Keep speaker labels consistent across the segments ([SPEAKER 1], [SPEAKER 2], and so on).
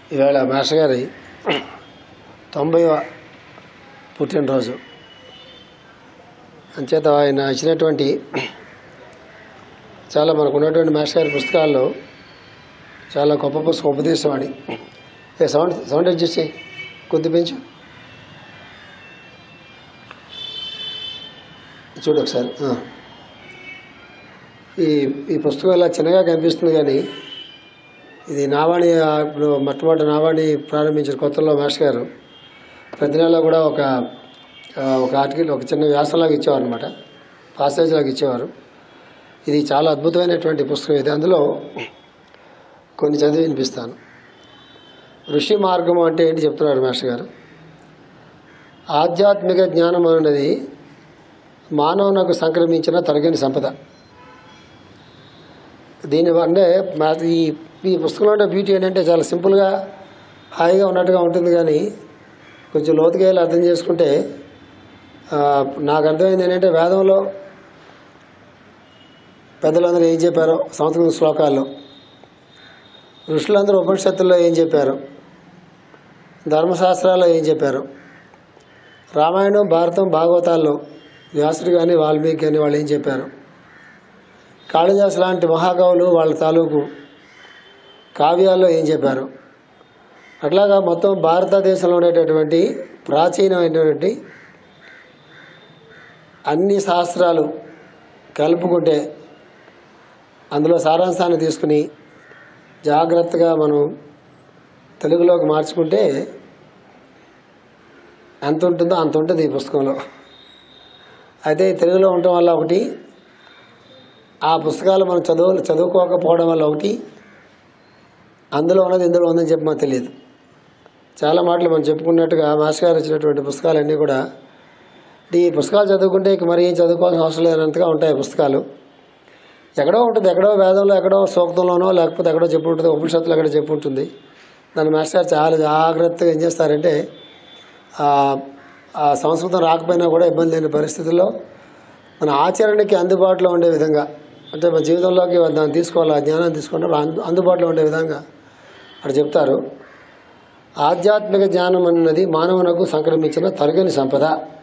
[SPEAKER 1] ఈవేళ మాస్టర్ గారి తొంభైవ పుట్టినరోజు అంచేత ఆయన ఇచ్చినటువంటి చాలా మనకు ఉన్నటువంటి మాస్టర్ గారి పుస్తకాల్లో చాలా గొప్ప పుస్తకం ఉపదేశవాణి ఏ సౌండ్ సౌండ్ అడ్జస్ట్ చేయి కొద్ది పెంచు చూడు ఒకసారి ఆ. ఈ ఈ పుస్తకం ఇలా చిన్నగా కనిపిస్తుంది కానీ ఇది నావాణి ఆ, ఇప్పుడు మొట్టమొదటి నావాణి ప్రారంభించిన కొత్తలో మాస్టర్ గారు ప్రతి నెల కూడా ఒక ఆ, ఒక ఆర్టికల్ ఒక చిన్న వ్యాసంలాగా ఇచ్చేవారు అనమాట పాసేజ్ లాగా ఇచ్చేవారు ఇది చాలా అద్భుతమైనటువంటి పుస్తకం ఇది అందులో కొన్ని చదివి వినిపిస్తాను ఋషి మార్గం అంటే ఏంటి చెప్తున్నారు మాస్టర్ గారు ఆధ్యాత్మిక జ్ఞానం అనేది మానవునకు సంక్రమించిన తరగని సంపద దీని అంటే మా- ఈ ఈ పుస్తకంలో ఉండే బ్యూటీ ఏంటంటే చాలా సింపుల్గా హాయిగా ఉన్నట్టుగా ఉంటుంది కానీ కొంచెం లోతుగా వెళ్ళి అర్థం చేసుకుంటే ఆ, నాకు అర్థమైంది ఏంటంటే వేదంలో పెద్దలందరూ ఏం చెప్పారో సంస్కృత శ్లోకాల్లో ఋషులందరూ ఉపనిషత్తుల్లో ఏం చెప్పారు ధర్మశాస్త్రాల్లో ఏం చెప్పారు రామాయణం భారతం భాగవతాల్లో వ్యాసుడు కానీ వాల్మీకి కానీ వాళ్ళు ఏం చెప్పారు కాళిదాసు లాంటి మహాకవులు వాళ్ళ తాలూకు కావ్యాల్లో ఏం చెప్పారు అట్లాగా మొత్తం భారతదేశంలో ఉండేటటువంటి ప్రాచీనమైనటువంటి అన్ని శాస్త్రాలు కలుపుకుంటే అందులో సారాంశాన్ని తీసుకుని జాగ్రత్తగా మనం తెలుగులోకి మార్చుకుంటే ఎంత ఉంటుందో అంత ఉంటుంది ఈ పుస్తకంలో అయితే ఈ తెలుగులో ఉండటం వల్ల ఒకటి ఆ పుస్తకాలు మనం చదువు చదువుకోకపోవడం వల్ల ఒకటి అందులో ఉన్నది ఇందులో ఉందని చెప్పి మాకు తెలియదు చాలా మాటలు మనం చెప్పుకున్నట్టుగా మాస్టర్ గారు ఇచ్చినటువంటి పుస్తకాలన్నీ కూడా ఈ పుస్తకాలు చదువుకుంటే ఇక మరి ఏం చదువుకోవాల్సిన అవసరం లేనంతగా ఉంటాయి ఈ పుస్తకాలు ఎక్కడో ఉంటుంది ఎక్కడో వేదంలో ఎక్కడో సూక్తంలోనో లేకపోతే ఎక్కడో చెప్పు ఉంటుంది ఉపనిషత్తులు ఎక్కడో చెప్పు ఉంటుంది దాన్ని మాస్టర్ గారు చాలా జాగ్రత్తగా ఏం చేస్తారంటే ఆ- ఆ సంస్కృతం రాకపోయినా కూడా ఇబ్బంది లేని పరిస్థితుల్లో మన ఆచరణకి అందుబాటులో ఉండే విధంగా అంటే మన జీవితంలోకి దాన్ని తీసుకోవాలి ఆ జ్ఞానాన్ని తీసుకున్నప్పుడు అందు అందుబాటులో ఉండే విధంగా అక్కడ చెప్తారు ఆధ్యాత్మిక జ్ఞానం అన్నది మానవునకు సంక్రమించిన తరగని సంపద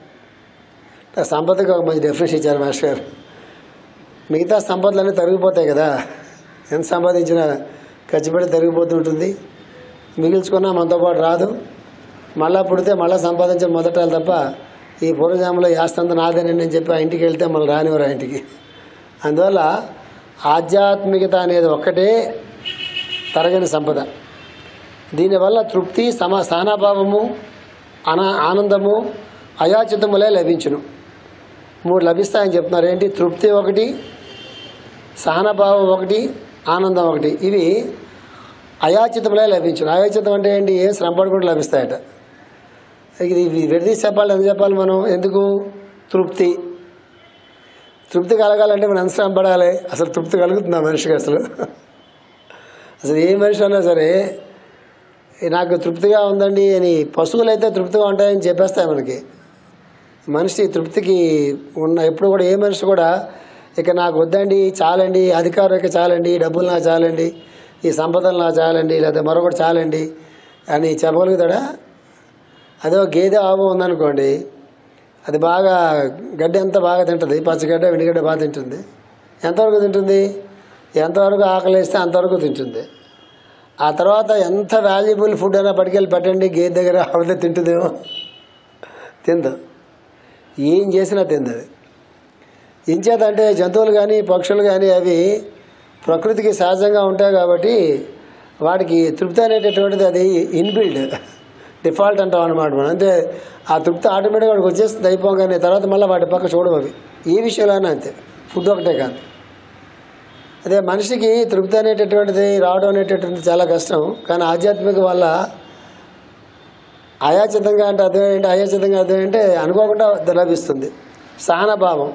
[SPEAKER 1] ఆ సంపదకి ఒక మంచి డెఫినేషన్ ఇచ్చారు మాస్టర్ గారు మిగతా సంపదలన్నీ తరిగిపోతాయి కదా ఎంత సంపాదించినా ఖర్చు పెట్టి తరిగిపోతుంటుంది మిగిల్చుకున్నా మనతో పాటు రాదు మళ్ళా పుడితే మళ్ళీ సంపాదించడం మొదటాలు తప్ప ఈ పూర్వజామంలో ఈ ఆస్తి అంతా నాదేనని నేను చెప్పి ఆ ఇంటికి వెళ్తే మళ్ళీ రానివ్వరు ఆ ఇంటికి అందువల్ల ఆధ్యాత్మికత అనేది ఒక్కటే తరగని సంపద దీనివల్ల తృప్తి సమ స్థానాభావము అనా ఆనందము అయాచితములే లభించును మూడు లభిస్తాయని చెప్తున్నారు ఏంటి తృప్తి ఒకటి సహనభావం ఒకటి ఆనందం ఒకటి ఇవి అయాచితములే లభించును అయాచితం అంటే ఏంటి ఏ శ్రమ పడకుండా లభిస్తాయట ఇది ఇది విడదీసి చెప్పాలి ఎందుకు చెప్పాలి మనం ఎందుకు తృప్తి తృప్తి కలగాలంటే మనం ఎంత శ్రమ పడాలి అసలు తృప్తి కలుగుతుందా మనిషికి అసలు అసలు ఏ మనిషి అన్నా సరే నాకు తృప్తిగా ఉందండి అని పశువులు అయితే తృప్తిగా ఉంటాయని చెప్పేస్తాయి మనకి మనిషి తృప్తికి ఉన్న ఎప్పుడు కూడా ఏ మనిషి కూడా ఇక నాకు వద్దండి చాలండి అధికారం ఇక చాలండి డబ్బులు నాకు చాలండి ఈ సంపదలు నాకు చాలండి లేదా మరొకటి చాలండి అని చెప్పగలుగుతాడా అదే ఒక గేదె ఆవు ఉందనుకోండి అది బాగా గడ్డి అంతా బాగా తింటుంది పచ్చగడ్డ వెండిగడ్డ బాగా తింటుంది ఎంతవరకు తింటుంది ఎంతవరకు ఆకలి వేస్తే అంతవరకు తింటుంది ఆ తర్వాత ఎంత వాల్యుబుల్ ఫుడ్ అయినా పట్టుకెళ్ళి పెట్టండి గేదె దగ్గర ఆవిడ తింటుందేమో తిందు ఏం చేసినా తిందది ఇంచేతంటే జంతువులు కానీ పక్షులు కానీ అవి ప్రకృతికి సహజంగా ఉంటాయి కాబట్టి వాటికి తృప్తి అనేటటువంటిది అది ఇన్బిల్డ్ డిఫాల్ట్ అంటాం అనమాట మనం అంటే ఆ తృప్తి ఆటోమేటిక్గా వాడికి వచ్చేస్తుంది అయిపోగానే తర్వాత మళ్ళీ వాటి పక్క చూడవు అవి ఏ విషయంలోనే అంతే ఫుడ్ ఒకటే కాదు అదే మనిషికి తృప్తి అనేటటువంటిది రావడం అనేటటువంటిది చాలా కష్టం కానీ ఆధ్యాత్మిక వల్ల అయాచితంగా అంటే అర్థం ఏంటి అయాచితంగా అర్థం ఏంటంటే అనుకోకుండా లభిస్తుంది సహనభావం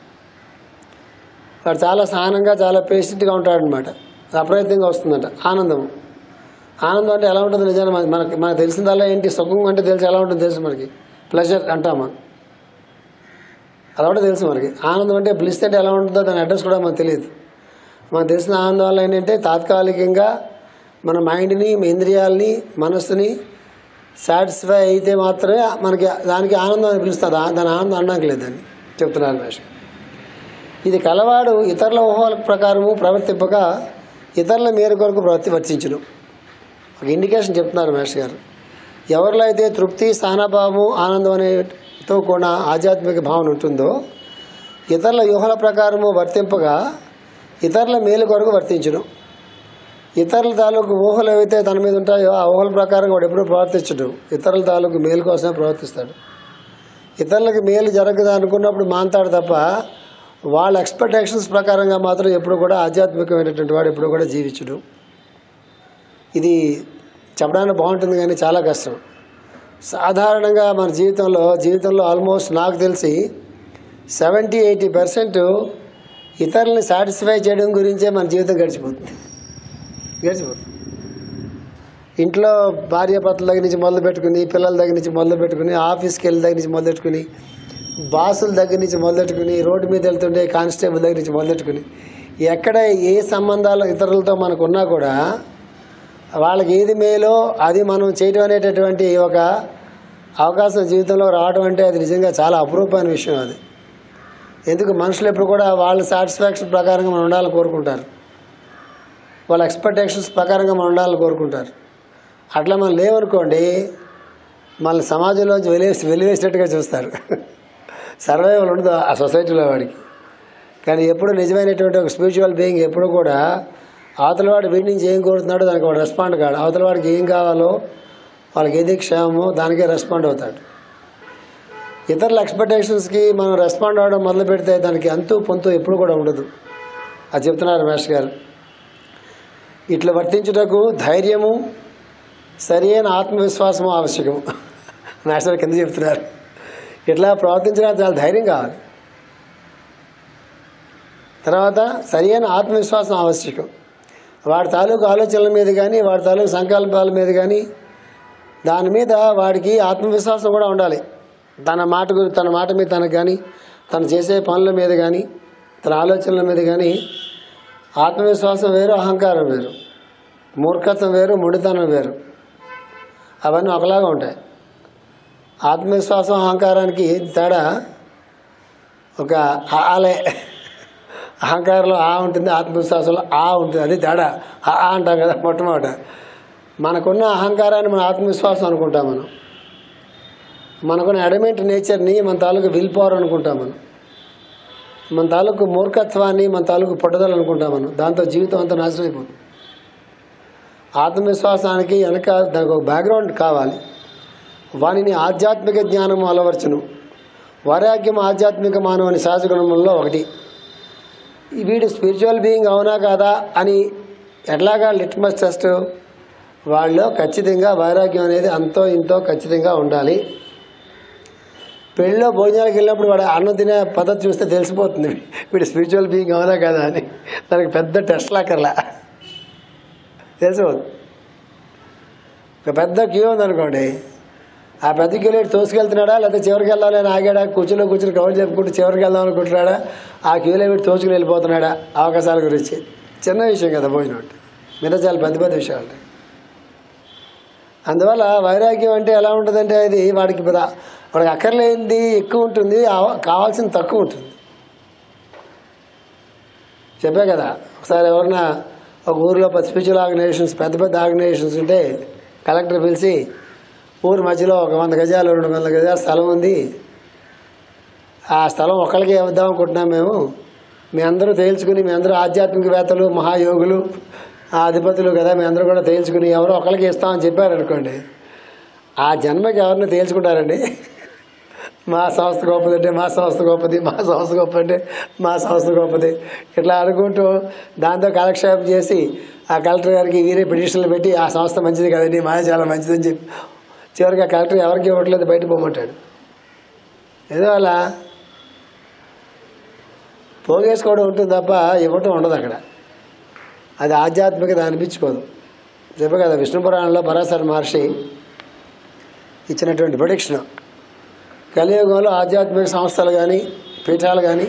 [SPEAKER 1] వాడు చాలా సహనంగా చాలా పేషెంట్గా ఉంటాడనమాట అప్రయత్నంగా వస్తుందంట ఆనందం ఆనందం అంటే ఎలా ఉంటుంది నిజాన్ని మనకి మనకి మనకు తెలిసిందల్లా ఏంటి సుఖం అంటే తెలిసి ఎలా ఉంటుంది తెలుసు మనకి ప్లెజర్ అంటాం మనం అలా కూడా తెలుసు మనకి ఆనందం అంటే బ్లిస్ అంటే ఎలా ఉంటుందో దాని అడ్రస్ కూడా మనకు తెలియదు మనకు తెలిసిన ఆనందం వల్ల ఏంటంటే తాత్కాలికంగా మన మైండ్ని ఇంద్రియాలని మనస్సుని సాటిస్ఫై అయితే మాత్రమే మనకి దానికి ఆనందం అని పిలుస్తుంది ఆ- దాని ఆనందం అనడానికి లేదని చెప్తున్నారు భాష ఇది కలవాడు ఇతరుల ఊహల ప్రకారము ప్రవర్తింపక ఇతరుల మేర కొరకు ప్రవర్తి వర్తించును ఒక ఇండికేషన్ చెప్తున్నారు మహేష్ గారు ఎవరిలో అయితే తృప్తి స్థానభావము ఆనందం అనేతో కూడిన ఆధ్యాత్మిక భావన ఉంటుందో ఇతరుల యూహల ప్రకారము వర్తింపగా ఇతరుల మేలు కొరకు వర్తించును ఇతరుల తాలూకు ఊహలు ఏవైతే తన మీద ఉంటాయో ఆ ఊహల ప్రకారం వాడు ఎప్పుడూ ప్రవర్తించడు ఇతరుల తాలూకు మేలు కోసమే ప్రవర్తిస్తాడు ఇతరులకు మేలు జరగదు అనుకున్నప్పుడు మాంతాడు తప్ప వాళ్ళ ఎక్స్పెక్టేషన్స్ ప్రకారంగా మాత్రం ఎప్పుడు కూడా ఆధ్యాత్మికమైనటువంటి వాడు ఎప్పుడు కూడా జీవించడు ఇది చెప్పడానికి బాగుంటుంది కానీ చాలా కష్టం సాధారణంగా మన జీవితంలో జీవితంలో ఆల్మోస్ట్ నాకు తెలిసి సెవెంటీ ఎయిటీ పర్సెంట్ ఇతరులని సాటిస్ఫై చేయడం గురించే మన జీవితం గడిచిపోతుంది గడిచిపోతుంది ఇంట్లో భార్య భర్తల దగ్గర నుంచి మొదలు పెట్టుకుని పిల్లల దగ్గర నుంచి మొదలు పెట్టుకుని ఆఫీస్కి వెళ్ళి దగ్గర నుంచి మొదలు పెట్టుకుని బాసుల దగ్గర నుంచి మొదలు పెట్టుకుని రోడ్డు మీద వెళ్తుంటే కానిస్టేబుల్ దగ్గర నుంచి మొదలు పెట్టుకుని ఎక్కడ ఏ సంబంధాలు ఇతరులతో మనకు ఉన్నా కూడా వాళ్ళకి ఏది మేలో అది మనం చేయడం అనేటటువంటి ఒక అవకాశం జీవితంలో రావడం అంటే అది నిజంగా చాలా అపురూపమైన విషయం అది ఎందుకు మనుషులు ఎప్పుడు కూడా వాళ్ళ సాటిస్ఫాక్షన్ ప్రకారంగా మనం ఉండాలని కోరుకుంటారు వాళ్ళ ఎక్స్పెక్టేషన్స్ ప్రకారంగా మనం ఉండాలని కోరుకుంటారు అట్లా మనం లేవనుకోండి మళ్ళీ సమాజంలోంచి వెలివేసి వెలివేసినట్టుగా చూస్తారు సర్వైవల్ ఉండదు ఆ సొసైటీలో వాడికి కానీ ఎప్పుడు నిజమైనటువంటి ఒక స్పిరిచువల్ బీయింగ్ ఎప్పుడు కూడా అవతలవాడు వీడి నుంచి ఏం కోరుతున్నాడో దానికి వాడు రెస్పాండ్ కాడు అవతల వాడికి ఏం కావాలో వాళ్ళకి ఏది క్షేమమో దానికే రెస్పాండ్ అవుతాడు ఇతరుల ఎక్స్పెక్టేషన్స్కి మనం రెస్పాండ్ అవ్వడం మొదలు పెడితే దానికి అంతు పొంతు ఎప్పుడు కూడా ఉండదు అది చెప్తున్నారు రమేష్ గారు ఇట్లా వర్తించుటకు ధైర్యము సరి అయిన ఆత్మవిశ్వాసము ఆవశ్యకము మాస్టర్ కింద చెప్తున్నారు ఇట్లా ప్రవర్తించడానికి చాలా ధైర్యం కావాలి తర్వాత సరి అయిన ఆత్మవిశ్వాసం ఆవశ్యకం వాడి తాలూకు ఆలోచనల మీద కానీ వాడి తాలూకు సంకల్పాల మీద కానీ దాని మీద వాడికి ఆత్మవిశ్వాసం కూడా ఉండాలి తన మాట గురి తన మాట మీద తనకు కానీ తను చేసే పనుల మీద కానీ తన ఆలోచనల మీద కానీ ఆత్మవిశ్వాసం వేరు అహంకారం వేరు మూర్ఖత్వం వేరు ముడితనం వేరు అవన్నీ ఒకలాగా ఉంటాయి ఆత్మవిశ్వాసం అహంకారానికి తేడా ఒక ఆలే అహంకారంలో ఆ ఉంటుంది ఆత్మవిశ్వాసంలో ఆ ఉంటుంది అది తేడా ఆ ఆ అంటాం కదా మొట్టమొదట మనకున్న అహంకారాన్ని మన ఆత్మవిశ్వాసం అనుకుంటాం మనం మనకున్న అడమెంట్ నేచర్ని మన తాలూకు విల్ పవర్ అనుకుంటాం మనం మన తాలూకు మూర్ఖత్వాన్ని మన తాలూకు పట్టుదల అనుకుంటాం మనం దాంతో జీవితం అంతా నాశనం అయిపోతుంది ఆత్మవిశ్వాసానికి వెనక దానికి ఒక బ్యాక్గ్రౌండ్ కావాలి వానిని ఆధ్యాత్మిక జ్ఞానం అలవర్చును వైరాగ్యం ఆధ్యాత్మిక మానవుని సహజ గుణములలో ఒకటి ఈ వీడు స్పిరిచువల్ బీయింగ్ అవునా కాదా అని ఎట్లాగా లిట్మస్ టెస్ట్ వాళ్ళు ఖచ్చితంగా వైరాగ్యం అనేది అంతో ఇంతో ఖచ్చితంగా ఉండాలి పెళ్ళిలో భోజనాలకు వెళ్ళినప్పుడు వాడు అన్నం తినే పద్ధతి చూస్తే తెలిసిపోతుంది వీడు స్పిరిచువల్ బీయింగ్ అవునా కదా అని దానికి పెద్ద టెస్ట్ లాకర్లా తెలిసిపోతుంది ఒక పెద్ద క్యూ ఉందనుకోండి ఆ పెద్ద క్యూలో ఇటు తోసుకెళ్తున్నాడా లేకపోతే చివరికి వెళ్ళాలి అని ఆగాడా కూర్చులో కూర్చుని కవర్ చెప్పుకుంటూ చివరికి వెళ్దాం అనుకుంటున్నాడా ఆ క్యూలో వీడు తోచుకుని వెళ్ళిపోతున్నాడా అవకాశాల గురించి చిన్న విషయం కదా భోజనం అంటే మీద చాలా పెద్ద పెద్ద విషయాలు ఉంటాయి అందువల్ల వైరాగ్యం అంటే ఎలా ఉంటుందంటే అది వాడికి పెద్ద- వాడికి అక్కర్లేనిది ఎక్కువ ఉంటుంది ఆ- కావాల్సింది తక్కువ ఉంటుంది చెప్పే కదా ఒకసారి ఎవరన్నా ఒక ఊరిలో స్పిరిచువల్ ఆర్గనైజేషన్స్ పెద్ద పెద్ద ఆర్గనైజేషన్స్ ఉంటే కలెక్టర్ పిలిచి ఊరి మధ్యలో ఒక వంద గజాలు రెండు వందల గజాల స్థలం ఉంది ఆ స్థలం ఒకళ్ళకే ఇద్దాం అనుకుంటున్నాం మేము మీ అందరూ తేల్చుకుని మీ అందరూ ఆధ్యాత్మికవేత్తలు మహాయోగులు ఆ అధిపతులు కదా మీ అందరూ కూడా తేల్చుకుని ఎవరో ఒకళ్ళకి ఇస్తామని చెప్పారు అనుకోండి ఆ జన్మకి ఎవరిని తేల్చుకుంటారండి మా సంస్థ గొప్పది అంటే మా సంస్థ గొప్పది మా సంస్థ గొప్ప అంటే మా సంస్థ గొప్పది ఇట్లా అనుకుంటూ దాంతో కాలక్షేపం చేసి ఆ కలెక్టర్ గారికి వీరే పిటిషన్లు పెట్టి ఆ సంస్థ మంచిది కదండి మా చాలా మంచిదని చెప్పి చివరికి ఆ కలెక్టర్ ఎవరికి ఇవ్వట్లేదు బయట పోమంటాడు ఏదో అలా పోగేసుకోవడం ఉంటుంది తప్ప ఇవ్వటం ఉండదు అక్కడ అది ఆధ్యాత్మికత అనిపించుకోదు చెప్పే కదా విష్ణు పురాణంలో పరాశర మహర్షి ఇచ్చినటువంటి ప్రొడిక్షన్ కలియుగంలో ఆధ్యాత్మిక సంస్థలు కానీ పీఠాలు కానీ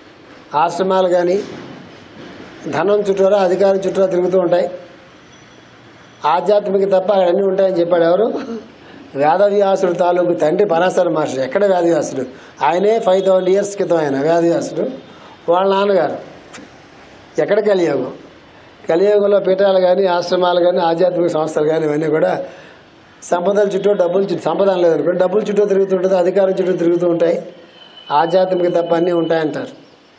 [SPEAKER 1] ఆశ్రమాలు కానీ ధనం చుట్టూరా అధికారం చుట్టూరా తిరుగుతూ ఉంటాయి ఆధ్యాత్మిక తప్ప అక్కడ అన్నీ ఉంటాయని చెప్పాడు ఎవరు వేదవ్యాసుడు తాలూకు తండ్రి పరాశర మహర్షి ఎక్కడ వేదవ్యాసుడు ఆయనే ఫైవ్ థౌసండ్ ఇయర్స్ క్రితం ఆయన వేదవ్యాసుడు వాళ్ళ నాన్నగారు ఎక్కడ కలియుగం కలియుగంలో పీఠాలు కానీ ఆశ్రమాలు కానీ ఆధ్యాత్మిక సంస్థలు కానీ ఇవన్నీ కూడా సంపదల చుట్టూ డబ్బుల చుట్టూ సంపద లేదనుకోండి డబ్బుల చుట్టూ తిరుగుతుంటుంది అధికారం చుట్టూ తిరుగుతూ ఉంటాయి ఆధ్యాత్మిక తప్ప అన్నీ ఉంటాయంటారు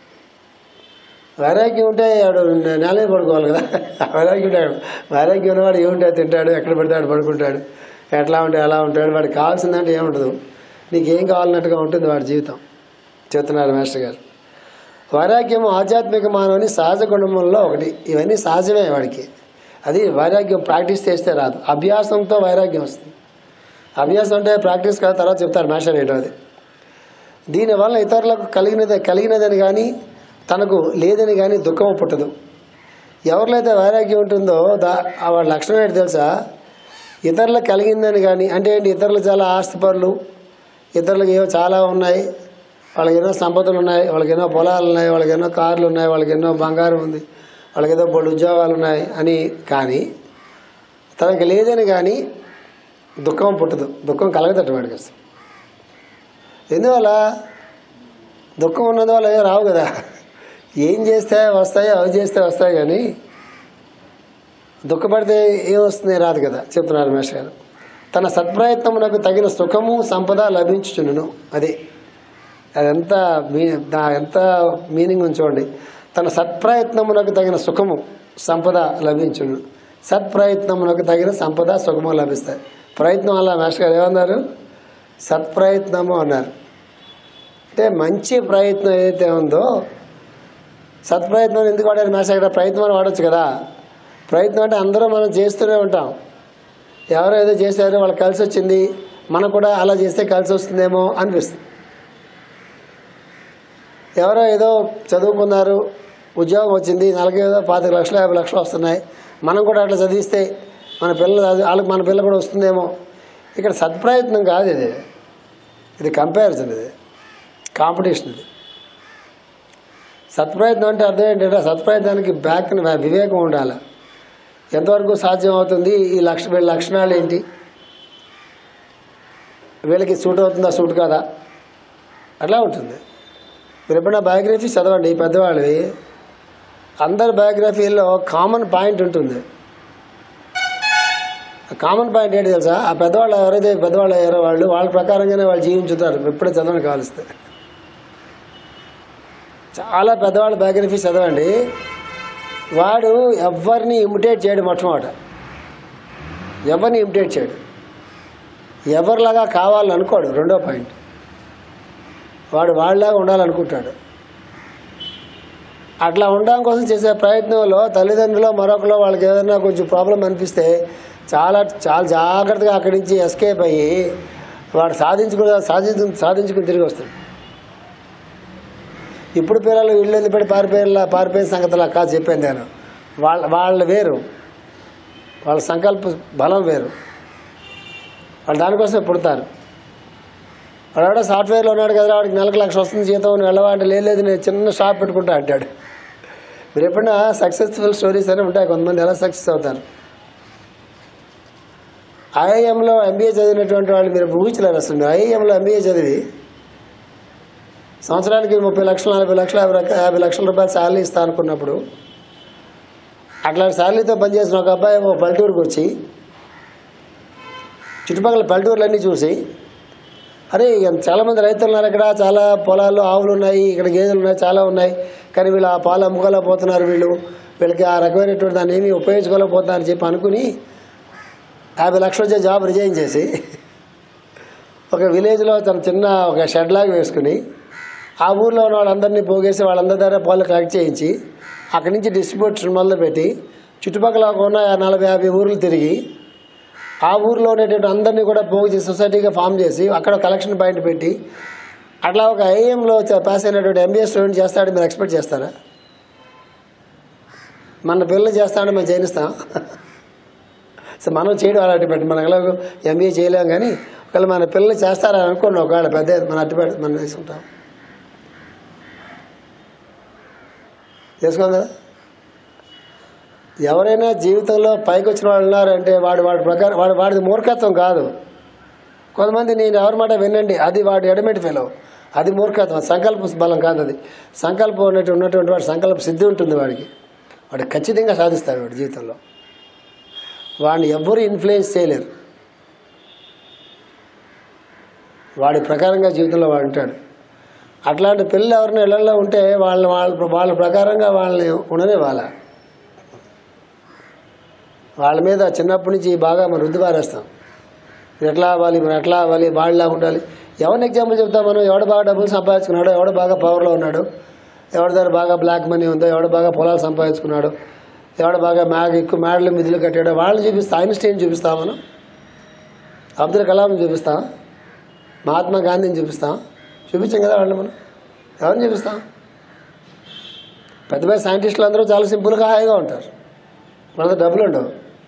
[SPEAKER 1] వైరాగ్యం ఉంటే ఆడు నేల మీద పడుకోవాలి కదా వైరాగ్యం ఉంటాడు వైరాగ్యం ఉన్నవాడు ఏముంటే అది తింటాడు ఎక్కడ పడితే ఆడు పడుకుంటాడు ఎట్లా ఉంటే అలా ఉంటాడు వాడికి కావాల్సిందంటే ఏముండదు నీకేం కావాలన్నట్టుగా ఉంటుంది వాడి జీవితం చెప్తున్నారు మాస్టర్ గారు వైరాగ్యం ఆధ్యాత్మిక మానవుని సహజ గుణముల్లో ఒకటి ఇవన్నీ సహజమే వాడికి అది వైరాగ్యం ప్రాక్టీస్ చేస్తే రాదు అభ్యాసంతో వైరాగ్యం వస్తుంది అభ్యాసం అంటే ప్రాక్టీస్ కాదు తర్వాత చెప్తారు మాస్టర్ ఏంటో అది దీనివల్ల ఇతరులకు కలిగినది కలిగినదని కానీ తనకు లేదని కానీ దుఃఖం పుట్టదు ఎవరిలో అయితే వైరాగ్యం ఉంటుందో దా ఆ వాళ్ళ లక్షణం ఏంటి తెలుసా ఇతరులకు కలిగిందని కానీ అంటే ఏంటి ఇతరులు చాలా ఆస్తిపరులు ఇతరులకు ఏవో చాలా ఉన్నాయి వాళ్ళకి ఎన్నో సంపదలు ఉన్నాయి వాళ్ళకి ఎన్నో పొలాలు ఉన్నాయి వాళ్ళకి ఎన్నో కార్లు ఉన్నాయి వాళ్ళకి ఎన్నో బంగారం ఉంది వాళ్ళకి ఏదో బోడు ఉద్యోగాలు ఉన్నాయి అని కానీ తనకి లేదని కానీ దుఃఖం పుట్టదు దుఃఖం కలగదట వాడికి అసలు ఎందువల్ల దుఃఖం ఉన్నందువల్ల ఏం రావు కదా ఏం చేస్తే వస్తాయో అవి చేస్తే వస్తాయి కానీ దుఃఖపడితే ఏం వస్తుంది రాదు కదా చెప్తున్నారు మేష్ గారు తన సత్ప్రయత్నమునకు తగిన సుఖము సంపద లభించుచును అది అదెంత మీ దా ఎంత మీనింగ్ ఉంచోండి తన సత్ప్రయత్నమునకు తగిన సుఖము సంపద లభించును సత్ప్రయత్నమునకు తగిన సంపద సుఖము లభిస్తాయి ప్రయత్నం అలా మేష్ గారు ఏమన్నారు సత్ప్రయత్నము అన్నారు అంటే మంచి ప్రయత్నం ఏదైతే ఉందో సత్ప్రయత్నం ఎందుకు వాడారు మేష ఇక్కడ ప్రయత్నం అని వాడచ్చు కదా ప్రయత్నం అంటే అందరూ మనం చేస్తూనే ఉంటాం ఎవరో ఏదో చేశారో వాళ్ళకి కలిసి వచ్చింది మనకు కూడా అలా చేస్తే కలిసి వస్తుందేమో అనిపిస్తుంది ఎవరో ఏదో చదువుకున్నారు ఉద్యోగం వచ్చింది నెలకి ఏదో పాతిక లక్షలు యాభై లక్షలు వస్తున్నాయి మనం కూడా అట్లా చదివిస్తే మన పిల్లలు చదివి- వాళ్ళకి మన పిల్ల కూడా వస్తుందేమో ఇక్కడ సత్ప్రయత్నం కాదు ఇది ఇది కంపారిజన్ ఇది కాంపిటీషన్ ఇది సత్ప్రయత్నం అంటే అర్థం ఏంటంటే సత్ప్రయత్నానికి బ్యాక్ వివేకం ఉండాలి ఎంతవరకు సాధ్యం అవుతుంది ఈ లక్ష వీళ్ళ లక్షణాలు ఏంటి వీళ్ళకి సూట్ అవుతుందా సూట్ కాదా అట్లా ఉంటుంది మీరు ఎప్పుడైనా బయోగ్రఫీ చదవండి ఈ పెద్దవాళ్ళవి అందరి బయోగ్రఫీలో కామన్ పాయింట్ ఉంటుంది కామన్ పాయింట్ ఏంటి తెలుసా ఆ పెద్దవాళ్ళు ఎవరైతే పెద్దవాళ్ళు అయ్యారో వాళ్ళు వాళ్ళ ప్రకారంగానే వాళ్ళు జీవించుతారు ఎప్పుడే చదవని కావలిస్తే చాలా పెద్దవాళ్ళ బయోగ్రఫీ చదవండి వాడు ఎవరిని ఇమిటేట్ చేయడు మొట్టమొదట ఎవరిని ఇమిటేట్ చేయడు ఎవరిలాగా కావాలని అనుకోడు రెండో పాయింట్ వాడు వాళ్ళలాగా ఉండాలనుకుంటాడు అట్లా ఉండడం కోసం చేసే ప్రయత్నంలో తల్లిదండ్రులు మరొకరు వాళ్ళకి ఏదైనా కొంచెం ప్రాబ్లం అనిపిస్తే చాలా చాలా జాగ్రత్తగా అక్కడి నుంచి ఎస్కేప్ అయ్యి వాడు సాధించుకుని సాధించు సాధించుకుని తిరిగి వస్తాడు ఇప్పుడు పిల్లలు ఇళ్ళు ఎందుకు పారిపోయేలా పారిపోయిన సంగతిలా కాదు చెప్పాను నేను వాళ్ళ వాళ్ళ వేరు వాళ్ళ సంకల్ప బలం వేరు వాళ్ళు దానికోసమే పుడతారు వాడు సాఫ్ట్వేర్లో ఉన్నాడు కదా వాడికి నెలకు లక్ష వస్తుంది జీతం నువ్వు వెళ్ళవా అంటే లేదు లేదు నేను చిన్న షాప్ పెట్టుకుంటా అంటాడు మీరు ఎప్పుడైనా సక్సెస్ఫుల్ స్టోరీస్ అని ఉంటాయి కొంతమంది ఎలా సక్సెస్ అవుతారు ఐఐఎంలో ఎంబీఏ చదివినటువంటి వాళ్ళు మీరు ఊహించలేరు అసలు ఐఐఎంలో ఎంబీఏ చదివి సంవత్సరానికి ముప్పై లక్షలు నలభై లక్షలు యాభై రక- యాభై లక్షల రూపాయలు శాలరీ ఇస్తా అనుకున్నప్పుడు అట్లాంటి శాలరీతో పనిచేసిన ఒక అబ్బాయి ఒక పల్లెటూరుకు వచ్చి చుట్టుపక్కల పల్లెటూర్లన్నీ చూసి అరే ఎంత- చాలామంది రైతులు ఉన్నారు ఇక్కడ చాలా పొలాలు ఆవులు ఉన్నాయి ఇక్కడ గేదెలు ఉన్నాయి చాలా ఉన్నాయి కానీ వీళ్ళు ఆ పాలు అమ్ముకోలేకపోతున్నారు వీళ్ళు వీళ్ళకి ఆ రకమైనటువంటి దాన్ని ఏమీ ఉపయోగించుకోలేకపోతున్నారు అని చెప్పి అనుకుని యాభై లక్షలు వచ్చే జాబ్ రిజైన్ చేసి ఒక విలేజ్లో తన చిన్న ఒక షెడ్ లాగా వేసుకుని ఆ ఊర్లో ఉన్న వాళ్ళందరినీ పోగేసి వాళ్ళందరి దగ్గర పాలు కలెక్ట్ చేయించి అక్కడి నుంచి డిస్ట్రిబ్యూషన్ మొదలుపెట్టి చుట్టుపక్కల ఉన్న నలభై యాభై ఊర్లు తిరిగి ఆ ఊర్లో ఉండేటువంటి అందరినీ కూడా పోగు చేసి సొసైటీగా ఫామ్ చేసి అక్కడ కలెక్షన్ పాయింట్ పెట్టి అట్లా ఒక ఐఏఎంలో పాస్ అయినటువంటి ఎంబీఏ స్టూడెంట్ చేస్తాడని మీరు ఎక్స్పెక్ట్ చేస్తారా మన పిల్లలు చేస్తాడని మనం చేయనిస్తాం సో మనం చేయడం అలాంటి పెట్టి మనం ఎలాగో ఎంబీఏ చేయలేం కానీ ఒకవేళ మన పిల్లలు చేస్తారని అనుకోండి ఒకవేళ పెద్ద మన అట్టి పెట్టి మనం తీసుకుంటాం చేసుకోం కదా ఎవరైనా జీవితంలో పైకి వచ్చిన వాళ్ళు ఉన్నారంటే వాడు వాడి ప్రకారం వాడు వాడిది మూర్ఖత్వం కాదు కొంతమంది నేను ఎవరి మాట వినండి అది వాడి ఎడమెటి ఫెలో అది మూర్ఖత్వం సంకల్ప బలం కాదు అది సంకల్పం ఉన్నట్టు ఉన్నటువంటి వాడు సంకల్ప సిద్ధి ఉంటుంది వాడికి వాడు ఖచ్చితంగా సాధిస్తాడు వాడి జీవితంలో వాడిని ఎవ్వరూ ఇన్ఫ్లుయెన్స్ చేయలేరు వాడి ప్రకారంగా జీవితంలో వాడు ఉంటాడు అట్లాంటి పిల్లలు ఎవరిని ఇళ్లలో ఉంటే వాళ్ళని వాళ్ళ వాళ్ళ ప్రకారంగా వాళ్ళని ఉండనే వాళ్ళ వాళ్ళ మీద చిన్నప్పటి నుంచి బాగా మనం రుద్ది పారేస్తాం మీరు ఎట్లా అవ్వాలి మనం ఎట్లా అవ్వాలి వాళ్ళలా ఉండాలి ఎవరిని ఎగ్జాంపుల్ చెప్తాం మనం ఎవడు బాగా డబ్బులు సంపాదించుకున్నాడో ఎవడు బాగా పవర్లో ఉన్నాడు ఎవరి దగ్గర బాగా బ్లాక్ మనీ ఉందో ఎవడు బాగా పొలాలు సంపాదించుకున్నాడు ఎవడు బాగా మ్యాగ్ ఎక్కువ మేడలు మిదిలు కట్టాడో వాళ్ళని చూపిస్తాం ఐన్స్టైన్ చూపిస్తాం మనం అబ్దుల్ కలాం చూపిస్తాం మహాత్మా గాంధీని చూపిస్తాం చూపించాం కదా వాళ్ళని మనం ఎవరిని చూపిస్తాం పెద్ద పెద్ద సైంటిస్టులు అందరూ చాలా సింపుల్గా హాయిగా ఉంటారు వాళ్ళ దగ్గర డబ్బులు ఉండవు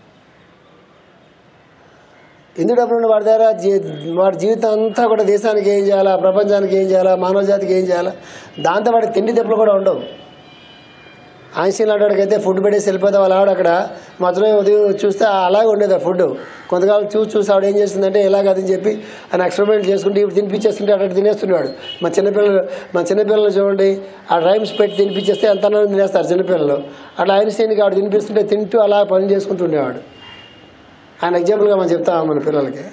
[SPEAKER 1] ఎందుకు డబ్బులు ఉండే వాడి దగ్గర జీ వాడి జీవితం అంతా కూడా దేశానికి ఏం చేయాలా ప్రపంచానికి ఏం చేయాలా మానవ జాతికి ఏం చేయాలా దాంతో వాడి తిండి దెబ్బలు కూడా ఉండవు ఆన్సీన్ ఆడవాడికైతే ఫుడ్ పెట్టేసి వెళ్ళిపోతే వాళ్ళ ఆవిడ అక్కడ మధ్యలో ఉదయం చూస్తే అలాగే ఉండేది ఆ ఫుడ్ కొంతకాలం చూసి చూసి ఆవిడ ఏం చేస్తుందంటే ఇలాగ అదని చెప్పి ఆయన ఎక్స్పెరిమెంట్ చేసుకుంటే ఇప్పుడు తినిపించేస్తుంటే అక్కడ తినేస్తున్నాడు మా చిన్నపిల్లలు మా చిన్నపిల్లలు చూడండి ఆ రైమ్స్ పెట్టి తినిపించేస్తే ఎంత తినేస్తారు చిన్నపిల్లలు అట్లా ఐన్స్టైన్కి ఆవిడ తినిపిస్తుంటే తింటూ అలా పని చేసుకుంటూ ఉండేవాడు ఆయన ఎగ్జాంపుల్గా మనం చెప్తాం మన పిల్లలకి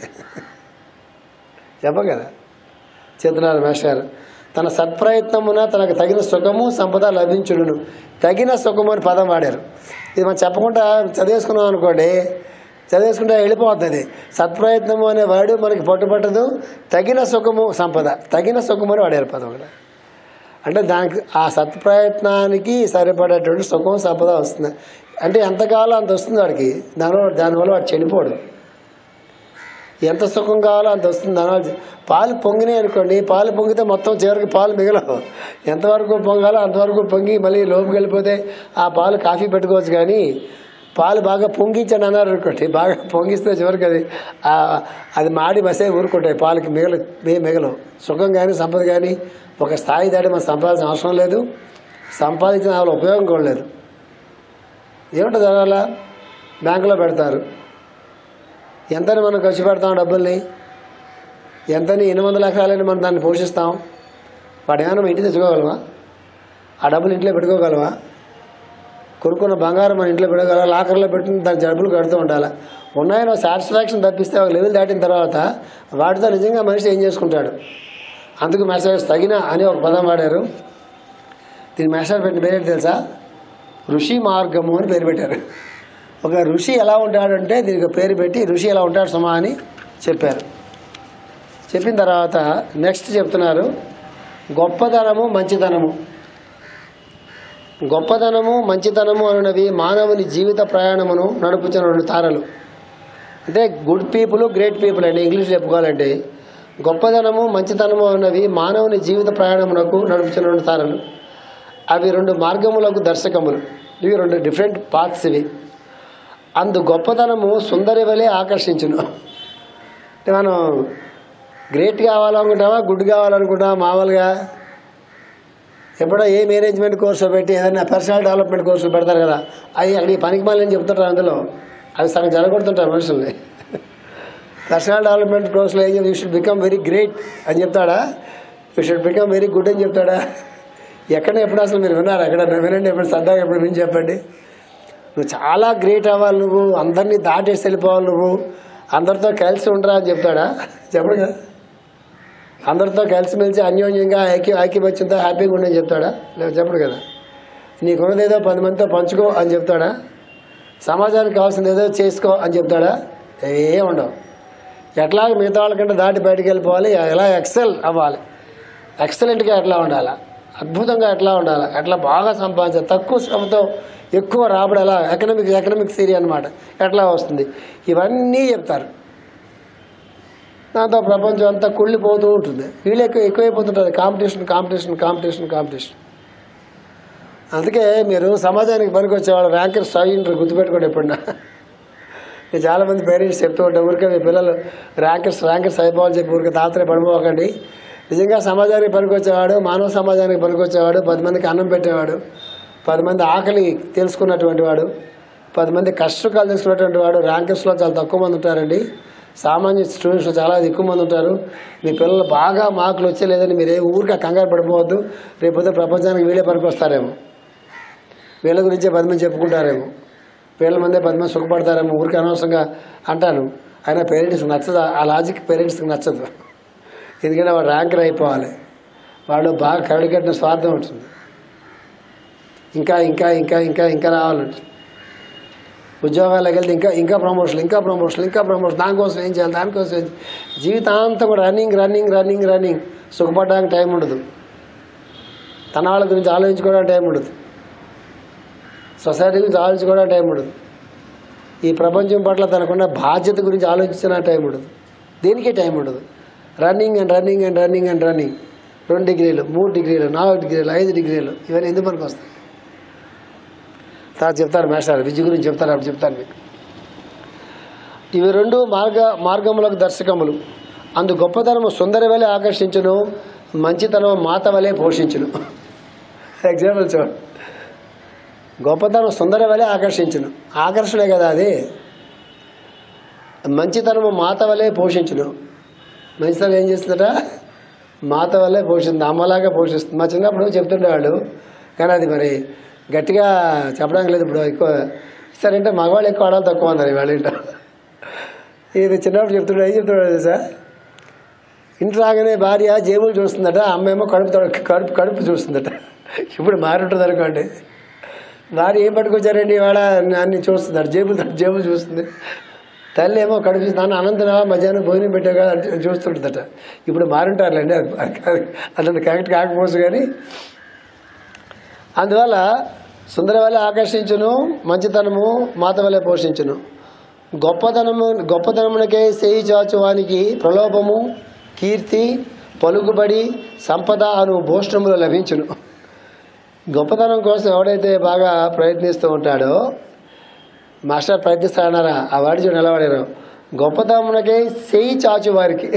[SPEAKER 1] చెప్పం కదా చెప్తున్నారు మాస్టర్ తన సత్ప్రయత్నమున తనకు తగిన సుఖము సంపద లభించుడును తగిన సుఖము అని పదం వాడారు ఇది మనం చెప్పకుండా చదివేసుకున్నాం అనుకోండి చదివేసుకుంటే వెళ్ళిపోతుంది సత్ప్రయత్నము అనే వాడు మనకి పట్టుబట్టదు తగిన సుఖము సంపద తగిన సుఖము అని వాడారు పదం కూడా అంటే దానికి ఆ సత్ప్రయత్నానికి సరిపడేటువంటి సుఖం సంపద వస్తుంది అంటే ఎంతకాలం అంత వస్తుంది వాడికి దానివల్ల దానివల్ల వాడు చనిపోడు ఎంత సుఖం కావాలో అంత వస్తుంది దానివల్ల పాలు పొంగినాయి అనుకోండి పాలు పొంగితే మొత్తం చివరికి పాలు మిగలవు ఎంతవరకు పొంగాలో అంతవరకు పొంగి మళ్ళీ లోపుకి వెళ్ళిపోతే ఆ పాలు కాఫీ పెట్టుకోవచ్చు కానీ పాలు బాగా పొంగించండి అన్నారు అనుకోండి బాగా పొంగిస్తే చివరికి అది ఆ- అది మాడి మసే ఊరుకుంటాయి పాలకి మిగల మే మిగలవు సుఖం కానీ సంపద కానీ ఒక స్థాయి దాటి మనం సంపాదించిన అవసరం లేదు సంపాదించిన వాళ్ళ ఉపయోగం కూడా లేదు ఏమిటో దానివల్ల బ్యాంకులో పెడతారు ఎంతని మనం ఖర్చు పెడతాం డబ్బుల్ని ఎంతని ఎనిమిది వందల ఎకరాలని మనం దాన్ని పోషిస్తాం వాడు ఏమైనా మనం ఇంటి తెచ్చుకోగలమా ఆ డబ్బులు ఇంట్లో పెట్టుకోగలమా కొనుక్కున్న బంగారం మన ఇంట్లో పెట్టుకోగల లాకర్లో పెట్టిన దాని డబ్బులు కడుతూ ఉండాలి ఉన్నాయని సాటిస్ఫాక్షన్ తప్పిస్తే ఒక లెవెల్ దాటిన తర్వాత వాటితో నిజంగా మనిషి ఏం చేసుకుంటాడు అందుకు మెసేజ్ తగిన అని ఒక పదం వాడారు దీని మెసేజ్ పెట్టిన పేరేంటి తెలుసా ఋషి మార్గము అని పేరు పెట్టారు ఒక ఋషి ఎలా ఉంటాడంటే దీనికి ఒక పేరు పెట్టి ఋషి ఎలా ఉంటాడు సమా అని చెప్పారు చెప్పిన తర్వాత నెక్స్ట్ చెప్తున్నారు గొప్పతనము మంచితనము గొప్పతనము మంచితనము అనునవి మానవుని జీవిత ప్రయాణమును నడుపుతున్న రెండు తారలు అంటే గుడ్ పీపుల్ గ్రేట్ పీపుల్ అండి ఇంగ్లీష్ చెప్పుకోవాలంటే గొప్పతనము మంచితనము అన్నవి మానవుని జీవిత ప్రయాణమునకు నడుపుతున్న రెండు తారలు అవి రెండు మార్గములకు దర్శకములు ఇవి రెండు డిఫరెంట్ పాత్స్ ఇవి అందు గొప్పతనము సుందరి వలె ఆకర్షించును అంటే మనం గ్రేట్ కావాలనుకుంటామా గుడ్ కావాలనుకుంటామా మామూలుగా ఎప్పుడో ఏ మేనేజ్మెంట్ కోర్సు పెట్టి ఏదైనా పర్సనల్ డెవలప్మెంట్ కోర్సులు పెడతారు కదా అవి అక్కడ ఈ పనికి మాలని చెప్తుంటారు అందులో అవి సగం జరగొడుతుంటారు మనుషుల్ని పర్సనల్ డెవలప్మెంట్ కోర్సులో ఏం you should become very great అని చెప్తాడా you should become very good అని చెప్తాడా ఎక్కడ ఎప్పుడు అసలు మీరు విన్నారు ఎక్కడ వినండి ఎప్పుడు సరదాగా ఎప్పుడు విని చెప్పండి నువ్వు చాలా గ్రేట్ అవ్వాలి నువ్వు అందరినీ దాటేసి వెళ్ళిపోవాలి నువ్వు అందరితో కలిసి ఉండరా అని చెప్తాడా చెప్పడు కదా అందరితో కలిసిమెలిసి అన్యోన్యంగా ఐక్య ఐక్యమత్యంతో హ్యాపీగా ఉండని చెప్తాడా లేదు చెప్పడు కదా నీకున్నది ఏదో పది మందితో పంచుకో అని చెప్తాడా సమాజానికి కావాల్సింది ఏదో చేసుకో అని చెప్తాడా ఏం ఉండవు ఎట్లా మిగతా వాళ్ళకంటే దాటి బయటికి వెళ్ళిపోవాలి ఎలా ఎక్సెల్ అవ్వాలి ఎక్సలెంట్గా ఎట్లా ఉండాలా అద్భుతంగా ఎట్లా ఉండాలి ఎట్లా బాగా సంపాదించాలి తక్కువ శ్రమతో ఎక్కువ రాబడి ఎలా ఎకనామిక్ ఎకనామిక్ థియరీ అనమాట ఎట్లా వస్తుంది ఇవన్నీ చెప్తారు దాంతో ప్రపంచం అంతా కుళ్ళిపోతూ ఉంటుంది వీళ్ళు ఎక్కువ ఎక్కువైపోతుంటుంది కాంపిటీషన్ కాంపిటీషన్ కాంపిటీషన్ కాంపిటీషన్ అందుకే మీరు సమాజానికి పనికొచ్చేవాళ్ళు ర్యాంకర్స్ అయ్యింటారు గుర్తుపెట్టుకోండి ఎప్పుడన్నా నేను చాలామంది పేరెంట్స్ చెప్తూ ఉంటాను ఊరికే మీ పిల్లలు ర్యాంకర్స్ ర్యాంకర్స్ అయిపోవాలని చెప్పి ఊరికే తాత్రే పడిపోకండి నిజంగా సమాజానికి పనికొచ్చేవాడు మానవ సమాజానికి పనికొచ్చేవాడు పది మందికి అన్నం పెట్టేవాడు పది మంది ఆకలి తెలుసుకున్నటువంటి వాడు పది మంది కష్టసుఖాలు తీసుకున్నటువంటి వాడు ర్యాంకర్స్లో చాలా తక్కువ మంది ఉంటారండి సామాన్య స్టూడెంట్స్లో చాలా ఎక్కువ మంది ఉంటారు మీ పిల్లలు బాగా మార్కులు వచ్చేలేదని మీరు ఏ ఊరికే కంగారు పడిపోవద్దు రేపొద్దు ప్రపంచానికి వీళ్ళే పనికి వస్తారేమో వీళ్ళ గురించే పది మంది చెప్పుకుంటారేమో వీళ్ళ మందే పది మంది సుఖపడతారేమో ఊరికి అనవసరంగా అంటాను అయినా పేరెంట్స్కి నచ్చదు ఆ లాజిక్ పేరెంట్స్కి నచ్చదు ఎందుకంటే వాడు ర్యాంకర్ అయిపోవాలి వాడు బాగా కరడికట్టిన స్వార్థం ఉంటుంది ఇంకా ఇంకా ఇంకా ఇంకా ఇంకా రావాలంటుంది ఉద్యోగాలకు వెళ్తే ఇంకా ఇంకా ప్రమోషన్ ఇంకా ప్రమోషన్ ఇంకా ప్రమోషన్ దానికోసం ఏం చేయాలి దానికోసం ఏం చేయాలి? జీవితాంతం కూడా రన్నింగ్ రన్నింగ్ రన్నింగ్ రన్నింగ్ సుఖపడడానికి టైం ఉండదు తన వాళ్ళ గురించి ఆలోచించుకోవడానికి టైం ఉండదు సొసైటీ గురించి ఆలోచించుకోవడానికి టైం ఉండదు ఈ ప్రపంచం పట్ల తనకున్న బాధ్యత గురించి ఆలోచించిన టైం ఉండదు దేనికే టైం ఉండదు running and running and running and running రెండు డిగ్రీలు మూడు డిగ్రీలు నాలుగు డిగ్రీలు ఐదు డిగ్రీలు ఇవన్నీ ఎందుకు మనకు వస్తాయి తర్వాత చెప్తారు మేస్టారు విద్య గురించి చెప్తారు అప్పుడు చెప్తాను మీకు ఇవి రెండు మార్గ మార్గములకు దర్శకములు అందు గొప్పతనము సుందర వలె ఆకర్షించును మంచితనం మాత వలె పోషించును ఎగ్జాంపుల్ చూడండి గొప్పతనం సుందర వలె ఆకర్షించును ఆకర్షణే కదా అది మంచితనము మాత వలె పోషించును మంచితనం ఏం చేస్తుందట మాత వల్లే పోషిస్తుంది అమ్మలాగా పోషిస్తుంది మా చిన్నప్పుడు చెప్తుండేవాళ్ళు కానీ అది మరి గట్టిగా చెప్పడానికి లేదు ఇప్పుడు ఎక్కువ సరేంటే మగవాళ్ళు ఎక్కువ ఆడాలి తక్కువ అన్నారు వాళ్ళ ఇంట ఇది చిన్నప్పుడు చెప్తుండే ఏం చెప్తున్నాడు సార్ ఇంటి రాగానే భార్య జేబులు చూస్తుందట అమ్మేమో కడుపు తొడ- కడుపు కడుపు చూస్తుందట ఇప్పుడు మారి ఉంటుంది అనుకోండి భార్య ఏం పట్టుకొచ్చారండి ఇవాళ అన్ని చూస్తున్నారు జేబులు జేబులు చూస్తుంది తల్లి ఏమో కడుపు నాన్న అనంతరావా మధ్యాహ్నం భోజనం పెట్టాగా అంటే చూస్తుంటుందట ఇప్పుడు మారుంటారులేండి అది అతను కరెక్ట్ కాకపోవచ్చు కానీ అందువల్ల సుందర వల్ల ఆకర్షించును మంచితనము మాత వల్లే పోషించును గొప్పతనము గొప్పతనమునకే చేయి చాచువానికి ప్రలోభము కీర్తి పలుకుబడి సంపద అను భూషణములు లభించును గొప్పతనం కోసం ఎవడైతే బాగా ప్రయత్నిస్తూ ఉంటాడో మాస్టర్ ప్రయత్నిస్తాడన్నారా ఆ వాడి చూడు నిలబడారు గొప్పతనమునకే చేయి చాచు వారికి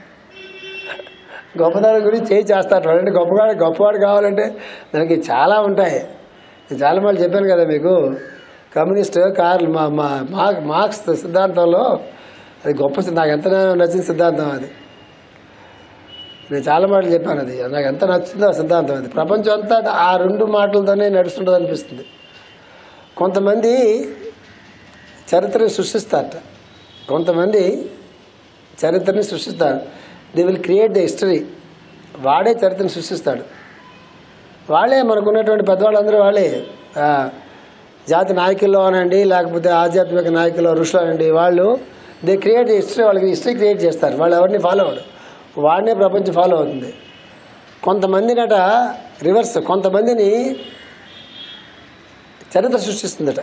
[SPEAKER 1] గొప్పతనం గురించి చేయి చేస్తాడు అంటే గొప్పవాడు గొప్పవాడు కావాలంటే దానికి చాలా ఉంటాయి నేను చాలా మళ్ళీ చెప్పాను కదా మీకు కమ్యూనిస్ట్ కార్లు మా మా మా- మార్క్స్ సిద్ధాంతంలో అది గొప్ప సి- నాకు ఎంత నచ్చిన సిద్ధాంతం అది నేను చాలా మాటలు చెప్పాను అది నాకు ఎంత నచ్చిందో ఆ సిద్ధాంతం అది ప్రపంచం అంతా ఆ రెండు మాటలతోనే నడుస్తుంటుంది అనిపిస్తుంది కొంతమంది చరిత్రను సృష్టిస్తారట కొంతమంది చరిత్రని సృష్టిస్తారు they will create the history వాడే చరిత్రను సృష్టిస్తాడు వాళ్ళే మనకున్నటువంటి పెద్దవాళ్ళందరూ వాళ్ళే ఆ, జాతి నాయకుల్లో అనండి లేకపోతే ఆధ్యాత్మిక నాయకులు ఋషులు అనండి వాళ్ళు దే క్రియేట్ హిస్టరీ వాళ్ళకి హిస్టరీ క్రియేట్ చేస్తారు వాళ్ళు ఎవరిని ఫాలో అవ్వడు వాడినే ప్రపంచం ఫాలో అవుతుంది కొంతమందినట రివర్స్ కొంతమందిని చరిత్ర సృష్టిస్తుందట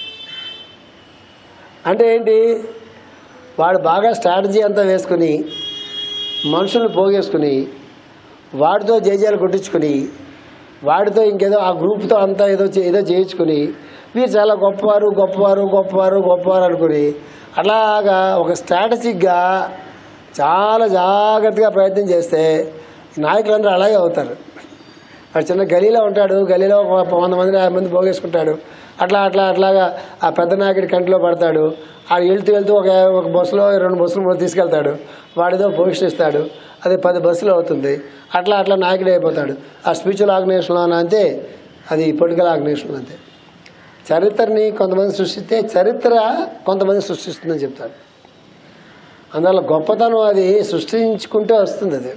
[SPEAKER 1] అంటే ఏంటి వాడు బాగా స్ట్రాటజీ అంతా వేసుకుని మనుషులను పోగేసుకుని వాడితో జేజేలు కొట్టించుకుని వాడితో ఇంకేదో ఆ గ్రూప్తో అంతా ఏదో చే- ఏదో చేయించుకుని వీరు చాలా గొప్పవారు గొప్పవారు గొప్పవారు గొప్పవారు అనుకుని అలాగా ఒక స్ట్రాటజిక్గా చాలా జాగ్రత్తగా ప్రయత్నం చేస్తే నాయకులందరూ అలాగే అవుతారు వాడు చిన్న గలీలో ఉంటాడు గలీలో ఒక వంద మంది యాభై మంది పోగేసుకుంటాడు అట్లా అట్లా అట్లాగా ఆ పెద్ద నాయకుడి కంటిలో పడతాడు ఆ వెళ్తూ వెళ్తూ ఒక ఒక బస్సులో రెండు బస్సులు మూడు తీసుకెళ్తాడు వాడిదో పొజిషన్ ఇస్తాడు అది పది బస్సులు అవుతుంది అట్లా అట్లా నాయకుడు అయిపోతాడు ఆ స్పిరిచువల్ ఆర్గనైజేషన్లో అంతే అది పొలిటికల్ ఆర్గనైజేషన్ అంతే చరిత్రని కొంతమంది సృష్టిస్తే చరిత్ర కొంతమంది సృష్టిస్తుందని చెప్తాడు అందువల్ల గొప్పతనం అది సృష్టించుకుంటే వస్తుంది అది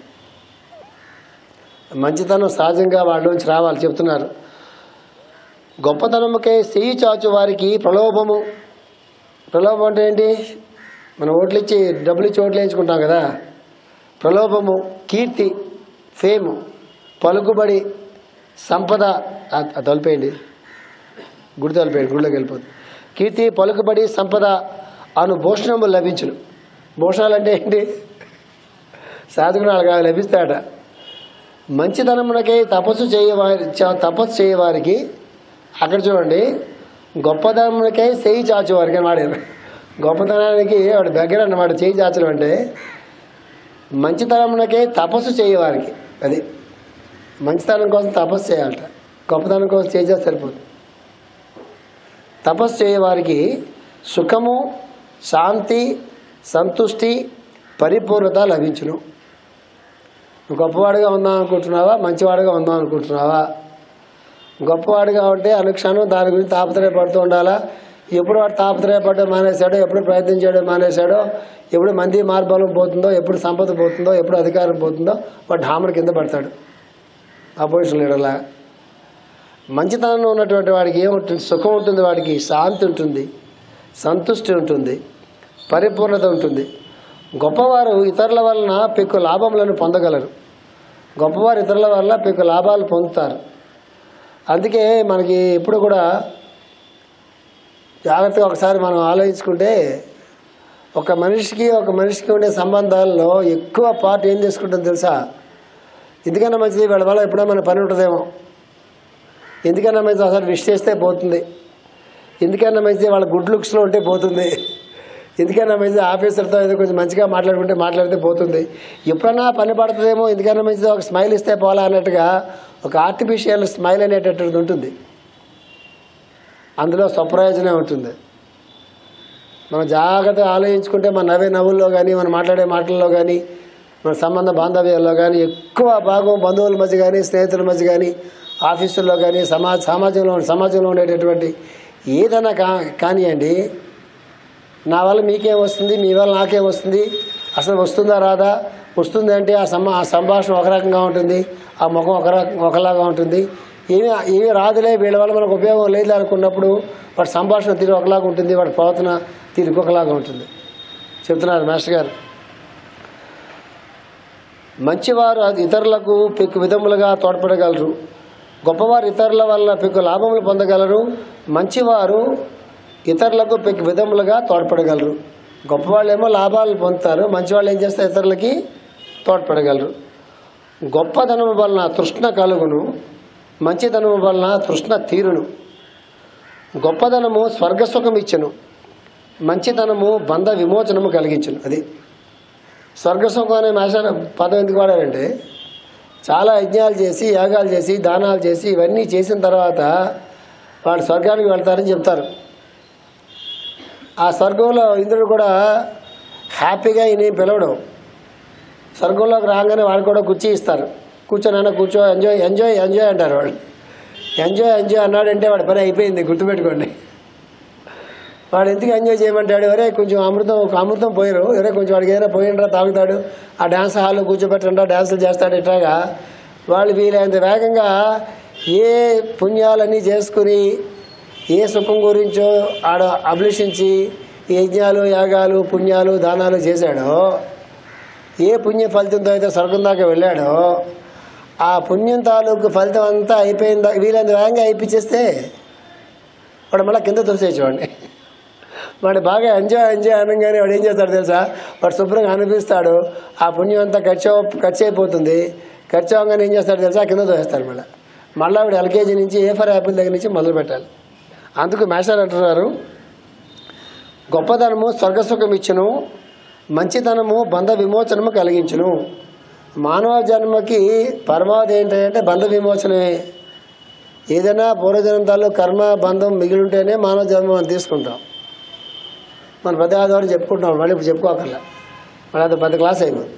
[SPEAKER 1] మంచితనం సహజంగా వాళ్ళలోంచి రావాలి చెప్తున్నారు గొప్పతనముకై చెయ్యి చాచు వారికి ప్రలోభము ప్రలోభం అంటే ఏంటి మనం ఓట్లు ఇచ్చి డబ్బులు ఇచ్చి ఓట్లు వేయించుకుంటాం కదా ప్రలోభము కీర్తి ఫేము పలుకుబడి సంపద ఆ- ఆ తొలిపేయండి గుడి తొలిపేయండి గుడిలోకి వెళ్ళిపోతుంది కీర్తి పలుకుబడి సంపద అను భూషణము లభించును భూషణాలు అంటే ఏంటి సాధకునాలుగా లభిస్తాడ మంచితనమునకై తపస్సు చేయవారి చ- తపస్సు చేయవారికి అక్కడ చూడండి గొప్పతనమునకై చేయి చాచేవారికి అని వాడారు గొప్పతనానికి వాడు దగ్గర అన్నమాట చేయి చాచడం అంటే మంచితనమునకై తపస్సు చేయవారికి అది మంచితనం కోసం తపస్సు చేయాలట గొప్పతనం కోసం చేయి చేస్తే సరిపోతుంది తపస్సు చేయవారికి సుఖము శాంతి సంతుష్టి పరిపూర్ణత లభించును నువ్వు గొప్పవాడిగా ఉందాం అనుకుంటున్నావా మంచివాడిగా ఉందాం అనుకుంటున్నావా గొప్పవాడిగా ఉంటే అనుక్షణం దాని గురించి తాపత్రయపడుతూ ఉండాలా ఎప్పుడు వాడు తాపత్రయపడడం మానేశాడో ఎప్పుడు ప్రయత్నం చేయడం మానేశాడో ఎప్పుడు మంది మార్బలం పోతుందో ఎప్పుడు సంపద పోతుందో ఎప్పుడు అధికారం పోతుందో వాడు హామర్ కింద పడతాడు అపోజిషన్ లీడర్లా మంచితనంలో ఉన్నటువంటి వాడికి ఏముంటుంది సుఖం ఉంటుంది వాడికి శాంతి ఉంటుంది సంతుష్టి ఉంటుంది పరిపూర్ణత ఉంటుంది గొప్పవారు ఇతరుల వలన పెక్కు లాభములను పొందగలరు గొప్పవారు ఇతరుల వల్ల పెక్కు లాభాలు పొందుతారు అందుకే మనకి ఎప్పుడు కూడా జాగ్రత్తగా ఒకసారి మనం ఆలోచించుకుంటే ఒక మనిషికి ఒక మనిషికి ఉండే సంబంధాల్లో ఎక్కువ పార్ట్ ఏం చేసుకుంటుంది తెలుసా ఎందుకన్నా మంచిది వీళ్ళ వల్ల ఎప్పుడో మన పని ఉంటుందేమో ఎందుకన్నా మంచిది ఒకసారి విష్ చేస్తే పోతుంది ఎందుకన్నా మంచిది వాళ్ళ గుడ్ లుక్స్లో ఉంటే పోతుంది ఎందుకన్నా మంచిది ఆఫీసర్తో ఏదో కొంచెం మంచిగా మాట్లాడుకుంటే మాట్లాడితే పోతుంది ఎప్పుడన్నా పని పడుతుందేమో ఎందుకన్నా మంచిది ఒక స్మైల్ ఇస్తే పోలా అన్నట్టుగా ఒక ఆర్టిఫిషియల్ స్మైల్ అనేటటువంటిది ఉంటుంది అందులో స్వప్రయోజనం ఉంటుంది మనం జాగ్రత్తగా ఆలోచించుకుంటే మన నవ్వే నవ్వుల్లో కానీ మనం మాట్లాడే మాటల్లో కానీ మన సంబంధ బాంధవ్యాల్లో కానీ ఎక్కువ భాగం బంధువుల మధ్య కానీ స్నేహితుల మధ్య కానీ ఆఫీసుల్లో కానీ సమాజ సమాజంలో సమాజంలో ఉండేటటువంటి ఏదైనా కా కానివ్వండి నా వల్ల మీకేం వస్తుంది మీ వల్ల నాకేం వస్తుంది అసలు వస్తుందా రాదా వస్తుంది అంటే ఆ సమ ఆ సంభాషణ ఒక రకంగా ఉంటుంది ఆ ముఖం ఒక రకం ఒకలాగా ఉంటుంది ఏమి ఏమి రాదులే వీళ్ళ వల్ల మనకు ఉపయోగం లేదు అనుకున్నప్పుడు వాడి సంభాషణ తీరు ఒకలాగా ఉంటుంది వాడి ప్రవర్తన తీరు ఇంకొకలాగా ఉంటుంది చెప్తున్నారు మాస్టర్ గారు మంచివారు అది ఇతరులకు పెక్కు విధములుగా తోడ్పడగలరు గొప్పవారు ఇతరుల వల్ల పెక్కు లాభములు పొందగలరు మంచివారు ఇతరులకు పెక్కు విధములుగా తోడ్పడగలరు గొప్పవాళ్ళేమో లాభాలు పొందుతారు మంచివాళ్ళు ఏం చేస్తారు ఇతరులకి తోడ్పడగలరు గొప్పదనము వలన తృష్ణ కలుగును మంచిదనము వలన తృష్ణ తీరును గొప్పదనము స్వర్గసుఖం ఇచ్చును మంచితనము బంధ విమోచనము కలిగించును అది స్వర్గసుఖం అనే మాస్టర్ పదం ఎందుకు వాడారంటే చాలా యజ్ఞాలు చేసి యాగాలు చేసి దానాలు చేసి ఇవన్నీ చేసిన తర్వాత వాడు స్వర్గానికి వెళ్తారని చెప్తారు ఆ స్వర్గంలో ఇంద్రుడు కూడా హ్యాపీగా ఈయన పిలవడం స్వర్గంలోకి రాగానే వాడు కూడా కుర్చీ ఇస్తారు కూర్చొని కూర్చో ఎంజాయ్ ఎంజాయ్ ఎంజాయ్ అంటారు వాడు ఎంజాయ్ ఎంజాయ్ అన్నాడంటే వాడి పని అయిపోయింది గుర్తుపెట్టుకోండి వాడు ఎందుకు ఎంజాయ్ చేయమంటాడు ఎవరే కొంచెం అమృతం ఒక అమృతం పోయారు ఎవరే కొంచెం వాడికి ఏదైనా పోయినరా తాగుతాడు ఆ డ్యాన్స్ హాల్లో కూర్చోబెట్టండా డ్యాన్సులు చేస్తాడు ఇట్లాగా వాళ్ళు వీలైనంత వేగంగా ఏ పుణ్యాలన్నీ చేసుకుని ఏ సుఖం గురించో ఆడ అభిలషించి ఈ యజ్ఞాలు యాగాలు పుణ్యాలు దానాలు చేశాడో ఏ పుణ్య ఫలితంతో అయితే స్వర్గం దాకా వెళ్ళాడో ఆ పుణ్యం తాలూకు ఫలితం అంతా అయిపోయిందా వీలైనంత వేగంగా అయిపించేస్తే వాడు మళ్ళీ కింద తోసేసేవాడిని వాడు బాగా ఎంజాయ్ ఎంజాయ్ అనగానే వాడు ఏం చేస్తాడు తెలుసా వాడు శుభ్రంగా అనిపిస్తాడు ఆ పుణ్యం అంతా ఖర్చు అవ- ఖర్చు అయిపోతుంది ఖర్చు అవగానే ఏం చేస్తాడు తెలుసా కింద తోసేస్తాడు మళ్ళీ మళ్ళీ ఆవిడ ఎల్కేజీ నుంచి ఏ ఫర్ యాపిల్ దగ్గర నుంచి మొదలు పెట్టాలి అందుకు మేషాలు అంటున్నారు గొప్పతనము స్వర్గసుఖం ఇచ్చును మంచితనము బంధ విమోచనము కలిగించును మానవ జన్మకి పరమావధి ఏంటంటే బంధ విమోచనమే ఏదైనా పూర్వజన్మతాలు కర్మ బంధం మిగిలి ఉంటేనే మానవ జన్మ మనం తీసుకుంటాం మన పెద్ద ఆదివారం చెప్పుకుంటాం మళ్ళీ ఇప్పుడు చెప్పుకోకర్లా మళ్ళీ అది పెద్ద క్లాస్ అయిపోయింది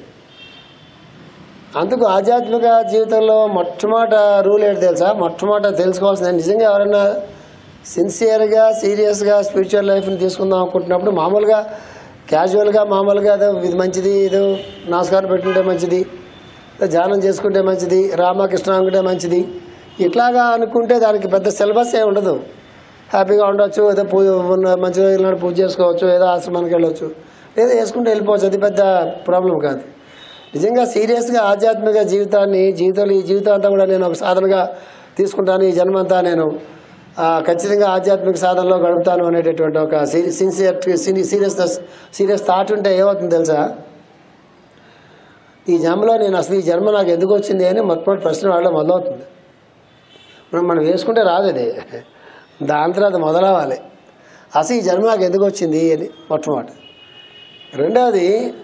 [SPEAKER 1] అందుకు ఆధ్యాత్మిక జీవితంలో మొట్టమొదట రూల్ ఏంటి తెలుసా మొట్టమొదట తెలుసుకోవాల్సింది నిజంగా ఎవరైనా సిన్సియర్గా సీరియస్గా స్పిరిచువల్ లైఫ్ని తీసుకుందాం అనుకుంటున్నప్పుడు మామూలుగా క్యాజువల్గా మామూలుగా ఏదో ఇది మంచిది ఏదో నమస్కారం పెట్టుకుంటే మంచిది ఏదో ధ్యానం చేసుకుంటే మంచిది రామకృష్ణ అనుకుంటే మంచిది ఇట్లాగా అనుకుంటే దానికి పెద్ద సిలబస్ ఏ ఉండదు హ్యాపీగా ఉండొచ్చు ఏదో పూజ ఉన్న మంచి రోజుల నాడు పూజ చేసుకోవచ్చు ఏదో ఆశ్రమానికి వెళ్ళొచ్చు ఏదో వేసుకుంటే వెళ్ళిపోవచ్చు అది పెద్ద ప్రాబ్లం కాదు నిజంగా సీరియస్గా ఆధ్యాత్మిక జీవితాన్ని జీవితంలో ఈ జీవితం అంతా కూడా నేను ఒక సాధనగా తీసుకుంటాను ఈ జన్మంతా నేను ఆ, ఖచ్చితంగా ఆధ్యాత్మిక సాధనలో గడుపుతాను అనేటటువంటి ఒక సిన్సియర్ సీరియస్నెస్ సీరియస్ థాట్ ఉంటే ఏమవుతుంది తెలుసా ఈ జన్మలో నేను అసలు ఈ జన్మ నాకు ఎందుకు వచ్చింది అని మొట్టమొదటి ప్రశ్న వాళ్ళ మొదలవుతుంది మనం మనం వేసుకుంటే రాదు అది దాని తర్వాత మొదలవ్వాలి అసలు ఈ జన్మ నాకు ఎందుకు వచ్చింది అని మొట్టమొదటి రెండవది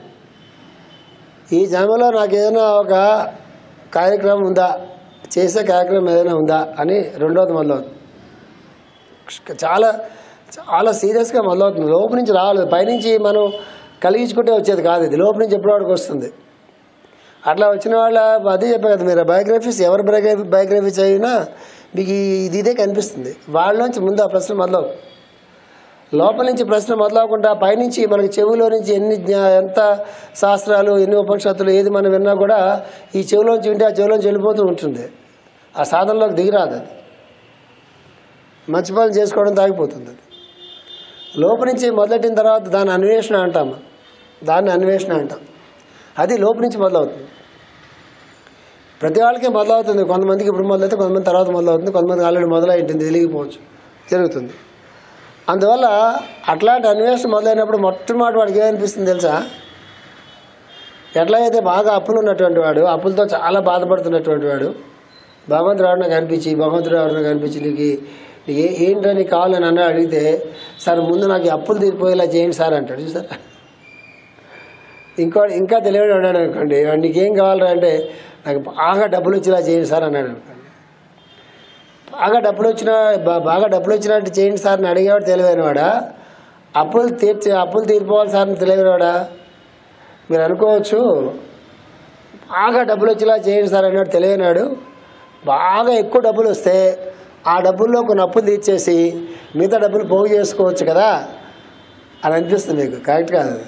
[SPEAKER 1] ఈ జన్మలో నాకు ఏదైనా ఒక కార్యక్రమం ఉందా చేసే కార్యక్రమం ఏదైనా ఉందా అని రెండవది మొదలవుతుంది చాలా చాలా సీరియస్గా మొదలవుతుంది లోపు నుంచి రావాలి పైనుంచి మనం కలిగించుకుంటే వచ్చేది కాదు ఇది లోపు నుంచి ఎప్పటివాడికి వస్తుంది అట్లా వచ్చిన వాళ్ళ అదే చెప్పాను కదా మీరు బయోగ్రఫీస్ ఎవరి బయోగ్రఫీ బయోగ్రఫీ చదివినా మీకు ఈ- ఇది ఇదే కనిపిస్తుంది వాళ్ళలోంచి ముందు ఆ ప్రశ్న మొదలవు లోపల నుంచి ప్రశ్న మొదలవకుండా పైనుంచి మనకి చెవిలో నుంచి ఎన్ని జ్ఞా- ఎంత శాస్త్రాలు ఎన్ని ఉపనిషత్తులు ఏది మనం విన్నా కూడా ఈ చెవిలోంచి వింటే ఆ చెవిలోంచి వెళ్ళిపోతూ ఉంటుంది ఆ సాధనలోకి దిగిరాదు అది మంచి పనులు చేసుకోవడం తాగిపోతుంది అది లోపు నుంచి మొదలెట్టిన తర్వాత దాని అన్వేషణ అంటాం దాన్ని అన్వేషణ అంటాం అది లోపు నుంచి మొదలవుతుంది ప్రతి వాళ్ళకి మొదలవుతుంది కొంతమందికి ఇప్పుడు మొదలైతే కొంతమంది తర్వాత మొదలవుతుంది కొంతమందికి ఆల్రెడీ మొదలైంటుంది తెలియకపోవచ్చు జరుగుతుంది అందువల్ల అట్లాంటి అన్వేషణ మొదలైనప్పుడు మొట్టమొదటి వాడికి ఏమనిపిస్తుంది తెలుసా ఎట్లయితే బాగా అప్పులు ఉన్నటువంటి వాడు అప్పులతో చాలా బాధపడుతున్నటువంటి వాడు భగవంతుడు ఎవరిన కనిపించి భగవంతుడు ఎవరిన కనిపించి నీకు నీకు ఏ- ఏంటో నీకు కావాలని అన్న అడిగితే సార్ ముందు నాకు ఈ అప్పులు తీరిపోయేలా చేయండి సార్ అంటాడు చూసారా ఇంకో ఇంకా తెలియని ఉన్నాడు అనుకోండి "వాడు నీకేం కావాలరా అంటే నాకు బాగా డబ్బులు వచ్చేలా చేయండి సార్ అన్నాడు అనుకోండి బాగా డబ్బులు వచ్చిన బా- బాగా డబ్బులు వచ్చినట్టు చేయండి సార్ అని అడిగేవాడు తెలివైనవాడా అప్పులు తీర్చి అప్పులు తీరిపోవాలి సార్ అని తెలియనివాడా మీరు అనుకోవచ్చు బాగా డబ్బులు వచ్చేలా చేయండి సార్ అన్నాడు తెలియనాడు బాగా ఎక్కువ డబ్బులు వస్తే ఆ డబ్బుల్లో కొన్ని అప్పులు తీర్చేసి మిగతా డబ్బులు పోగు చేసుకోవచ్చు కదా అని అనిపిస్తుంది మీకు కరెక్ట్ కాదు అది.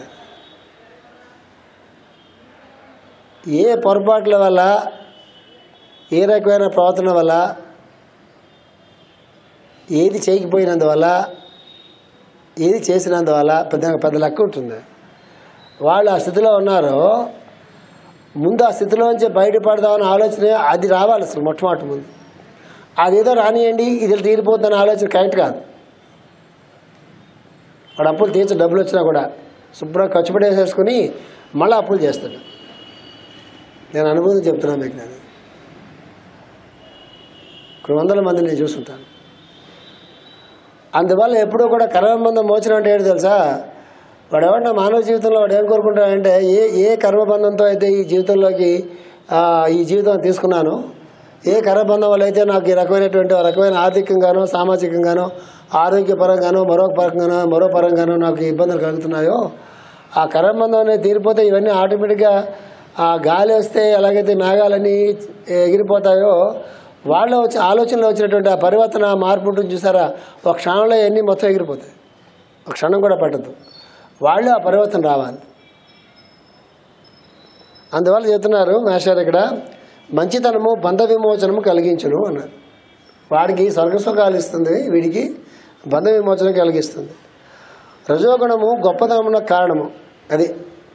[SPEAKER 1] ఏ పొరపాట్ల వల్ల ఏ రకమైన ప్రవర్తన వల్ల ఏది చేయకపోయినందువల్ల ఏది చేసినందువల్ల పెద్ద పెద్ద లెక్క ఉంటుంది వాళ్ళు ఆ స్థితిలో ఉన్నారో ముందు ఆ స్థితిలోంచి బయటపడదామని ఆలోచన అది రావాలి అసలు మొట్టమొదటి ముందు అదేదో రానియండి ఇది తీరిపోతుందనే ఆలోచన కరెక్ట్ కాదు వాడు అప్పులు తీర్చ డబ్బులు వచ్చినా కూడా శుభ్రంగా ఖర్చు పెట్టేసేసుకుని మళ్ళీ అప్పులు చేస్తాడు నేను అనుభూతి చెప్తున్నాను మీకు నేను కొన్ని వందల మంది నేను చూస్తుంటాను అందువల్ల ఎప్పుడూ కూడా కర్మబంధం మోచనం అంటే ఏంటి తెలుసా వాడు ఎవడన్నా మానవ జీవితంలో వాడు ఏం కోరుకుంటాడంటే ఏ ఏ కర్మబంధంతో అయితే ఈ జీవితంలోకి ఆ, ఈ జీవితం తీసుకున్నాను ఏ కర్మబంధం వల్ల అయితే నాకు ఈ రకమైనటువంటి ఒక రకమైన ఆర్థికంగానో సామాజికంగానో ఆరోగ్యపరంగానో మరో పరంగానో మరో పరంగానో నాకు ఇబ్బందులు కలుగుతున్నాయో ఆ కర్మబంధం అనేది తీరిపోతే ఇవన్నీ ఆటోమేటిక్గా ఆ గాలి వస్తే ఎలాగైతే మేఘాలన్నీ ఎగిరిపోతాయో వాళ్ళ వచ్చి ఆలోచనలో వచ్చినటువంటి ఆ పరివర్తన ఆ మార్పు ఉంటుంది చూసారా ఒక క్షణంలో ఎన్ని మొత్తం ఎగిరిపోతాయి ఒక క్షణం కూడా పట్టదు వాళ్ళు ఆ పరివర్తన రావాలి అందువల్ల చెప్తున్నారు మేషారు ఇక్కడ మంచితనము బంధ విమోచనము కలిగించును అన్నారు వాడికి స్వర్గసుఖాలు ఇస్తుంది వీడికి బంధ విమోచనం కలిగిస్తుంది రజోగుణము గొప్పతనమునకు కారణము అది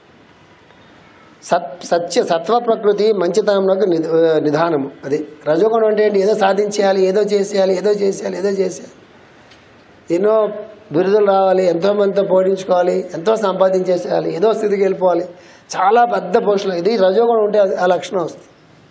[SPEAKER 1] సత్ సత్య సత్వ ప్రకృతి మంచితనంలోకి నిధ నిధానము అది రజోగుణం అంటే ఏంటి ఏదో సాధించేయాలి ఏదో చేసేయాలి ఏదో చేసేయాలి ఏదో చేసేయాలి ఎన్నో బిరుదులు రావాలి ఎంతో మందితో పోడించుకోవాలి ఎంతో సంపాదించేసేయాలి ఏదో స్థితికి వెళ్ళిపోవాలి చాలా పెద్ద పోషణ ఇది రజోగుణం ఉంటే అది- ఆ లక్షణం వస్తుంది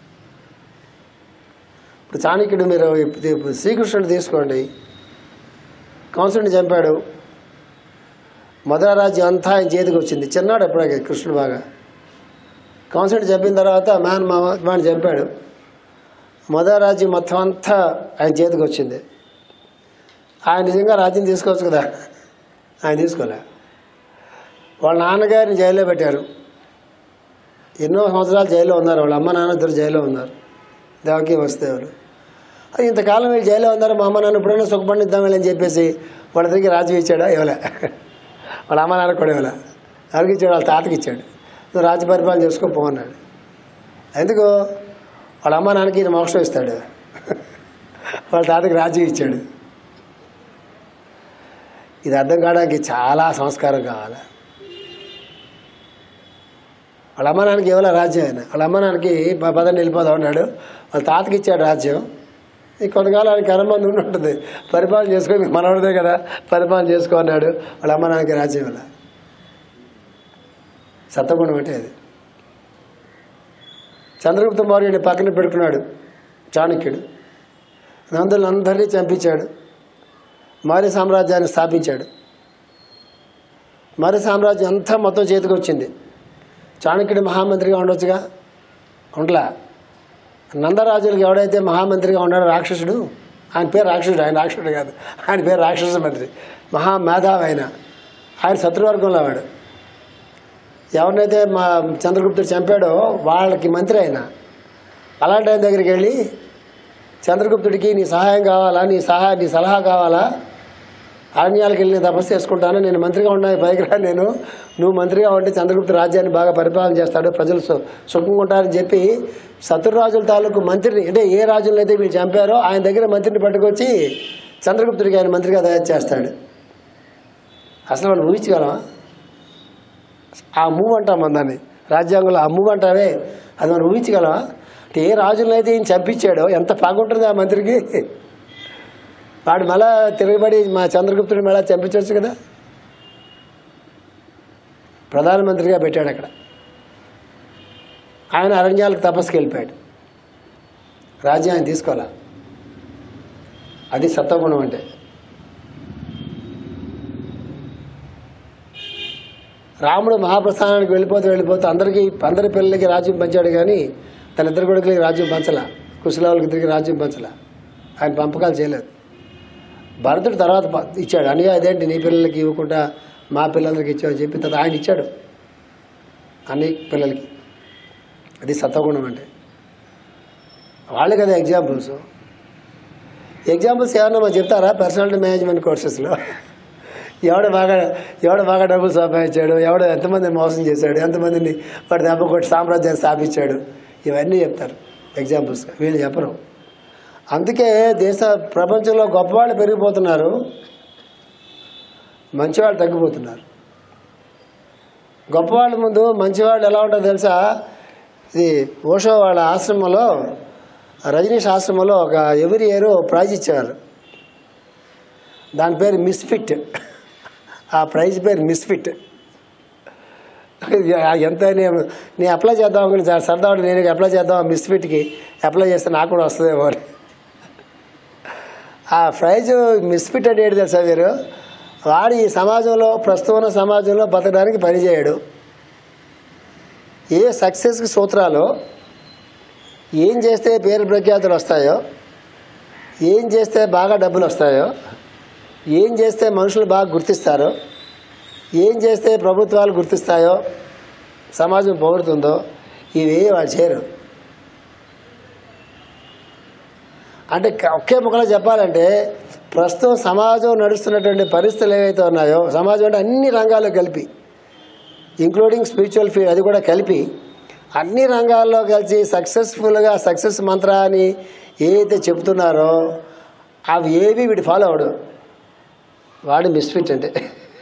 [SPEAKER 1] ఇప్పుడు చాణక్యుడు మీరు ఇప్పుడు ఇప్పుడు శ్రీకృష్ణుడు తీసుకోండి కంసుడిని చంపాడు మధుర రాజ్యం అంతా ఆయన చేతికి వచ్చింది చిన్నాడు ఎప్పుడే కృష్ణుడు బాగా కంసుడిని చంపిన తర్వాత మ్యాన్ మా వాడిని చంపాడు మధుర రాజ్యం మొత్తం అంతా ఆయన చేతికి వచ్చింది ఆయన నిజంగా రాజ్యం తీసుకోవచ్చు కదా ఆయన తీసుకోలే వాళ్ళ నాన్నగారిని జైల్లో పెట్టారు ఎన్నో సంవత్సరాలు జైల్లో ఉన్నారు వాళ్ళ అమ్మ నాన్న ఇద్దరు జైల్లో ఉన్నారు దేవకి వస్తేవారు అది ఇంతకాలం వీళ్ళు జైల్లో ఉన్నారు మా అమ్మ నాన్న ఎప్పుడైనా సుఖపడిద్దాం అని చెప్పేసి వాళ్ళ దగ్గరికి రాజ్యం ఇచ్చాడా ఇవ్వలే వాళ్ళ అమ్మ నాన్న కూడా ఇవ్వలే ఎవరికి ఇచ్చాడు వాళ్ళ తాతకి ఇచ్చాడు నువ్వు రాజ్య పరిపాలన చేసుకో పో అన్నాడు ఎందుకు వాళ్ళ అమ్మ నాన్నకి ఈయన మోక్షం ఇస్తాడు వాళ్ళ తాతకి రాజ్యం ఇచ్చాడు ఇది అర్థం కావడానికి చాలా సంస్కారం కావాలి వాళ్ళ అమ్మ నాన్నకి ఇవ్వాల రాజ్యం ఆయన వాళ్ళ అమ్మ నాన్నకి ప- పదండి వెళ్ళిపోదాం అన్నాడు వాళ్ళ తాతకి ఇచ్చాడు రాజ్యం ఈ కొంతకాలం ఆయన కర్మంది ఉండి ఉంటుంది పరిపాలన చేసుకొని మనవాడిదే కదా పరిపాలన చేసుకో అన్నాడు వాళ్ళ అమ్మ నాన్నకి రాజ్యం ఇవ్వాల సత్వగుణం అంటే అది చంద్రగుప్త మౌర్యుడిని పక్కన పెట్టుకున్నాడు చాణక్యుడు నందులను అందరినీ చంపించాడు మౌర్య సామ్రాజ్యాన్ని స్థాపించాడు మౌర్య సామ్రాజ్యం అంతా మొత్తం చేతికి వచ్చింది చాణక్యుడు మహామంత్రిగా ఉండొచ్చుగా ఉండలా నందరాజులకు ఎవడైతే మహామంత్రిగా ఉన్నాడో రాక్షసుడు ఆయన పేరు రాక్షసుడు ఆయన రాక్షసుడు కాదు ఆయన పేరు రాక్షస మంత్రి మహా మేధావి ఆయన ఆయన శత్రువర్గంలో వాడు ఎవరినైతే మా చంద్రగుప్తుడు చంపాడో వాళ్ళకి మంత్రి ఆయన అలాంటి ఆయన దగ్గరికి వెళ్ళి చంద్రగుప్తుడికి నీ సహాయం కావాలా నీ సహాయ నీ సలహా కావాలా అరణ్యాలకు వెళ్ళి నేను తపస్సు చేసుకుంటాను నేను మంత్రిగా ఉన్నా పైకి రా నేను నువ్వు మంత్రిగా ఉంటే చంద్రగుప్త రాజ్యాన్ని బాగా పరిపాలన చేస్తాడు ప్రజలు సు సుఖంగా ఉంటారని చెప్పి శత్రురాజుల తాలూకు మంత్రిని అంటే ఏ రాజులను అయితే వీళ్ళు చంపారో ఆయన దగ్గర మంత్రిని పట్టుకొచ్చి చంద్రగుప్తుడికి ఆయన మంత్రిగా తయారు చేస్తాడు అసలు మనం ఊహించగలమా ఆ మూవ్ అంటాం మన దాన్ని రాజ్యాంగంలో ఆ మూవ్ అంటావే అది మనం ఊహించగలమా అంటే ఏ రాజులను అయితే ఈయన చంపించాడో ఎంత బాగుంటుంది ఆ మంత్రికి వాడు మళ్ళా తిరగబడి మా చంద్రగుప్తుడిని మళ్ళా చంపించవచ్చు కదా ప్రధానమంత్రిగా పెట్టాడు అక్కడ ఆయన అరణ్యాలకు తపస్సుకి వెళ్ళిపోయాడు రాజ్యాన్ని తీసుకోవాలా అది సత్వగుణం అంటే రాముడు మహాప్రస్థానానికి వెళ్ళిపోతూ వెళ్ళిపోతూ అందరికీ అందరి పిల్లలకి రాజ్యం పంచాడు కానీ తన ఇద్దరు కొడుకులకి రాజ్యం పంచలా కుశలవులకి ఇద్దరికి రాజ్యం పంచలా ఆయన పంపకాలు చేయలేదు భరతుడు తర్వాత ప- ఇచ్చాడు అని అదేంటి నీ పిల్లలకి ఇవ్వకుండా మా పిల్లలకి ఇచ్చావు అని చెప్పి తర్వాత ఆయన ఇచ్చాడు అన్ని పిల్లలకి అది సత్వగుణం అంటే వాళ్ళే కదా ఎగ్జాంపుల్స్ ఎగ్జాంపుల్స్ ఏమన్నా మాకు చెప్తారా పర్సనాలిటీ మేనేజ్మెంట్ కోర్సెస్లో ఎవడు బాగా ఎవడు బాగా డబ్బులు సంపాదించాడు ఎవడు ఎంతమందిని మోసం చేశాడు ఎంతమందిని వాడు దెబ్బ కొట్టి సామ్రాజ్యాన్ని స్థాపించాడు ఇవన్నీ చెప్తారు ఎగ్జాంపుల్స్ వీళ్ళు చెప్పరు అందుకే దేశ ప్రపంచంలో గొప్పవాళ్ళు పెరిగిపోతున్నారు మంచివాళ్ళు తగ్గిపోతున్నారు గొప్పవాళ్ళ ముందు మంచివాళ్ళు ఎలా ఉంటుందో తెలుసా ఇది ఓషో వాళ్ళ ఆశ్రమంలో రజనీష్ ఆశ్రమంలో ఒక ఎవరి ఇయర్ ప్రైజ్ ఇచ్చేవారు దాని పేరు మిస్ఫిట్ ఆ ప్రైజ్ పేరు మిస్ఫిట్ ఎంత నేను నేను అప్లై చేద్దాం అనుకుని సార్ సరదా ఉంటే నేను అప్లై చేద్దాం మిస్ఫిట్కి అప్లై చేస్తే నాకు కూడా వస్తుందేమో అని ఆ ప్రైజ్ మిస్ఫిట్ అంటే ఏంటి తెలుసా మీరు వాడు ఈ సమాజంలో ప్రస్తుతం ఉన్న సమాజంలో బతకడానికి పనిచేయడు ఏ సక్సెస్కి సూత్రాలు ఏం చేస్తే పేరు ప్రఖ్యాతులు వస్తాయో ఏం చేస్తే బాగా డబ్బులు వస్తాయో ఏం చేస్తే మనుషులు బాగా గుర్తిస్తారో ఏం చేస్తే ప్రభుత్వాలు గుర్తిస్తాయో సమాజం పొగుడుతుందో ఇవి వాళ్ళు చేయరు అంటే క- ఒకే ముఖంలో చెప్పాలంటే ప్రస్తుతం సమాజం నడుస్తున్నటువంటి పరిస్థితులు ఏవైతే ఉన్నాయో సమాజం అంటే అన్ని రంగాల్లో కలిపి ఇంక్లూడింగ్ స్పిరిచువల్ ఫీల్డ్ అది కూడా కలిపి అన్ని రంగాల్లో కలిసి సక్సెస్ఫుల్గా సక్సెస్ మంత్రాన్ని ఏదైతే చెప్తున్నారో అవి ఏవి వీడు ఫాలో అవడు వాడు మిస్ఫిట్ అంటే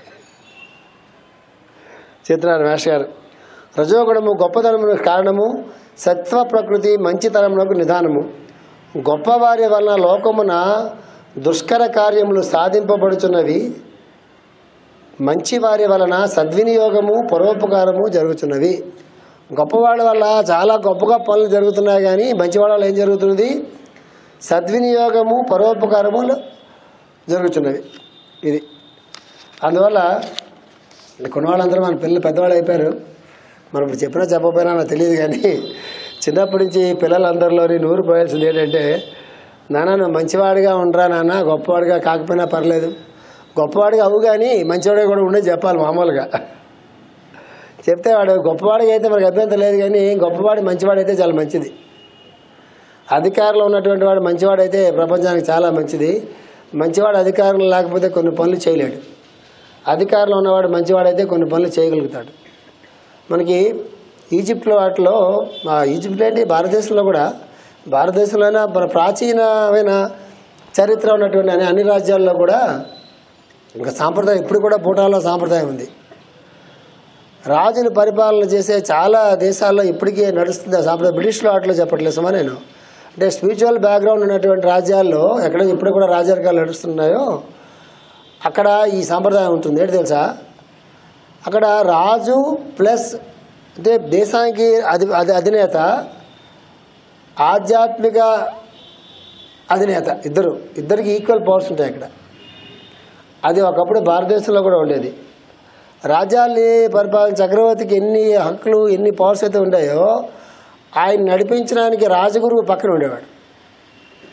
[SPEAKER 1] చిత్రారు మేష్ గారు రజోగుణము గొప్పతనమునకు కారణము సత్వ ప్రకృతి మంచితనమునకు నిదానము గొప్పవారి వలన లోకమున దుష్కర కార్యములు సాధింపబడుచున్నవి మంచివారి వలన సద్వినియోగము పరోపకారము జరుగుతున్నవి గొప్పవాళ్ళ వల్ల చాలా గొప్పగా పనులు జరుగుతున్నాయి కానీ మంచివాళ్ళ వల్ల ఏం జరుగుతున్నది సద్వినియోగము పరోపకారము జరుగుతున్నవి ఇది అందువల్ల కొన్ని వాళ్ళందరూ మన పిల్లలు పెద్దవాళ్ళు అయిపోయారు మనం ఇప్పుడు చెప్పినా చెప్పకపోయినా నాకు తెలియదు కానీ చిన్నప్పటి నుంచి పిల్లలందరిలోని నూరు పోయాల్సింది ఏంటంటే నాన్న నువ్వు మంచివాడిగా ఉండరా నాన్న గొప్పవాడిగా కాకపోయినా పర్లేదు గొప్పవాడిగా అవు కానీ మంచివాడిగా కూడా ఉండే చెప్పాలి మామూలుగా చెప్తే వాడు గొప్పవాడిగా అయితే మనకు అభ్యంతరం లేదు కానీ గొప్పవాడి మంచివాడైతే చాలా మంచిది అధికారంలో ఉన్నటువంటి వాడు మంచివాడైతే ప్రపంచానికి చాలా మంచిది మంచివాడు అధికారంలో లేకపోతే కొన్ని పనులు చేయలేడు అధికారంలో ఉన్నవాడు మంచివాడైతే కొన్ని పనులు చేయగలుగుతాడు మనకి ఈజిప్ట్లో వాటిలో ఆ ఈజిప్ట్ ఏంటి భారతదేశంలో కూడా భారతదేశంలోనే మన ప్రాచీనమైన చరిత్ర ఉన్నటువంటి అన్ని అన్ని రాజ్యాల్లో కూడా ఇంకా సాంప్రదాయం ఇప్పుడు కూడా భూటాన్లో సాంప్రదాయం ఉంది రాజులు పరిపాలన చేసే చాలా దేశాల్లో ఇప్పటికీ నడుస్తుంది ఆ సాంప్రదాయం బ్రిటిష్లో వాటిలో చెప్పట్లేదు సుమా నేను అంటే స్పిరిచువల్ బ్యాక్గ్రౌండ్ ఉన్నటువంటి రాజ్యాల్లో ఎక్కడ ఇప్పుడు కూడా రాజరికాలు నడుస్తున్నాయో అక్కడ ఈ సాంప్రదాయం ఉంటుంది ఏంటి తెలుసా అక్కడ రాజు ప్లస్ అంటే దేశానికి అధి అధి అధినేత ఆధ్యాత్మిక అధినేత ఇద్దరు ఇద్దరికి ఈక్వల్ పవర్స్ ఉంటాయి అక్కడ అది ఒకప్పుడు భారతదేశంలో కూడా ఉండేది రాజ్యాల్ని పరిపాలన చక్రవర్తికి ఎన్ని హక్కులు ఎన్ని పవర్స్ అయితే ఉంటాయో ఆయన నడిపించడానికి రాజగురువు పక్కన ఉండేవాడు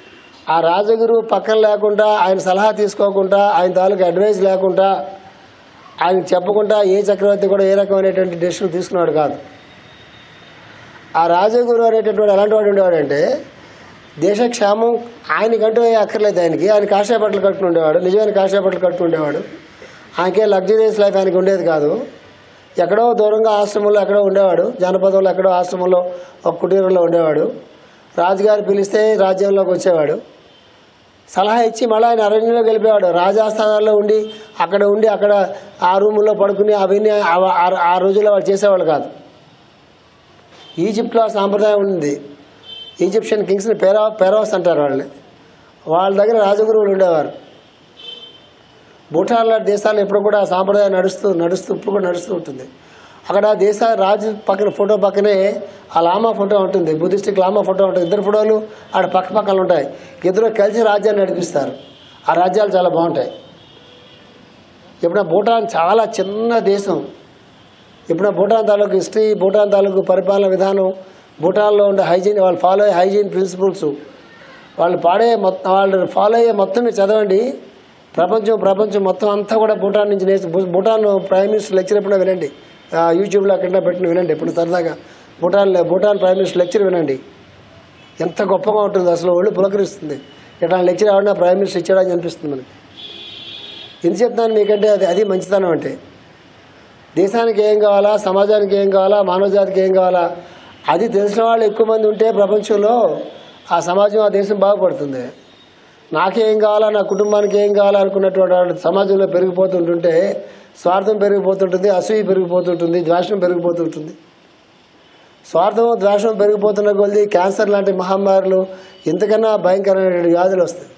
[SPEAKER 1] ఆ రాజగురు పక్కన లేకుండా ఆయన సలహా తీసుకోకుండా ఆయన తాలూకు అడ్వైస్ లేకుండా ఆయన చెప్పకుండా ఏ చక్రవర్తి కూడా ఏ రకమైనటువంటి డెసిషన్ తీసుకున్నాడు కాదు ఆ రాజగురు అనేటటువంటి ఎలాంటి వాడు ఉండేవాడంటే దేశక్షేమం ఆయనకంటూ ఏ అక్కర్లేదు ఆయనకి ఆయన కాషాయ బట్టలు కట్టుకుని ఉండేవాడు నిజమైన కాషాయ బట్టలు కట్టుకుని ఉండేవాడు ఆయనకే లగ్జరీస్ లైఫ్ ఆయనకి ఉండేది కాదు ఎక్కడో దూరంగా ఆశ్రమంలో ఎక్కడో ఉండేవాడు జానపదంలో ఎక్కడో ఆశ్రమంలో ఒక కుటీరంలో ఉండేవాడు రాజుగారు పిలిస్తే రాజ్యంలోకి వచ్చేవాడు సలహా ఇచ్చి మళ్ళీ ఆయన అరణ్యంలో గెలిపేవాడు రాజాస్థానాల్లో ఉండి అక్కడ ఉండి అక్కడ ఆ రూముల్లో పడుకుని అవన్నీ ఆ- ఆ- ఆ రోజుల్లో వాళ్ళు చేసేవాళ్ళు కాదు ఈజిప్ట్లో ఆ సాంప్రదాయం ఉంది ఈజిప్షియన్ కింగ్స్ని పెరా పెరోస్ అంటారు వాళ్ళని వాళ్ళ దగ్గర రాజగురువులు ఉండేవారు భూటాన్ లాంటి దేశాలు ఎప్పుడు కూడా ఆ సాంప్రదాయం నడుస్తూ నడుస్తూ ఇప్పుడు కూడా నడుస్తూ ఉంటుంది అక్కడ ఆ దేశ రాజు పక్కన ఫోటో పక్కనే ఆ లామా ఫోటో ఉంటుంది బుద్ధిస్టిక్ లామా ఫోటో ఉంటుంది ఇద్దరు ఫోటోలు ఆడ పక్క పక్కన ఉంటాయి ఇద్దరు కలిసి రాజ్యాన్ని నడిపిస్తారు ఆ రాజ్యాలు చాలా బాగుంటాయి ఇప్పుడు భూటాన్ చాలా చిన్న దేశం ఇప్పుడు భూటాన్ తాలూకు హిస్టరీ భూటాన్ తాలూకు పరిపాలన విధానం భూటాన్లో ఉండే హైజీన్ వాళ్ళు ఫాలో అయ్యే హైజీన్ ప్రిన్సిపల్స్ వాళ్ళు పాడే మొత్తం వాళ్ళు ఫాలో అయ్యే మొత్తం మీరు చదవండి ప్రపంచం ప్రపంచం మొత్తం అంతా కూడా భూటాన్ నుంచి నేర్చు భూ- భూటాన్ ప్రైమ్ మినిస్టర్ లెక్చర్ ఎప్పుడో వినండి ఆ, యూట్యూబ్లో అక్కడ పెట్టిన వినండి ఇప్పుడు సరదాగా Bhutan Bhutan prime minister lecture వినండి ఎంత గొప్పగా ఉంటుంది అసలు ఒళ్ళు పులకరిస్తుంది ఇట్లా లెక్చర్ ఎవరైనా ప్రైమ్ మినిస్టర్ ఇచ్చాడని అనిపిస్తుంది మనకి ఎందుకు చెప్తున్నాను మీకంటే అది అది మంచితనం అంటే దేశానికి ఏం కావాలా సమాజానికి ఏం కావాలా మానవ జాతికి ఏం కావాలా అది తెలిసిన వాళ్ళు ఎక్కువ మంది ఉంటే ప్రపంచంలో ఆ సమాజం ఆ దేశం బాగుపడుతుంది నాకేం కావాలా నా కుటుంబానికి ఏం కావాలా అనుకున్నటువంటి వాళ్ళు సమాజంలో పెరిగిపోతుంటుంటే స్వార్థం పెరిగిపోతుంటుంది అసూయ పెరిగిపోతుంటుంది ద్వేషం పెరిగిపోతుంటుంది స్వార్థం ద్వేషం పెరిగిపోతున్న కొద్ది క్యాన్సర్ లాంటి మహమ్మారులు ఇంతకన్నా భయంకరమైన వ్యాధులు వస్తాయి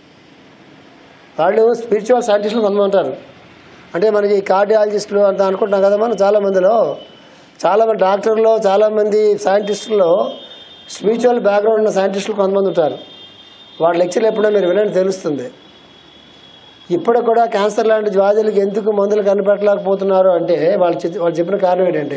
[SPEAKER 1] వాళ్ళు స్పిరిచువల్ సైంటిస్టులు కొంతమంది ఉంటారు అంటే మనకి కార్డియాలజిస్టులు అంత అనుకుంటున్నాం కదా మనం చాలా మందిలో చాలామంది డాక్టర్లు చాలామంది సైంటిస్టుల్లో స్పిరిచువల్ బ్యాక్గ్రౌండ్ ఉన్న సైంటిస్టులు కొంతమంది ఉంటారు వాళ్ళ లెక్చర్లు ఎప్పుడో మీరు వినండి తెలుస్తుంది ఇప్పుడు కూడా క్యాన్సర్ లాంటి వ్యాధులకి ఎందుకు మందులు కనిపెట్టలేకపోతున్నారు అంటే వాళ్ళు చె- వాళ్ళు చెప్పిన కారణం ఏంటంటే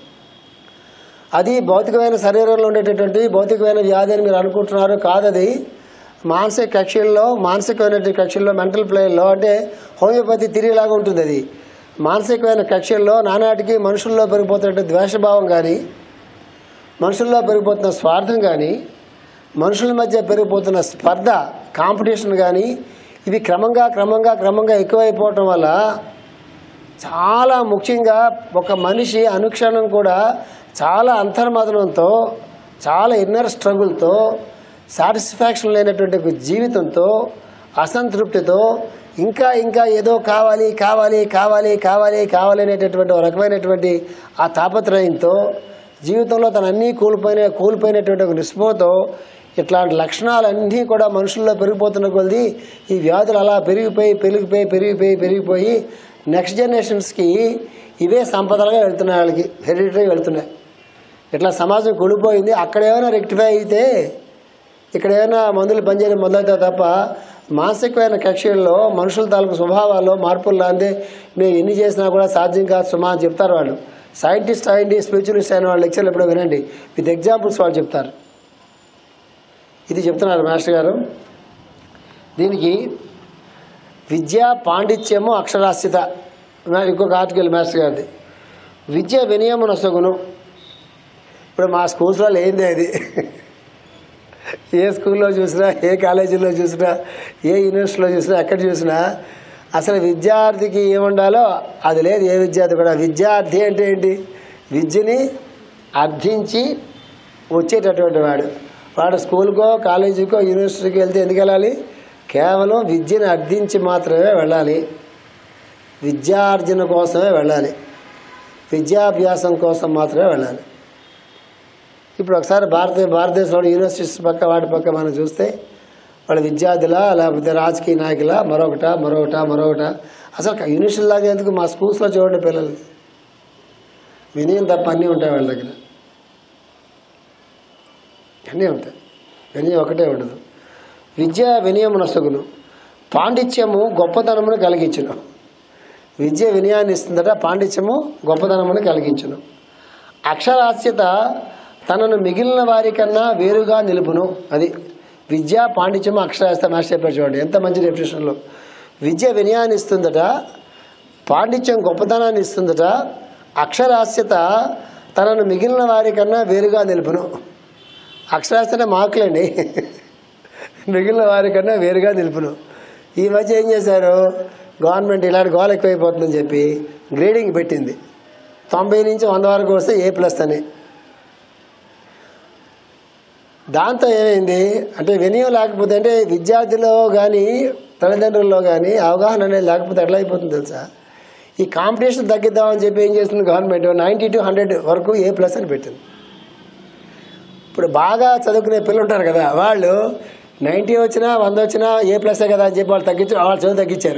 [SPEAKER 1] అది భౌతికమైన శరీరంలో ఉండేటటువంటి భౌతికమైన వ్యాధి అని మీరు అనుకుంటున్నారు కాదది మానసిక కక్షల్లో మానసికమైన కక్షల్లో మెంటల్ ప్లేన్లో అంటే హోమియోపతి తిరిగిలాగా ఉంటుంది అది మానసికమైన కక్షల్లో నానాటికి మనుషుల్లో పెరిగిపోతున్న ద్వేషభావం కానీ మనుషుల్లో పెరిగిపోతున్న స్వార్థం కానీ మనుషుల మధ్య పెరిగిపోతున్న స్పర్ధ కాంపిటీషన్ కానీ ఇవి క్రమంగా క్రమంగా క్రమంగా ఎక్కువైపోవటం వల్ల చాలా ముఖ్యంగా ఒక మనిషి అనుక్షణం కూడా చాలా అంతర్మదనంతో చాలా ఇన్నర్ స్ట్రగుల్తో సాటిస్ఫాక్షన్ లేనటువంటి ఒక జీవితంతో అసంతృప్తితో ఇంకా ఇంకా ఏదో కావాలి కావాలి కావాలి కావాలి కావాలి అనేటటువంటి ఒక రకమైనటువంటి ఆ తాపత్రయంతో జీవితంలో తన అన్నీ కోల్పోయిన కోల్పోయినటువంటి ఒక నిస్పృహతో ఇట్లాంటి లక్షణాలన్నీ కూడా మనుషుల్లో పెరిగిపోతున్న కొద్దీ ఈ వ్యాధులు అలా పెరిగిపోయి పెరిగిపోయి పెరిగిపోయి పెరిగిపోయి నెక్స్ట్ జనరేషన్స్కి ఇవే సంపదలుగా వెళ్తున్నాయి వాళ్ళకి హెరిడిటరీ వెళ్తున్నాయి ఇట్లా సమాజం కూలిపోయింది అక్కడ ఏమైనా రెక్టిఫై అయితే ఇక్కడ ఏమైనా మందులు పనిచేయడం మొదలవుతాయి తప్ప మానసికమైన కక్షల్లో మనుషుల తాలూకు స్వభావాల్లో మార్పులు లాంటి మేము ఎన్ని చేసినా కూడా సాధ్యం కాదు సుమా అని చెప్తారు వాళ్ళు సైంటిస్ట్ అయ్యండి స్పిరిచువలిస్ట్ అయిన వాళ్ళ లెక్చర్లు ఎప్పుడో వినండి విత్ ఎగ్జాంపుల్స్ వాళ్ళు చెప్తారు ఇది చెప్తున్నారు మాస్టర్ గారు దీనికి విద్య పాండిత్యము అక్షరాస్యత నా- ఇంకొక ఆర్టికల్ మాస్టర్ గారిది విద్య వినయమునసగును ఇప్పుడు మా స్కూల్స్లో లేనిదే అది ఏ స్కూల్లో చూసినా ఏ కాలేజీలో చూసినా ఏ యూనివర్సిటీలో చూసినా ఎక్కడ చూసినా అసలు విద్యార్థికి ఏముండాలో అది లేదు ఏ విద్యార్థి కూడా విద్యార్థి అంటే ఏంటి విద్యని అర్థించి వచ్చేటటువంటి వాడు వాడు స్కూల్కో కాలేజీకో యూనివర్సిటీకి వెళ్తే ఎందుకు వెళ్ళాలి కేవలం విద్యను అర్థించి మాత్రమే వెళ్ళాలి విద్యార్జన కోసమే వెళ్ళాలి విద్యాభ్యాసం కోసం మాత్రమే వెళ్ళాలి ఇప్పుడు ఒకసారి భారత భారతదేశంలో యూనివర్సిటీస్ పక్క వాటి పక్క మనం చూస్తే వాళ్ళ విద్యార్థుల లేకపోతే రాజకీయ నాయకుల మరొకట మరొకట మరొకట అసలు యూనివర్సిటీ లాగా ఎందుకు మా స్కూల్స్లో చూడండి పిల్లలు వినయం తప్ప అన్నీ ఉంటాయి వాళ్ళ దగ్గర అన్నీ ఉంటాయి వినయం ఒకటే ఉండదు విద్య వినయము నొసగును పాండిత్యము గొప్పతనమును కలిగించును విద్య వినయాన్ని ఇస్తుందట పాండిత్యము గొప్పతనమును కలిగించును అక్షరాస్యత తనను మిగిలిన వారికన్నా వేరుగా నిలుపును అది విద్య పాండిత్యం అక్షరాస్త మాస్టర్ చెప్పారు చూడండి ఎంత మంచి డెఫినేషన్లో విద్య వినయాన్ని ఇస్తుందట పాండిత్యం గొప్పతనాన్ని ఇస్తుందట అక్షరాస్యత తనను మిగిలిన వారికన్నా వేరుగా నిలుపును అక్షరాస్యత మార్కులండి మిగిలిన వారికన్నా వేరుగా నిలుపును ఈ మధ్య ఏం చేశారు గవర్నమెంట్ ఇలాంటి గోల ఎక్కువైపోతుందని చెప్పి గ్రేడింగ్ పెట్టింది తొంభై నుంచి వంద వరకు వస్తే ఏ ప్లస్ అని దాంతో ఏమైంది అంటే వినయం లేకపోతే అంటే విద్యార్థిలో కానీ తల్లిదండ్రుల్లో కానీ అవగాహన అనేది లేకపోతే ఎట్లా అయిపోతుంది తెలుసా ఈ కాంపిటీషన్ తగ్గిద్దామని చెప్పి ఏం చేస్తుంది గవర్నమెంట్ నైంటీ టు హండ్రెడ్ వరకు ఏ ప్లస్ అని పెట్టింది ఇప్పుడు బాగా చదువుకునే పిల్లలు ఉంటారు కదా వాళ్ళు నైంటీ వచ్చినా వంద వచ్చినా ఏ ప్లస్ఏ కదా అని చెప్పి వాళ్ళు తగ్గించారు వాళ్ళు చదువు తగ్గించారు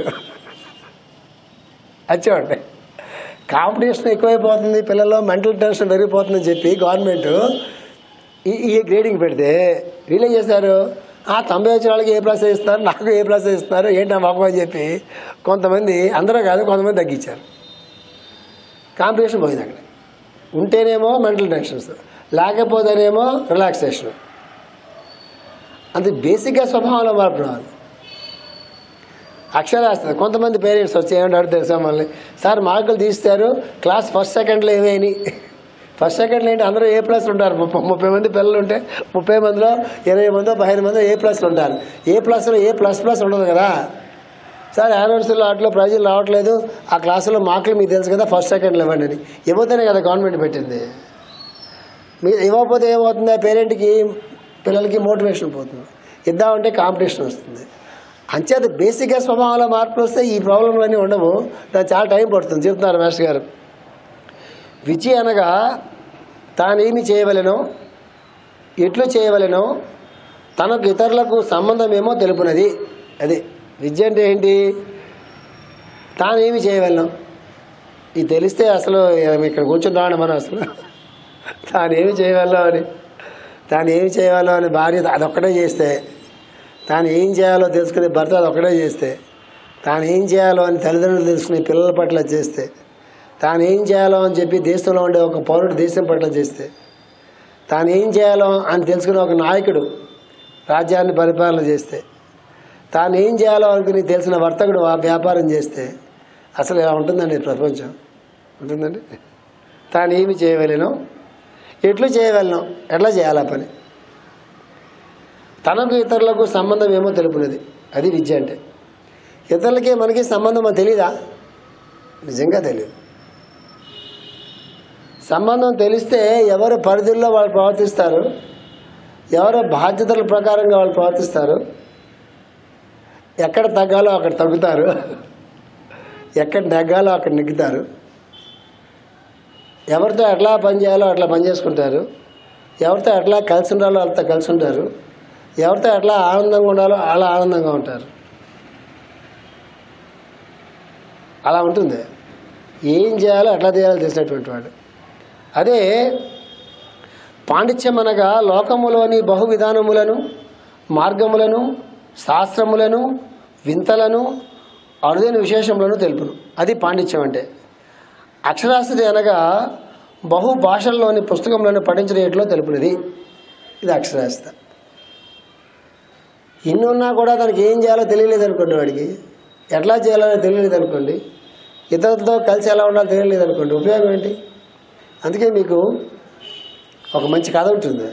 [SPEAKER 1] వచ్చేవాడి కాంపిటీషన్ ఎక్కువైపోతుంది పిల్లల్లో మెంటల్ టెన్షన్ పెరిగిపోతుందని చెప్పి గవర్నమెంట్ ఈ ఈ గ్రేడింగ్ పెడితే వీళ్ళేం చేశారు ఆ తొంభై వచ్చిన వాళ్ళకి ఏ ప్లస్ ఇస్తున్నారు నాకు ఏ ప్లస్ ఇస్తున్నారు ఏంటి నా మొక్క అని చెప్పి కొంతమంది అందరూ కాదు కొంతమంది తగ్గించారు కాంపిటీషన్ పోయింది అక్కడ ఉంటేనేమో మెంటల్ టెన్షన్స్ లేకపోతేనేమో రిలాక్సేషన్ అంతే బేసిక్గా స్వభావంలో మార్పు రావాలి అక్షరాస్యత కొంతమంది పేరెంట్స్ వచ్చి ఏమంటారు తెలుసా మళ్ళీ సార్ మార్కులు తీస్తారు క్లాస్ ఫస్ట్ సెకండ్లో ఏమేని ఫస్ట్ సెకండ్లో ఏంటి అందరూ ఏ ప్లస్ ఉంటారు ముప్పై ముప్పై మంది పిల్లలు ఉంటే ముప్పై మందిలో ఇరవై మందో పదిహేను మందో ఏ ప్లస్లు ఉంటారు ఏ ప్లస్లో ఏ ప్లస్ ప్లస్ ఉండదు కదా సార్ యానివర్సరీలో అట్లా ప్రైజులు రావట్లేదు ఆ క్లాసులో మార్కులు మీకు తెలుసు కదా ఫస్ట్ సెకండ్లో ఇవ్వండి అని ఇవ్వతేనే కదా గవర్నమెంట్ పెట్టింది మీరు ఇవ్వకపోతే ఏమవుతుంది ఆ పేరెంట్కి పిల్లలకి మోటివేషన్ పోతుంది ఇద్దామంటే కాంపిటీషన్ వస్తుంది అంచేత బేసిక్గా స్వభావంలో మార్పులు వస్తే ఈ ప్రాబ్లంలు అన్నీ ఉండవు దానికి చాలా టైం పడుతుంది చెప్తున్నారు మాస్టర్ గారు విద్య అనగా తానేమి చేయవలెనో ఎట్లు చేయవలెనో తనకు ఇతరులకు సంబంధమేమో తెలుపునది అది విద్య అంటే ఏంటి తానేమి చేయవలను ఇది తెలిస్తే అసలు ఇక్కడ కూర్చుంటామని మనం అసలు తాను ఏమి చేయగలవు అని తాను ఏమి చేయాలో అని భార్య అదొక్కటే చేస్తే తాను ఏం చేయాలో తెలుసుకునే భర్త అదొక్కటే చేస్తే తాను ఏం చేయాలో అని తల్లిదండ్రులు తెలుసుకునే పిల్లల పట్ల చేస్తే తాను ఏం చేయాలో అని చెప్పి దేశంలో ఉండే ఒక పౌరుడు దేశం పట్ల చేస్తే తాను ఏం చేయాలో అని తెలుసుకునే ఒక నాయకుడు రాజ్యాన్ని పరిపాలన చేస్తే తాను ఏం చేయాలో అనుకుని తెలిసిన వర్తకుడు ఆ వ్యాపారం చేస్తే అసలు ఎలా ఉంటుందండి ఈ ప్రపంచం ఉంటుందండి తాను ఏమి చేయవలేను ఎట్లు చేయగలను ఎట్లా చేయాలి ఆ పని తనకు ఇతరులకు సంబంధం ఏమో తెలుపునది అది విద్య అంటే ఇతరులకి మనకి సంబంధం అని తెలీదా నిజంగా తెలియదు సంబంధం తెలిస్తే ఎవరి పరిధుల్లో వాళ్ళు ప్రవర్తిస్తారు ఎవరి బాధ్యతల ప్రకారంగా వాళ్ళు ప్రవర్తిస్తారు ఎక్కడ తగ్గాలో అక్కడ తగ్గుతారు ఎక్కడ నెగ్గాలో అక్కడ నెగ్గుతారు ఎవరితో ఎట్లా పని చేయాలో అట్లా పని చేసుకుంటారు ఎవరితో ఎట్లా కలిసి ఉండాలో వాళ్ళతో కలిసి ఉంటారు ఎవరితో ఎట్లా ఆనందంగా ఉండాలో అలా ఆనందంగా ఉంటారు అలా ఉంటుంది ఏం చేయాలో ఎట్లా చేయాలో తెలిసినటువంటి వాడు అదే పాండిత్యం అనగా లోకములోని బహు విధానములను మార్గములను శాస్త్రములను వింతలను అరుదైన విశేషములను తెలుపును అది పాండిత్యం అంటే అక్షరాస్యత అనగా బహు భాషల్లోని పుస్తకములను పఠించడం తెలుపునది ఇది అక్షరాస్యత ఇన్ని ఉన్నా కూడా తనకి ఏం చేయాలో తెలియలేదు అనుకోండి వాడికి ఎట్లా చేయాలో తెలియలేదు అనుకోండి ఇతరులతో కలిసి ఎలా ఉండాలో తెలియలేదు అనుకోండి ఉపయోగం ఏంటి అందుకే మీకు ఒక మంచి కథ ఉంటుంది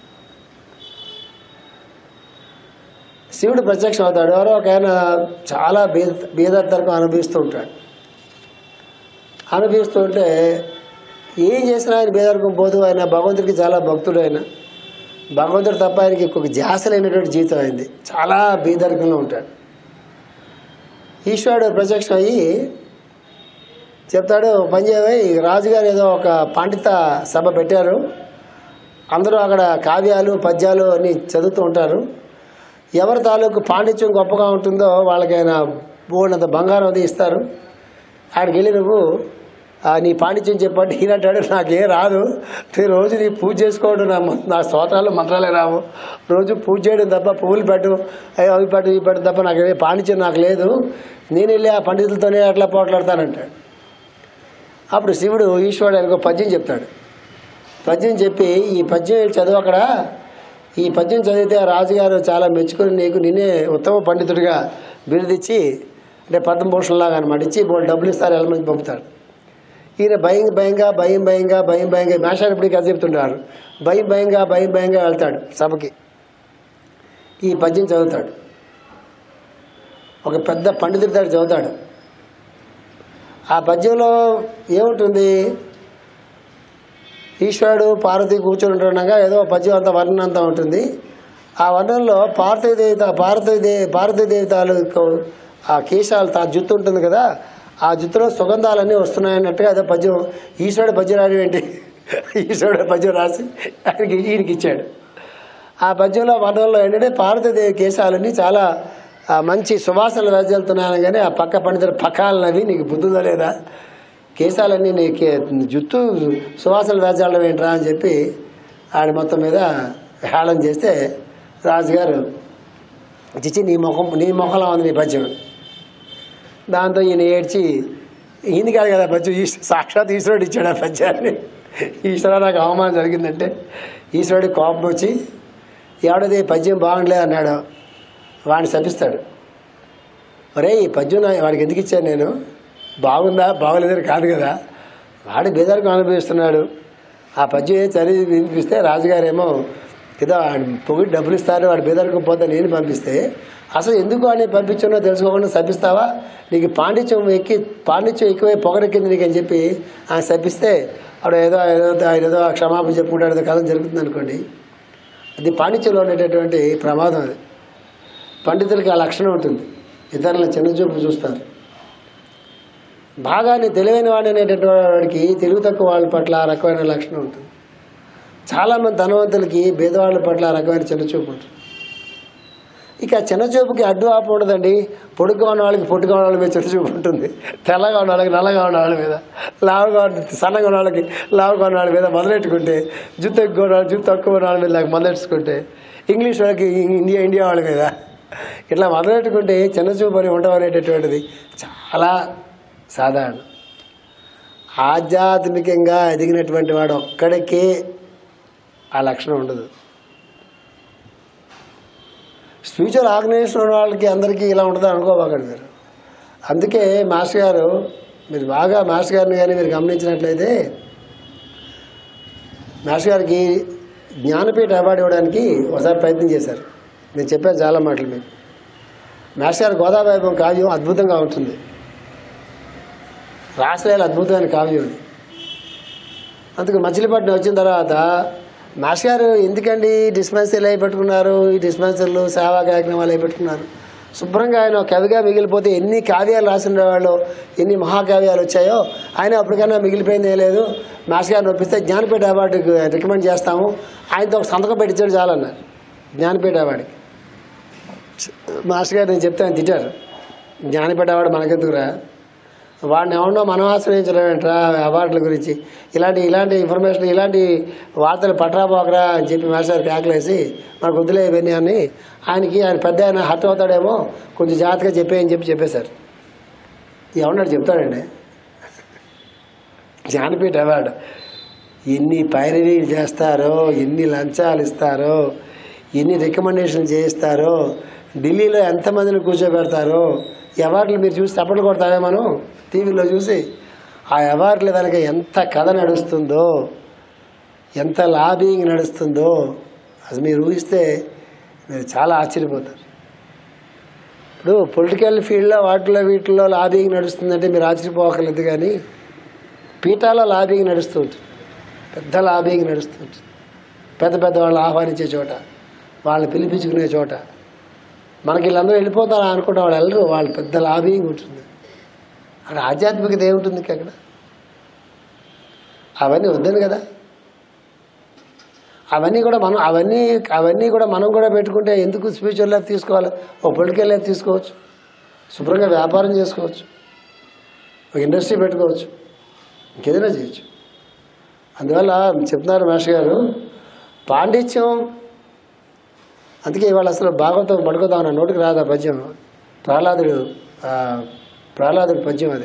[SPEAKER 1] శివుడు ప్రత్యక్షం అవుతాడు ఎవరో ఒక ఆయన చాలా బీద బీదత్తరకం అనుభవిస్తూ ఉంటాడు అనుభవిస్తూ ఉంటే ఏం చేసినా ఆయన బీదరకం పోతూ ఆయన భగవంతుడికి చాలా భక్తుడు ఆయన భగవంతుడు తప్ప ఆయనకి ఇంకొక ధ్యాస లేనటువంటి జీవితం అయింది చాలా బీదరికంలో ఉంటాడు ఈశ్వరుడు ప్రత్యక్షం అయ్యి చెప్తాడు పని చేయవై రాజుగారు ఏదో ఒక పండిత సభ పెట్టారు అందరూ అక్కడ కావ్యాలు పద్యాలు అన్నీ చదువుతూ ఉంటారు ఎవరి తాలూకు పాండిత్యం గొప్పగా ఉంటుందో వాళ్ళకైనా బోడినంత బంగారం అది ఇస్తారు ఆడికి వెళ్ళి నువ్వు ఆ, నీ పాండిత్యం చెప్పండి ఈయనంటాడు నాకేం రాదు నేను రోజు నీ పూజ చేసుకోవడం నా మ- నా స్తోత్రాలు మంత్రాలే రావు రోజు పూజ చేయడం తప్ప పువ్వులు పెట్టు అయ్యో అవి పెట్టు ఇవి పెట్టు తప్ప నాకు ఏ పాండిత్యం నాకు లేదు నేను వెళ్ళి ఆ పండితులతోనే అట్లా పోట్లాడతానంటాడు అప్పుడు శివుడు ఈశ్వరుడు ఆయనకు పద్యం చెప్తాడు పద్యం చెప్పి ఈ పద్యం వీళ్ళు చదువు అక్కడ ఈ పద్యం చదివితే ఆ రాజుగారు చాలా మెచ్చుకొని నీకు నిన్నే ఉత్తమ పండితుడిగా బిరుదిచ్చి అంటే పద్మభూషణలాగా అనమాట ఇచ్చి బోల్ డబ్బులు ఇస్తారు వెళ్ళమని పంపుతాడు ఈయన భయం భయంగా భయం భయంగా భయం భయంగా మాస్టర్ ఇప్పుడు కథ చెప్తుంటారు భయం భయంగా భయం భయంగా వెళ్తాడు సభకి ఈ పద్యం చదువుతాడు ఒక పెద్ద పండితుడి దగ్గర చదువుతాడు ఆ పద్యంలో ఏముంటుంది ఈశ్వరుడు పార్వతి కూర్చొని ఉంటుండగా ఏదో పద్యం అంత వర్ణన అంతా ఉంటుంది ఆ వర్ణనలో పార్వతీ దేవత పార్వతీ దే పార్వతీ దేవతలు ఆ కేశాలు తా జుత్తు ఉంటుంది కదా ఆ జుత్తులో సుగంధాలన్నీ వస్తున్నాయన్నట్టుగా అదే పద్యం ఈశ్వరుడు పద్యం రాయడం ఏంటి ఈశ్వరుడు పద్యం రాసి ఆయనకి ఈయనకి ఇచ్చాడు ఆ పద్యంలో వర్ణంలో ఏంటంటే పార్వతీదేవి కేశాలన్నీ చాలా ఆ, మంచి సువాసనలు వెదజల్తున్నాయని కానీ ఆ పక్క పండితులు పకాలనవి నీకు బుద్ధుందా లేదా కేశాలన్నీ నీ కే- జుత్తు సువాసనలు వెదజల్లడం ఏంట్రా అని చెప్పి ఆడ మొత్తం మీద హేళన చేస్తే రాజుగారు చిచ్చి నీ ముఖం నీ ముఖంలో ఉంది నీ పద్యం దాంతో ఈయన ఏడ్చి ఈయన కాదు కదా పద్యం ఈశ్ సాక్షాత్ ఈశ్వరుడు ఇచ్చాడు ఆ పద్యాన్ని ఈశ్వర నాకు అవమానం జరిగిందంటే ఈశ్వరుడికి కోపం వచ్చి ఎవడది పద్యం బాగుండలేదు అన్నాడు వాడిని శపిస్తాడు ఒరే ఈ పద్యం నా- వాడికి ఎందుకు ఇచ్చాను నేను బాగుందా బాగోలేదని కాదు కదా వాడు బేదరికి అనుభవిస్తున్నాడు ఆ పద్యం ఏదో చదివి వినిపిస్తే రాజుగారేమో ఏదో వాడు పొగిడి డబ్బులు ఇస్తారు వాడు బేదరికి పోతే నేను పంపిస్తే అసలు ఎందుకు వాడిని పంపించానో తెలుసుకోకుండా శపిస్తావా నీకు పాండిత్యం ఎక్కి పాండిత్యం ఎక్కువై పొగరెక్కింది నీకు అని చెప్పి ఆయన శపిస్తే ఆవిడ ఏదో ఏదో ఆయన ఏదో క్షమాపణ చెప్పుకుంటాడు ఏదో కథ జరుగుతుంది అనుకోండి అది పాండిత్యంలో ఉండేటటువంటి ప్రమాదం అది పండితులకి ఆ లక్షణం ఉంటుంది ఇతరులను చిన్నచూపు చూస్తారు బాగా నీ తెలివైన వాడు అనేటటువంటి వాడికి తెలివి తక్కువ వాళ్ళ పట్ల ఆ రకమైన లక్షణం ఉంటుంది చాలామంది ధనవంతులకి భేదవాళ్ళ పట్ల ఆ రకమైన చిన్నచూపు ఉంటుంది ఇక చిన్నచూపుకి అడ్డు ఆపు ఉండదండి పొడుగ్గా ఉన్న వాళ్ళకి పొట్టుగా ఉన్న వాళ్ళ మీద చిన్నచూపు ఉంటుంది తెల్లగా ఉన్న వాళ్ళకి నల్లగా ఉన్న వాళ్ళ మీద లావుగా ఉన్న సన్నగా ఉన్న వాళ్ళకి లావుగా ఉన్న వాళ్ళ మీద మొదలెట్టుకుంటే జుత్తు ఎక్కువ ఉన్న వాళ్ళు జుత్తు తక్కువ ఉన్న వాళ్ళ మీద నాకు మొదలెట్టుకుంటే ఇంగ్లీష్ వాళ్ళకి ఇండియా ఇండియా వాళ్ళ మీద ఇట్లా మొదలెట్టుకుంటే చిన్నచూపు అని ఉండడం అనేటటువంటిది చాలా సాధారణం ఆధ్యాత్మికంగా ఎదిగినటువంటి వాడు ఒక్కడికే ఆ లక్షణం ఉండదు స్పిరిచువల్ ఆర్గనైజేషన్ ఉన్న వాళ్ళకి అందరికీ ఇలా ఉంటుంది అనుకోబాకండి మీరు అందుకే మాస్టర్ గారు మీరు బాగా మాస్టర్ గారిని కానీ మీరు గమనించినట్లయితే మాస్టర్ గారికి జ్ఞానపీఠ అవార్డు ఇవ్వడానికి ఒకసారి ప్రయత్నం చేశారు నేను చెప్పాను చాలా మాటలు మీకు మాస్టర్ గారు గోదావరి కావ్యం అద్భుతంగా ఉంటుంది రాసలేల అద్భుతమైన కావ్యం అది అందుకు మచిలీపట్నం వచ్చిన తర్వాత మాస్టర్ గారు ఎందుకండి డిస్పెన్సరీలు అయి పెట్టుకున్నారు ఈ డిస్పెన్సరీలు సేవా కార్యక్రమాలు అయి పెట్టుకున్నారు శుభ్రంగా ఆయన ఒక కవిగా మిగిలిపోతే ఎన్ని కావ్యాలు రాసిన వాళ్ళు ఎన్ని మహాకావ్యాలు వచ్చాయో ఆయన అప్పటికైనా మిగిలిపోయింది ఏం లేదు మాస్టర్ గారిని ఒప్పిస్తే జ్ఞానపీఠ అవార్డుకి రికమెండ్ చేస్తాము ఆయనతో ఒక సంతకం పెట్టించాడు చాలన్నారు జ్ఞానపీఠ అవార్డుకి మాస్టర్ గారు నేను చెప్తే ఆయన తిట్టారు జ్ఞానపీఠ అవార్డు మనకెందుకురా వాడిని ఎవరినో మనం ఆశ్రయించడం ఏంట్రా అవార్డుల గురించి ఇలాంటి ఇలాంటి ఇన్ఫర్మేషన్ ఇలాంటి వార్తలు పట్రాపోకరా అని చెప్పి మాస్టర్ ఆకలేసి మనకు వద్దులే ఇవన్నీ అని ఆయనకి ఆయన పెద్ద ఆయన హర్ట్ అవుతాడేమో కొంచెం జాగ్రత్తగా చెప్పేయని చెప్పి చెప్పేశారు ఎవరన్నాడు చెప్తాడండి జ్ఞానపీఠ అవార్డు ఎన్ని పైరవీలు చేస్తారో ఎన్ని లంచాలు ఇస్తారో ఎన్ని రికమెండేషన్ చేయిస్తారో ఢిల్లీలో ఎంతమందిని కూర్చోబెడతారో ఈ అవార్డులు మీరు చూసి తప్పట్లు కొడతామే మనం టీవీలో చూసి ఆ అవార్డుల వెనక ఎంత కథ నడుస్తుందో ఎంత లాబింగ్ నడుస్తుందో అసలు మీరు ఊహిస్తే మీరు చాలా ఆశ్చర్యపోతారు ఇప్పుడు పొలిటికల్ ఫీల్డ్లో వాటిలో వీటిలో లాబింగ్ నడుస్తుందంటే మీరు ఆశ్చర్యపోకలేదు కానీ పీఠాలో లాబింగ్ నడుస్తూ ఉంటుంది పెద్ద లాబింగ్ నడుస్తూ ఉంటుంది పెద్ద పెద్ద వాళ్ళు ఆహ్వానించే చోట వాళ్ళని పిలిపించుకునే చోట మనకి వీళ్ళందరూ వెళ్ళిపోతారా అనుకుంటే వాళ్ళు వెళ్ళరు వాళ్ళు పెద్ద లాబింగ్ ఉంటుంది అక్కడ ఆధ్యాత్మికత ఏముంటుంది ఇంక అక్కడ అవన్నీ వద్దని కదా అవన్నీ కూడా మనం అవన్నీ అవన్నీ కూడా మనం కూడా పెట్టుకుంటే ఎందుకు స్పిరిచువల్ లైఫ్ తీసుకోవాలి ఓ పొలిటికల్ లైఫ్ తీసుకోవచ్చు శుభ్రంగా వ్యాపారం చేసుకోవచ్చు ఒక ఇండస్ట్రీ పెట్టుకోవచ్చు ఇంకేదైనా చేయొచ్చు అందువల్ల చెప్తున్నారు మాస్టర్ గారు పాండిత్యం అందుకే ఇవాళ అసలు భాగవతం పడుకోదాం నా నోటికి రాదు ఆ పద్యం ప్రహ్లాదుడు ఆ, ప్రహ్లాదుడి పద్యం అది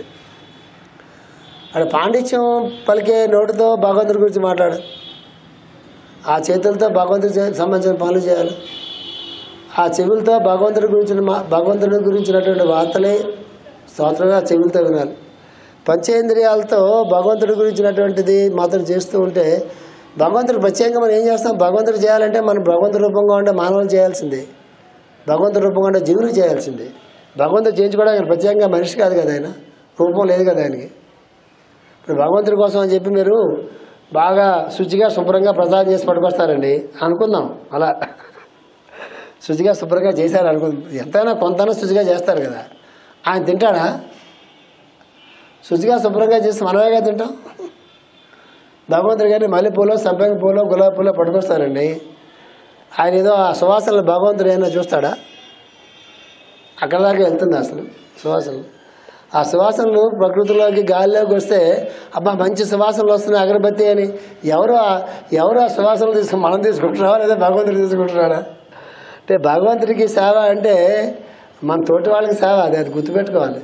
[SPEAKER 1] అక్కడ పాండిత్యం పలికే నోటితో భగవంతుడి గురించి మాట్లాడు ఆ చేతులతో భగవంతుడికి చే- సంబంధించిన పనులు చేయాలి ఆ చెవులతో భగవంతుడి గురించిన మా భగవంతుడి గురించినటువంటి వార్తలే స్తోత్రంగా చెవులతో వినాలి పంచేంద్రియాలతో భగవంతుడి గురించినటువంటిది మాత్రం చేస్తూ ఉంటే భగవంతుడు ప్రత్యేకంగా మనం ఏం చేస్తాం భగవంతుడు చేయాలంటే మనం భగవంతుడి రూపంగా ఉండే మానవులు చేయాల్సిందే భగవంతుడి రూపంగా ఉండే జీవులు చేయాల్సిందే భగవంతుడు చేయించుకోవడానికి ఆయన ప్రత్యేకంగా మనిషి కాదు కదా ఆయన రూపం లేదు కదా ఆయనకి ఇప్పుడు భగవంతుడి కోసం అని చెప్పి మీరు బాగా శుచిగా శుభ్రంగా ప్రసాదం చేసి పట్టుకొస్తారండి అనుకుందాం అలా శుచిగా శుభ్రంగా చేశారు అనుకుందాం ఎంతైనా కొంతైనా శుచిగా చేస్తారు కదా ఆయన తింటాడా శుచిగా శుభ్రంగా చేసి మనమేగా తింటాం భగవంతుడి గారిని మల్లెపూలో సంపంగి పూలో గులాబీ పూలో పట్టుకొస్తారండి ఆయన ఏదో ఆ సువాసనలు భగవంతుడు ఏమైనా చూస్తాడా అక్కడ దాకా వెళ్తుంది అసలు సువాసనలు ఆ సువాసనలు ప్రకృతిలోకి గాలిలోకి వస్తే అబ్బా మంచి సువాసనలు వస్తున్నాయి అగరబత్తి అని ఎవరు ఆ- ఎవరు ఆ సువాసనలు తీసుకు మనం తీసుకుంటున్నావా లేదా భగవంతుడు తీసుకుంటున్నాడా అంటే భగవంతుడికి సేవ అంటే మన తోటి వాళ్ళకి సేవ అది అది గుర్తుపెట్టుకోవాలి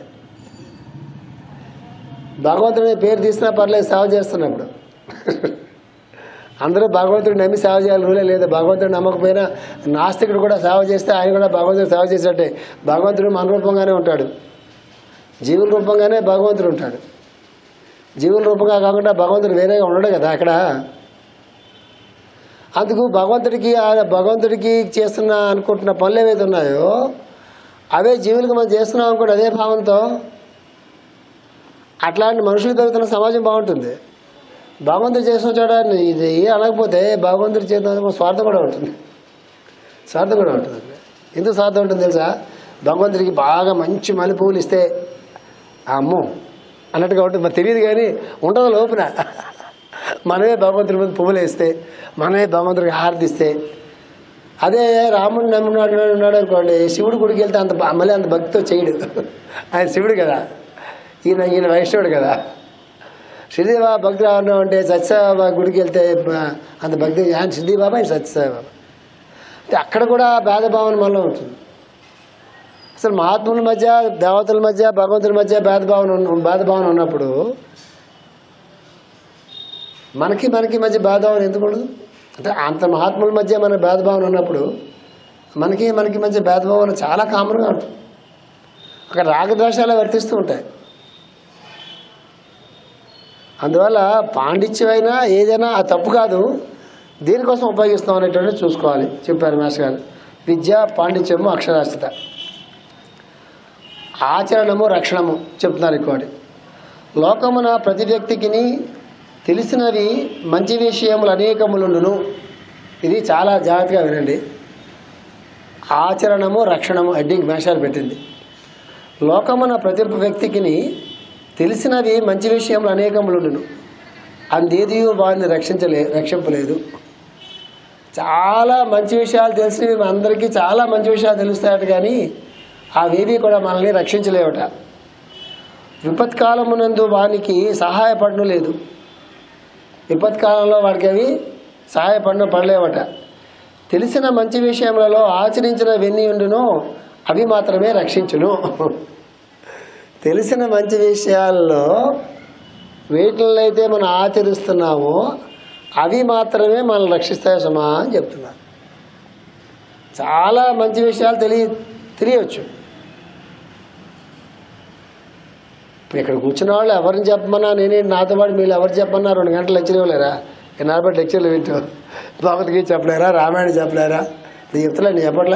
[SPEAKER 1] భగవంతుడి పేరు తీసినా పర్లేదు సేవ చేస్తున్నప్పుడు అందరూ భగవంతుడిని నమ్మి సేవ చేయాలి రూలే లేదు భగవంతుడు నమ్మకపోయినా నాస్తికుడు కూడా సేవ చేస్తే ఆయన కూడా భగవంతుడు సేవ చేసినట్టే భగవంతుడు మన రూపంగానే ఉంటాడు జీవుల రూపంగానే భగవంతుడు ఉంటాడు జీవుల రూపంగా కాకుండా భగవంతుడు వేరేగా ఉండడు కదా అక్కడ అందుకు భగవంతుడికి ఆ భగవంతుడికి చేస్తున్న అనుకుంటున్న పనులు ఏవైతే ఉన్నాయో అవే జీవులకు మనం చేస్తున్నాం అనుకోండి అదే భావంతో అట్లాంటి మనుషులు పెరుగుతున్న సమాజం బాగుంటుంది భగవంతుడు చేసిన చోట ఇది అనకపోతే భగవంతుడి చేసిన స్వార్థం కూడా ఉంటుంది స్వార్థం కూడా ఉంటుంది ఎందుకు స్వార్థం ఉంటుంది తెలుసా భగవంతుడికి బాగా మంచి మల్లెపూలు ఇస్తే ఆ అమ్మో అన్నట్టుగా ఉంటుంది మరి తెలియదు కానీ ఉంటుంది లోపున మనమే భగవంతుడి ముందు పువ్వులు వేస్తే మనమే భగవంతుడికి హారతిస్తే అదే రాముడు నమ్మినాడు ఉన్నాడు అనుకోండి శివుడు గుడికి వెళ్తే అంత బ- మళ్ళీ అంత భక్తితో చేయడు ఆయన శివుడు కదా ఈయన ఈయన వైష్ణవుడు కదా శ్రీదేవ భక్తి రావడం అంటే సత్యసాయిబాబా గుడికి వెళ్తే బ- అంత భక్తి ఆయన సిద్ధిబాబా ఆయన సత్యసాయిబాబా అంటే అక్కడ కూడా భేదభావన మనలో ఉంటుంది అసలు మహాత్ముల మధ్య దేవతల మధ్య భగవంతుల మధ్య భేదభావన ఉన్న భేదభావన ఉన్నప్పుడు మనకి మనకి మధ్య భేదభావన ఎందుకు ఉండదు అంటే అంత మహాత్ముల మధ్య మన భేదభావన ఉన్నప్పుడు మనకి మనకి మధ్య భేదభావన చాలా కామన్గా ఉంటుంది అక్కడ రాగద్వేషాలు వర్తిస్తూ ఉంటాయి అందువల్ల పాండిత్యమైనా ఏదైనా ఆ తప్పు కాదు దేనికోసం ఉపయోగిస్తాం అనేటువంటి చూసుకోవాలి చెప్పారు మాస్టర్ గారు విద్య పాండిత్యము అక్షరాస్యత ఆచరణము రక్షణము చెప్తున్నారు ఇంకోటి లోకమున ప్రతి వ్యక్తికిని తెలిసినవి మంచి విషయములు అనేకములుండును ఇది చాలా జాగ్రత్తగా వినండి ఆచరణము రక్షణము అడ్డింగ్ మేషాలు పెట్టింది లోకమున ప్రతి వ్యక్తికిని తెలిసినవి మంచి విషయములు అనేకములుండును అందేది వారిని రక్షించలే రక్షింపలేదు చాలా మంచి విషయాలు తెలిసినవి అందరికీ చాలా మంచి విషయాలు తెలుస్తాయట కానీ అవేవి కూడా మనల్ని రక్షించలేవట విపత్కాలమునందు వానికి సహాయపడను లేదు విపత్కాలంలో వాడికి అవి సహాయపడను పడలేవట తెలిసిన మంచి విషయములలో ఆచరించిన వెన్ని ఉండును అవి మాత్రమే రక్షించును తెలిసిన మంచి విషయాల్లో వేటిల్లో అయితే మనం ఆచరిస్తున్నామో అవి మాత్రమే మనల్ని రక్షిస్తాయి సుమా అని చెప్తున్నారు చాలా మంచి విషయాలు తెలియ తెలియవచ్చు ఇప్పుడు ఇక్కడ కూర్చున్న వాళ్ళు ఎవరిని చెప్పమన్నా నేనే నాతో పాటు మీరు ఎవరు చెప్పమన్నా రెండు గంటలు లెక్చర్ ఇవ్వలేరా ఎన్నాళ్ళ లెక్చర్లు వింటూ భగవద్గీత చెప్పలేరా రామాయణం చెప్పలేరా నేను చెప్తలే నేను చెప్పట్లా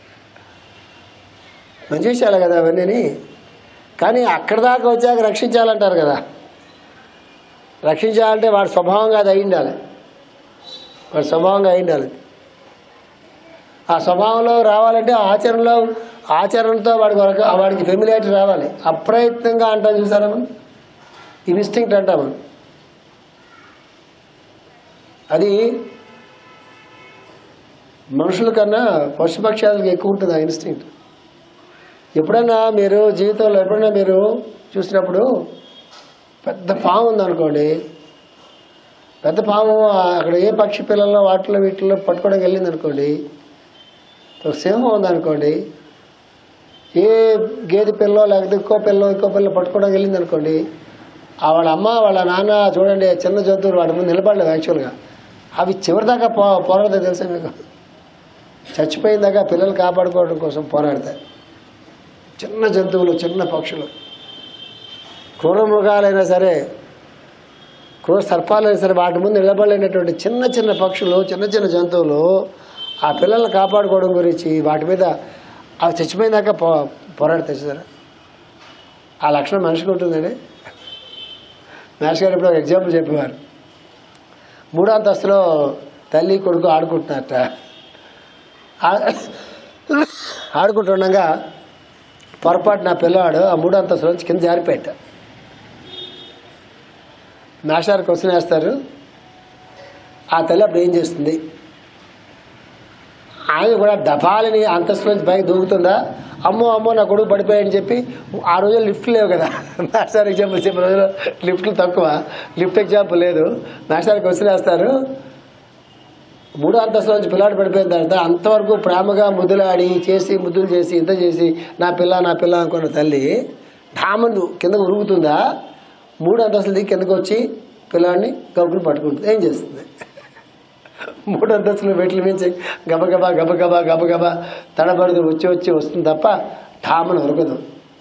[SPEAKER 1] మంచి విషయాలే కదా అవన్నీ కానీ అక్కడ దాకా వచ్చాక రక్షించాలంటారు కదా రక్షించాలంటే వాడి స్వభావంగా అది అయి ఉండాలి వాడి స్వభావంగా అయి ఉండాలి ఆ స్వభావంలో రావాలంటే ఆచరణలో ఆచరణతో వాడికి వరకు వాడికి ఫెమిలియారిటీ రావాలి అప్రయత్నంగా అంటాం చూసారా మనం ఇన్స్టింక్ట్ అంటాం మనం అది మనుషుల కన్నా పశుపక్షాలకు ఎక్కువ ఉంటుంది ఆ ఇన్స్టింక్ట్ ఎప్పుడైనా మీరు జీవితంలో ఎప్పుడైనా మీరు చూసినప్పుడు పెద్ద పాము ఉందనుకోండి పెద్ద పాము అక్కడ ఏ పక్షి పిల్లల్లో వాటిలో వీటిలో పట్టుకోవడానికి వెళ్ళింది అనుకోండి ఒక సింహం ఉందనుకోండి ఏ గేదె పిల్లో లేకపోతే ఇంకో పిల్లో ఇంకో పిల్ల పట్టుకోవడానికి వెళ్ళింది అనుకోండి ఆ వాళ్ళ అమ్మ వాళ్ళ నాన్న చూడండి చిన్న జంతువులు వాటి ముందు నిలబడలేవు యాక్చువల్గా అవి చివరిదాకా పో పోరాడతాయి తెలుసా మీకు చచ్చిపోయిన దాకా పిల్లలు కాపాడుకోవడం కోసం పోరాడతాయి చిన్న జంతువులు చిన్న పక్షులు క్రూర మృగాలైనా సరే క్రూర సర్పాలైనా సరే వాటి ముందు నిలబడలేనటువంటి చిన్న చిన్న పక్షులు చిన్న చిన్న జంతువులు ఆ పిల్లల్ని కాపాడుకోవడం గురించి వాటి మీద అవి చచ్చిపోయిన దాకా పో పోరాడతాయి సరే ఆ లక్షణం మనిషికి ఉంటుందండి మేష్ గారు ఇప్పుడు ఒక ఎగ్జాంపుల్ చెప్పేవారు మూడో అంతస్తులో తల్లి కొడుకు ఆడుకుంటున్నారట ఆ- ఆడుకుంటుండగా పొరపాటు నా పిల్లవాడు ఆ మూడో అంతస్తులో నుంచి కింద జారిపోయాట మేషారు క్వశ్చన్ వేస్తారు ఆ తల్లి అప్పుడు ఏం చేస్తుంది ఆమె కూడా డబాలని అంతస్తులోంచి పైకి దూకుతుందా అమ్మో అమ్మో నా కొడుకు పడిపోయాడని చెప్పి ఆ రోజుల్లో లిఫ్ట్ లేవు కదా మాస్టర్ ఎగ్జాంపుల్ చెప్పిన రోజుల్లో లిఫ్ట్లు తక్కువ లిఫ్ట్ ఎగ్జాంపుల్ లేదు మాస్టర్ క్వశ్చన్ వేస్తారు మూడో అంతస్తులోంచి పిల్లాడు పడిపోయిన తర్వాత అంతవరకు ప్రేమగా ముద్దులాడి చేసి ముద్దులు చేసి ఇంత చేసి నా పిల్ల నా పిల్ల అనుకున్న తల్లి ఢామను కిందకు ఉరుగుతుందా మూడు అంతస్తులు దిగి కిందకు వచ్చి పిల్లాడిని గబుకుని పట్టుకుంటుంది ఏం చేస్తుంది మూడు అంతస్తులు మెట్లు మించి గబగబా గబగబా గబగబా తడబడుతూ వచ్చి వచ్చి వస్తుంది తప్ప ఠామను ఉరకదు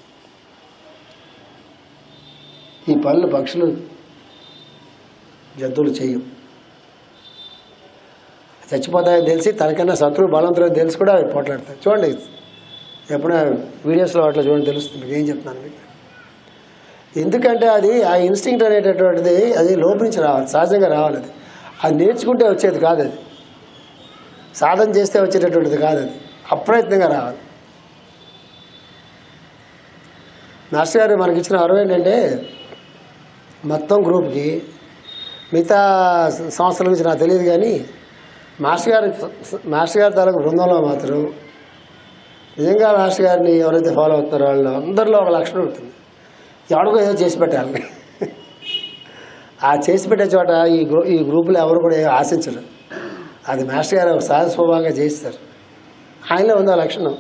[SPEAKER 1] ఈ పనులు పక్షులు జంతువులు చెయ్యం చచ్చిపోతాయని తెలిసి తనకన్నా శత్రువు బలవంతులని తెలిసి కూడా అవి పోట్లాడతాయి చూడండి ఎప్పుడైనా వీడియోస్లో అట్లా చూడండి తెలుస్తుంది మీకు ఏం చెప్తున్నాను మీకు ఎందుకంటే అది ఆ ఇన్స్టింక్ట్ అనేటటువంటిది అది లోపించి రావాలి సహజంగా రావాలి అది అది నేర్చుకుంటే వచ్చేది కాదు అది సాధన చేస్తే వచ్చేటటువంటిది కాదు అది అప్రయత్నంగా రావాలి మాస్టర్ గారు మనకి ఇచ్చిన అరవై ఏంటంటే మొత్తం గ్రూప్కి మిగతా సంస్థల గురించి నాకు తెలియదు కానీ మాస్టర్ గారి మాస్టర్ గారి తాలూకు బృందంలో మాత్రం నిజంగా మాస్టర్ గారిని ఎవరైతే ఫాలో అవుతున్నారో వాళ్ళు అందరిలో ఒక లక్షణం ఉంటుంది ఎవరికో ఏదో చేసి పెట్టాలి ఆ చేసి పెట్టే చోట ఈ గ్రూ ఈ గ్రూపులో ఎవరు కూడా ఏం ఆశించరు అది మాస్టర్ గారు ఒక సహజ స్వభావంగా చేస్తారు ఆయనలో ఉంది ఆ లక్షణం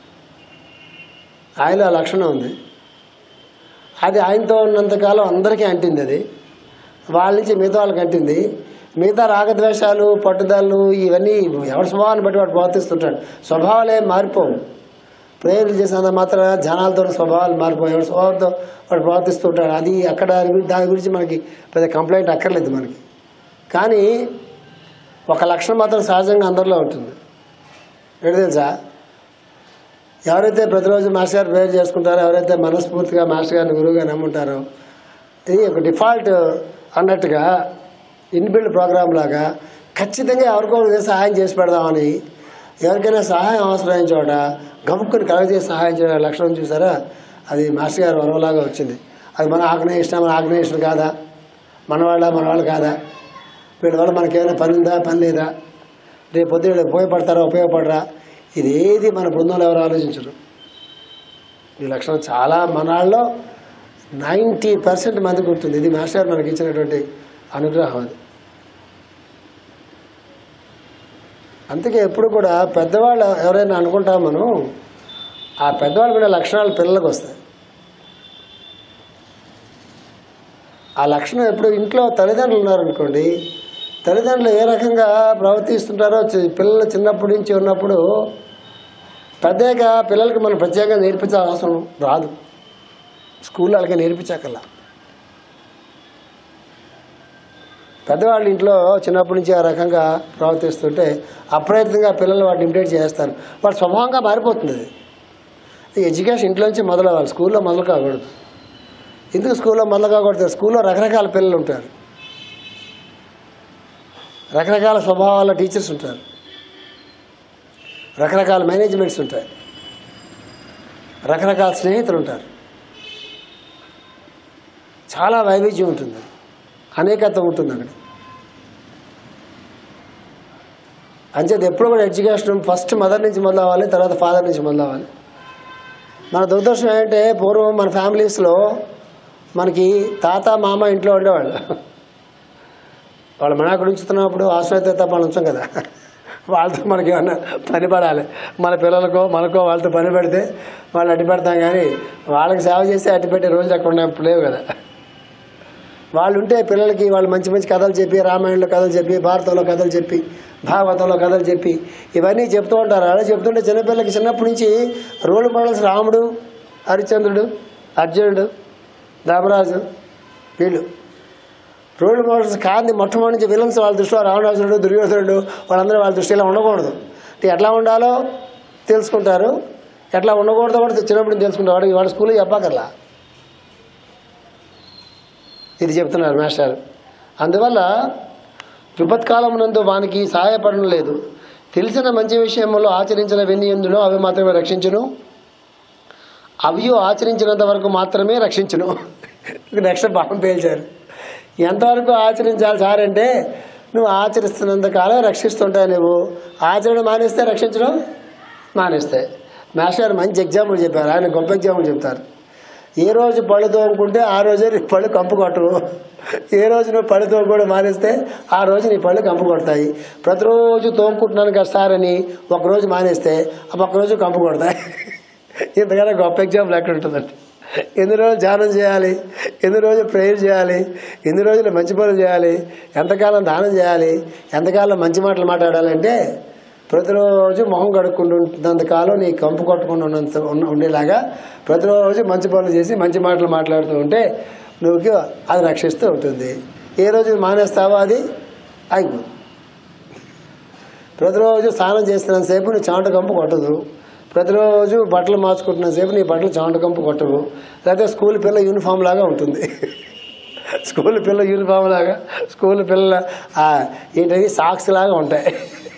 [SPEAKER 1] ఆయనలో ఆ లక్షణం ఉంది అది ఆయనతో ఉన్నంతకాలం అందరికీ అంటింది అది వాళ్ళ నుంచి మిగతా వాళ్ళకి అంటింది మిగతా రాగద్వేషాలు పట్టుదలలు ఇవన్నీ ఎవరి స్వభావాన్ని బట్టి వాడు ప్రవర్తిస్తుంటాడు స్వభావాలు ఏం మారిపోవు ప్రేయర్లు చేసినంత మాత్రం జనాలతో స్వభావాలు మారిపోయి ఎవరి స్వభావంతో వాడు ప్రవర్తిస్తుంటాడు అది అక్కడ దాని గురించి దాని గురించి మనకి పెద్ద కంప్లైంట్ అక్కర్లేదు మనకి కానీ ఒక లక్షణం మాత్రం సహజంగా అందరిలో ఉంటుంది ఏంటి తెలుసా ఎవరైతే ప్రతిరోజు మాస్టర్ గారు ప్రేయర్ చేసుకుంటారో ఎవరైతే మనస్ఫూర్తిగా మాస్టర్ గారిని గురువుగా నమ్ముంటారో ఇది ఒక డిఫాల్ట్ అన్నట్టుగా ఇన్బిల్డ్ ప్రోగ్రామ్ లాగా ఖచ్చితంగా ఎవరికో ఒకరికి సహాయం చేసి పెడదామని ఎవరికైనా సహాయం అవసరమైన చోట గముక్కుని కలగజేసి సహాయం చేయడం లక్షణం చూసారా అది మాస్టర్ గారు వరవలాగా వచ్చింది అది మన ఆగ్నేయిష్టం మన ఆగ్నేయిష్టం కాదా మన వాళ్ళ మన వాళ్ళు కాదా వీళ్ళ వల్ల మనకేమైనా పని ఉందా పని లేదా రేపు పొద్దున వీళ్ళు ఉపయోగపడతారా ఉపయోగపడరా ఇది ఏది మన బృందంలో ఎవరు ఆలోచించరు ఈ లక్షణం చాలా మన వాళ్ళలో నైంటీ పర్సెంట్ మందికి ఉంటుంది ఇది మాస్టర్ మనకి ఇచ్చినటువంటి అనుగ్రహం అది అందుకే ఎప్పుడు కూడా పెద్దవాళ్ళు ఎవరైనా అనుకుంటాం మనం ఆ పెద్దవాళ్ళు కూడా లక్షణాలు పిల్లలకు వస్తాయి ఆ లక్షణం ఎప్పుడు ఇంట్లో తల్లిదండ్రులు ఉన్నారనుకోండి తల్లిదండ్రులు ఏ రకంగా ప్రవర్తిస్తుంటారో చి- పిల్లలు చిన్నప్పటి నుంచి ఉన్నప్పుడు పెద్దగా పిల్లలకి మనం ప్రత్యేకంగా నేర్పించాల్సిన అవసరం రాదు స్కూల్లో వాళ్ళకి నేర్పించాకల్లా పెద్దవాళ్ళ ఇంట్లో చిన్నప్పటి నుంచి ఆ రకంగా ప్రవర్తిస్తుంటే అప్రయత్నంగా పిల్లలు వాటిని ఇమిటేట్ చేస్తారు వాటి స్వభావంగా మారిపోతుంది అది ఈ ఎడ్యుకేషన్ ఇంట్లో నుంచి మొదలవ్వాలి స్కూల్లో మొదలు కాకూడదు ఎందుకు స్కూల్లో మొదలు కాకూడదు స్కూల్లో రకరకాల పిల్లలు ఉంటారు రకరకాల స్వభావాల టీచర్స్ ఉంటారు రకరకాల మేనేజ్మెంట్స్ ఉంటాయి రకరకాల స్నేహితులు ఉంటారు చాలా వైవిధ్యం ఉంటుంది అనేకత్వం ఉంటుంది అక్కడ అంచేది ఎప్పుడు కూడా ఎడ్యుకేషన్ ఫస్ట్ మదర్ నుంచి మొదలవ్వాలి తర్వాత ఫాదర్ నుంచి మొదలవ్వాలి మన దురదృష్టం ఏంటంటే పూర్వం మన ఫ్యామిలీస్లో మనకి తాత మామ ఇంట్లో ఉండేవాళ్ళు వాళ్ళ మనాకుడు ఉంచుతున్నప్పుడు ఆశ్రయితే తప్ప మనం ఉంచాం కదా వాళ్ళతో మనకి ఏమన్నా పని పడాలి మన పిల్లలకో మనకో వాళ్ళతో పని పెడితే వాళ్ళు అడ్డు పెడతాం కానీ వాళ్ళకి సేవ చేసి అడ్డు పెట్టే రోజులు అక్కడ ఉన్నాయి లేవు కదా వాళ్ళు ఉంటే పిల్లలకి వాళ్ళు మంచి మంచి కథలు చెప్పి రామాయణంలో కథలు చెప్పి భారతంలో కథలు చెప్పి భాగవతంలో కథలు చెప్పి ఇవన్నీ చెప్తూ ఉంటారు అలా చెప్తుంటే చిన్నపిల్లలకి చిన్నప్పటి నుంచి రోల్ మోడల్స్ రాముడు హరిశ్చంద్రుడు అర్జునుడు ధర్మరాజు వీళ్ళు రోల్ మోడల్స్ కాంతి మొట్టమొదటి నుంచి విలన్స్ వాళ్ళ దృష్టిలో రావణాసురుడు దుర్యోధనుడు వాళ్ళందరూ వాళ్ళ దృష్టిలో ఉండకూడదు అంటే ఎట్లా ఉండాలో తెలుసుకుంటారు ఎట్లా ఉండకూడదో కూడా చిన్నప్పుడు నుంచి తెలుసుకుంటారు వాడికి వాడు స్కూల్లో చెప్పక్కర్లా ఇది చెప్తున్నారు మాస్టర్ అందువల్ల విపత్కాలం నందు వానికి సహాయపడడం లేదు తెలిసిన మంచి విషయంలో ఆచరించిన వెన్ని ఎందునో అవి మాత్రమే రక్షించును అవి ఆచరించినంత వరకు మాత్రమే రక్షించును నెక్స్ట్ పాపం పేల్చారు ఎంతవరకు ఆచరించాలి సార్ అంటే నువ్వు ఆచరిస్తున్నంత కాలం రక్షిస్తుంటావు నువ్వు ఆచరణ మానేస్తే రక్షించడం మానేస్తాయి మాస్టర్ గారు మంచి ఎగ్జాంపుల్ చెప్పారు ఆయన గొప్ప ఎగ్జాంపుల్ చెప్తారు ఏ రోజు పళ్ళు తోముకుంటే ఆ రోజే నీ పళ్ళు కంపు కొట్టవు ఏ రోజు నువ్వు పళ్ళు తోముకోవడం మానేస్తే ఆ రోజు నీ పళ్ళు కంపు కొడతాయి ప్రతిరోజు తోముకుంటున్నాను కదా సార్ అని ఒకరోజు మానేస్తే ఆ ఒక్కరోజు కంపు కొడతాయి ఇంతకన్నా గొప్ప ఎగ్జాంపుల్ ఎక్కడ ఉంటుందండి ఎన్ని రోజులు ధ్యానం చేయాలి ఎన్ని రోజులు ప్రేయర్ చేయాలి ఎన్ని రోజులు మంచి పనులు చేయాలి ఎంతకాలం దానం చేయాలి ఎంతకాలం మంచి మాటలు మాట్లాడాలంటే ప్రతిరోజు మొహం కడుక్కుంటున్నంత కాలం నీ కంపు కొట్టకుండా ఉన్నంత ఉన్న- ఉండేలాగా ప్రతిరోజు మంచి పనులు చేసి మంచి మాటలు మాట్లాడుతూ ఉంటే నువ్వుకి అది రక్షిస్తూ ఉంటుంది ఏ రోజు మానేస్తావో అది అయిపో ప్రతిరోజు స్నానం చేస్తున్నంతసేపు నీ చెమట కంపు కొట్టదు ప్రతిరోజు బట్టలు మార్చుకుంటున్నంతసేపు నీ బట్టలు చెమట కంపు కొట్టవు లేకపోతే స్కూల్ పిల్ల యూనిఫామ్ లాగా ఉంటుంది స్కూల్ పిల్ల యూనిఫామ్ లాగా స్కూల్ పిల్లల ఆ, ఏంటది సాక్స్ లాగా ఉంటాయి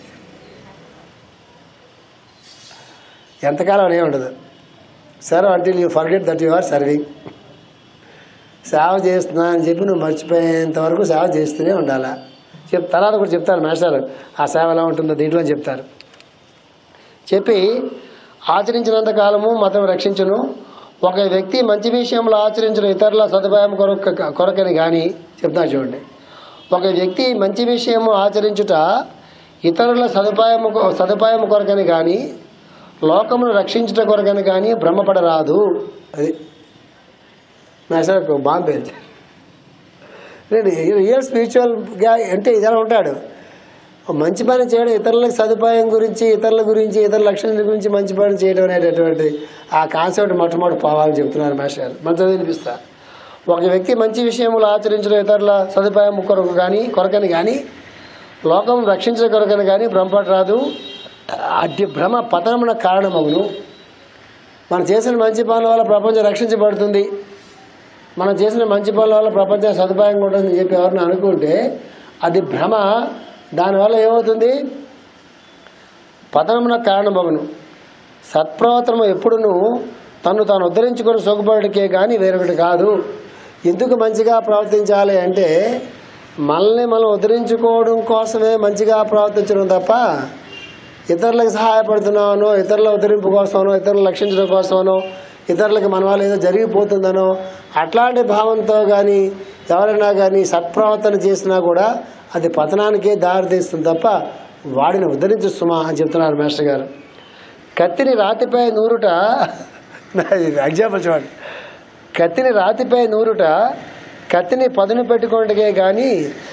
[SPEAKER 1] ఎంతకాలం అనే ఉండదు sir until you forget that you are serving సేవ చేస్తున్నా అని చెప్పి నువ్వు మర్చిపోయేంత వరకు సేవ చేస్తూనే ఉండాలా చెప్ తర్వాత కూడా చెప్తారు మాస్టర్ ఆ సేవ ఎలా ఉంటుందో దీంట్లో చెప్తారు చెప్పి ఆచరించినంత కాలము మతం రక్షించును ఒక వ్యక్తి మంచి విషయంలో ఆచరించిన ఇతరుల సదుపాయం కొరక కొరకని కానీ చెప్తాను చూడండి ఒక వ్యక్తి మంచి విషయము ఆచరించుట ఇతరుల సదుపాయము సదుపాయం కొరకని కానీ లోకమును రక్షించుట కొరకని కానీ భ్రమపడరాదు అది మాస్టర్ బాంబు పేల్చారు రియల్ స్పిరిచువల్ గా అంటే ఇదలా ఉంటాడు ఒక మంచి పని చేయడం ఇతరులకు సదుపాయం గురించి ఇతరుల గురించి ఇతర లక్షణాల గురించి మంచి పని చేయడం అనేటటువంటి ఆ కాన్సెప్ట్ మొట్టమొదటి పోవాలని చెప్తున్నారు మాస్టర్ గారు మన చదివినిపిస్తా ఒక వ్యక్తి మంచి విషయములు ఆచరించడం ఇతరుల సదుపాయం కొరకు కానీ కొరకని కానీ లోకం రక్షించడం కొరకని కానీ భ్రమపడ రాదు అట్టి భ్రమ పతనమున కారణమగును మనం చేసిన మంచి పనుల వల్ల ప్రపంచం రక్షించబడుతుంది మనం చేసిన మంచి పనుల వల్ల ప్రపంచం సదుపాయంగా ఉంటుందని చెప్పి ఎవరిని అనుకుంటే అది భ్రమ దానివల్ల ఏమవుతుంది పతనమున కారణమగును సత్ప్రవర్తనం ఎప్పుడును తను తాను ఉద్ధరించుకొని సుఖపడకే కానీ వేరొకటి కాదు ఎందుకు మంచిగా ప్రవర్తించాలి అంటే మనల్ని మనం ఉద్ధరించుకోవడం కోసమే మంచిగా ప్రవర్తించడం తప్ప ఇతరులకు సహాయపడుతున్నామనో ఇతరుల ఉద్ధరింపు కోసమనో ఇతరులు రక్షించడం కోసమనో ఇతరులకు మన వల్ల ఏదో జరిగిపోతుందనో అట్లాంటి భావంతో కానీ ఎవరైనా కానీ సత్ప్రవర్తన చేసినా కూడా అది పతనానికే దారితీస్తుంది తప్ప వాడిని ఉద్ధరించు సుమా అని చెప్తున్నారు మాస్టర్ గారు కత్తిని రాతిపై నూరుట ఎగ్జాంపుల్ చూడండి కత్తిని రాతిపై నూరుట కత్తిని పదును పెట్టుకోవటకే కానీ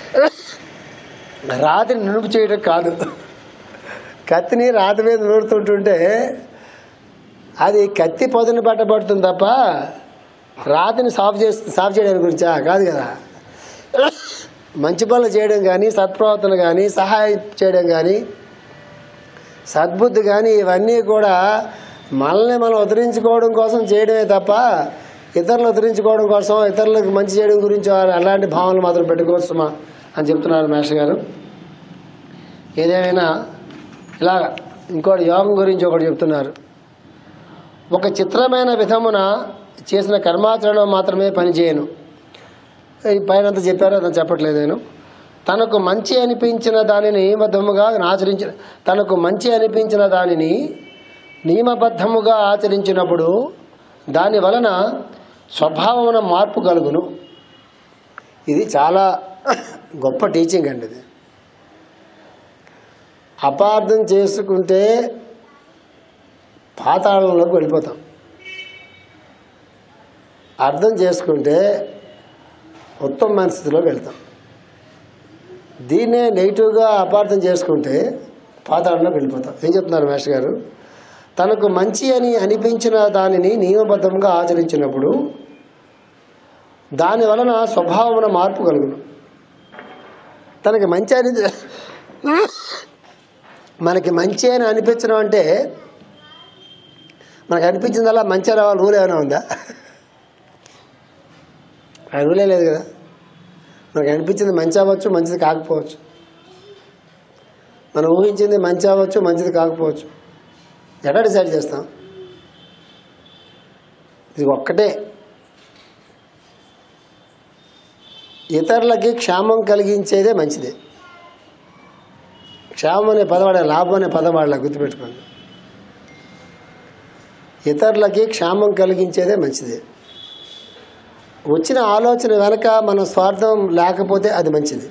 [SPEAKER 1] రాతిని నునుపు చేయడం కాదు కత్తిని రాతి మీద నూరుతుంటుంటే అది కత్తి పదును పెట్టబడుతుంది తప్ప రాతిని సాఫ్ చేసి సాఫ్ చేయడానికి గురించా కాదు కదా మంచి పనులు చేయడం కానీ సత్ప్రవర్తన కానీ సహాయం చేయడం కానీ సద్బుద్ధి కానీ ఇవన్నీ కూడా మనల్ని మనం ఉద్ధరించుకోవడం కోసం చేయడమే తప్ప ఇతరులు ఉద్ధరించుకోవడం కోసం ఇతరులకు మంచి చేయడం గురించి అలాంటి భావనలు మాత్రం పెట్టుకోవచ్చుమా అని చెప్తున్నారు మాస్టర్ గారు ఏదేమైనా ఇలాగ ఇంకోటి యోగం గురించి ఒకటి చెప్తున్నారు ఒక చిత్రమైన విధమున చేసిన కర్మాచరణం మాత్రమే పనిచేయను ఈ పైన అంతా చెప్పారో అతను చెప్పట్లేదు నేను తనకు మంచి అనిపించిన దానిని నియమబద్ధముగా ఆచరించిన తనకు మంచి అనిపించిన దానిని నియమబద్ధముగా ఆచరించినప్పుడు దాని వలన స్వభావమున మార్పు కలుగును ఇది చాలా గొప్ప టీచింగ్ అండి ఇది అపార్థం చేసుకుంటే పాతాళంలోకి వెళ్ళిపోతాం అర్థం చేసుకుంటే ఉత్తమమైన స్థితిలోకి వెళ్తాం దీన్నే నెగిటివ్గా అపార్థం చేసుకుంటే పాతాళంలోకి వెళ్ళిపోతాం ఏం చెప్తున్నారు మాస్టర్ గారు తనకు మంచి అని అనిపించిన దానిని నియమబద్ధంగా ఆచరించినప్పుడు దాని వలన స్వభావమున మార్పు కలుగును తనకి మంచి అని మనకి మంచి అని అనిపించడం అంటే మనకు అనిపించిందల్లా మంచి రావాలి రూల్ ఏమైనా ఉందా ఆ రూలే లేదు కదా మనకు అనిపించింది మంచి అవ్వచ్చు మంచిది కాకపోవచ్చు మనం ఊహించింది మంచి అవ్వచ్చు మంచిది కాకపోవచ్చు ఎట్లా డిసైడ్ చేస్తాం ఇది ఒక్కటే ఇతరులకి క్షేమం కలిగించేదే మంచిది క్షేమం అనే పదవాడ లాభం అనే పదవాడలా గుర్తుపెట్టుకోండి ఇతరులకి క్షేమం కలిగించేదే మంచిది వచ్చిన ఆలోచన వెనక మన స్వార్థం లేకపోతే అది మంచిది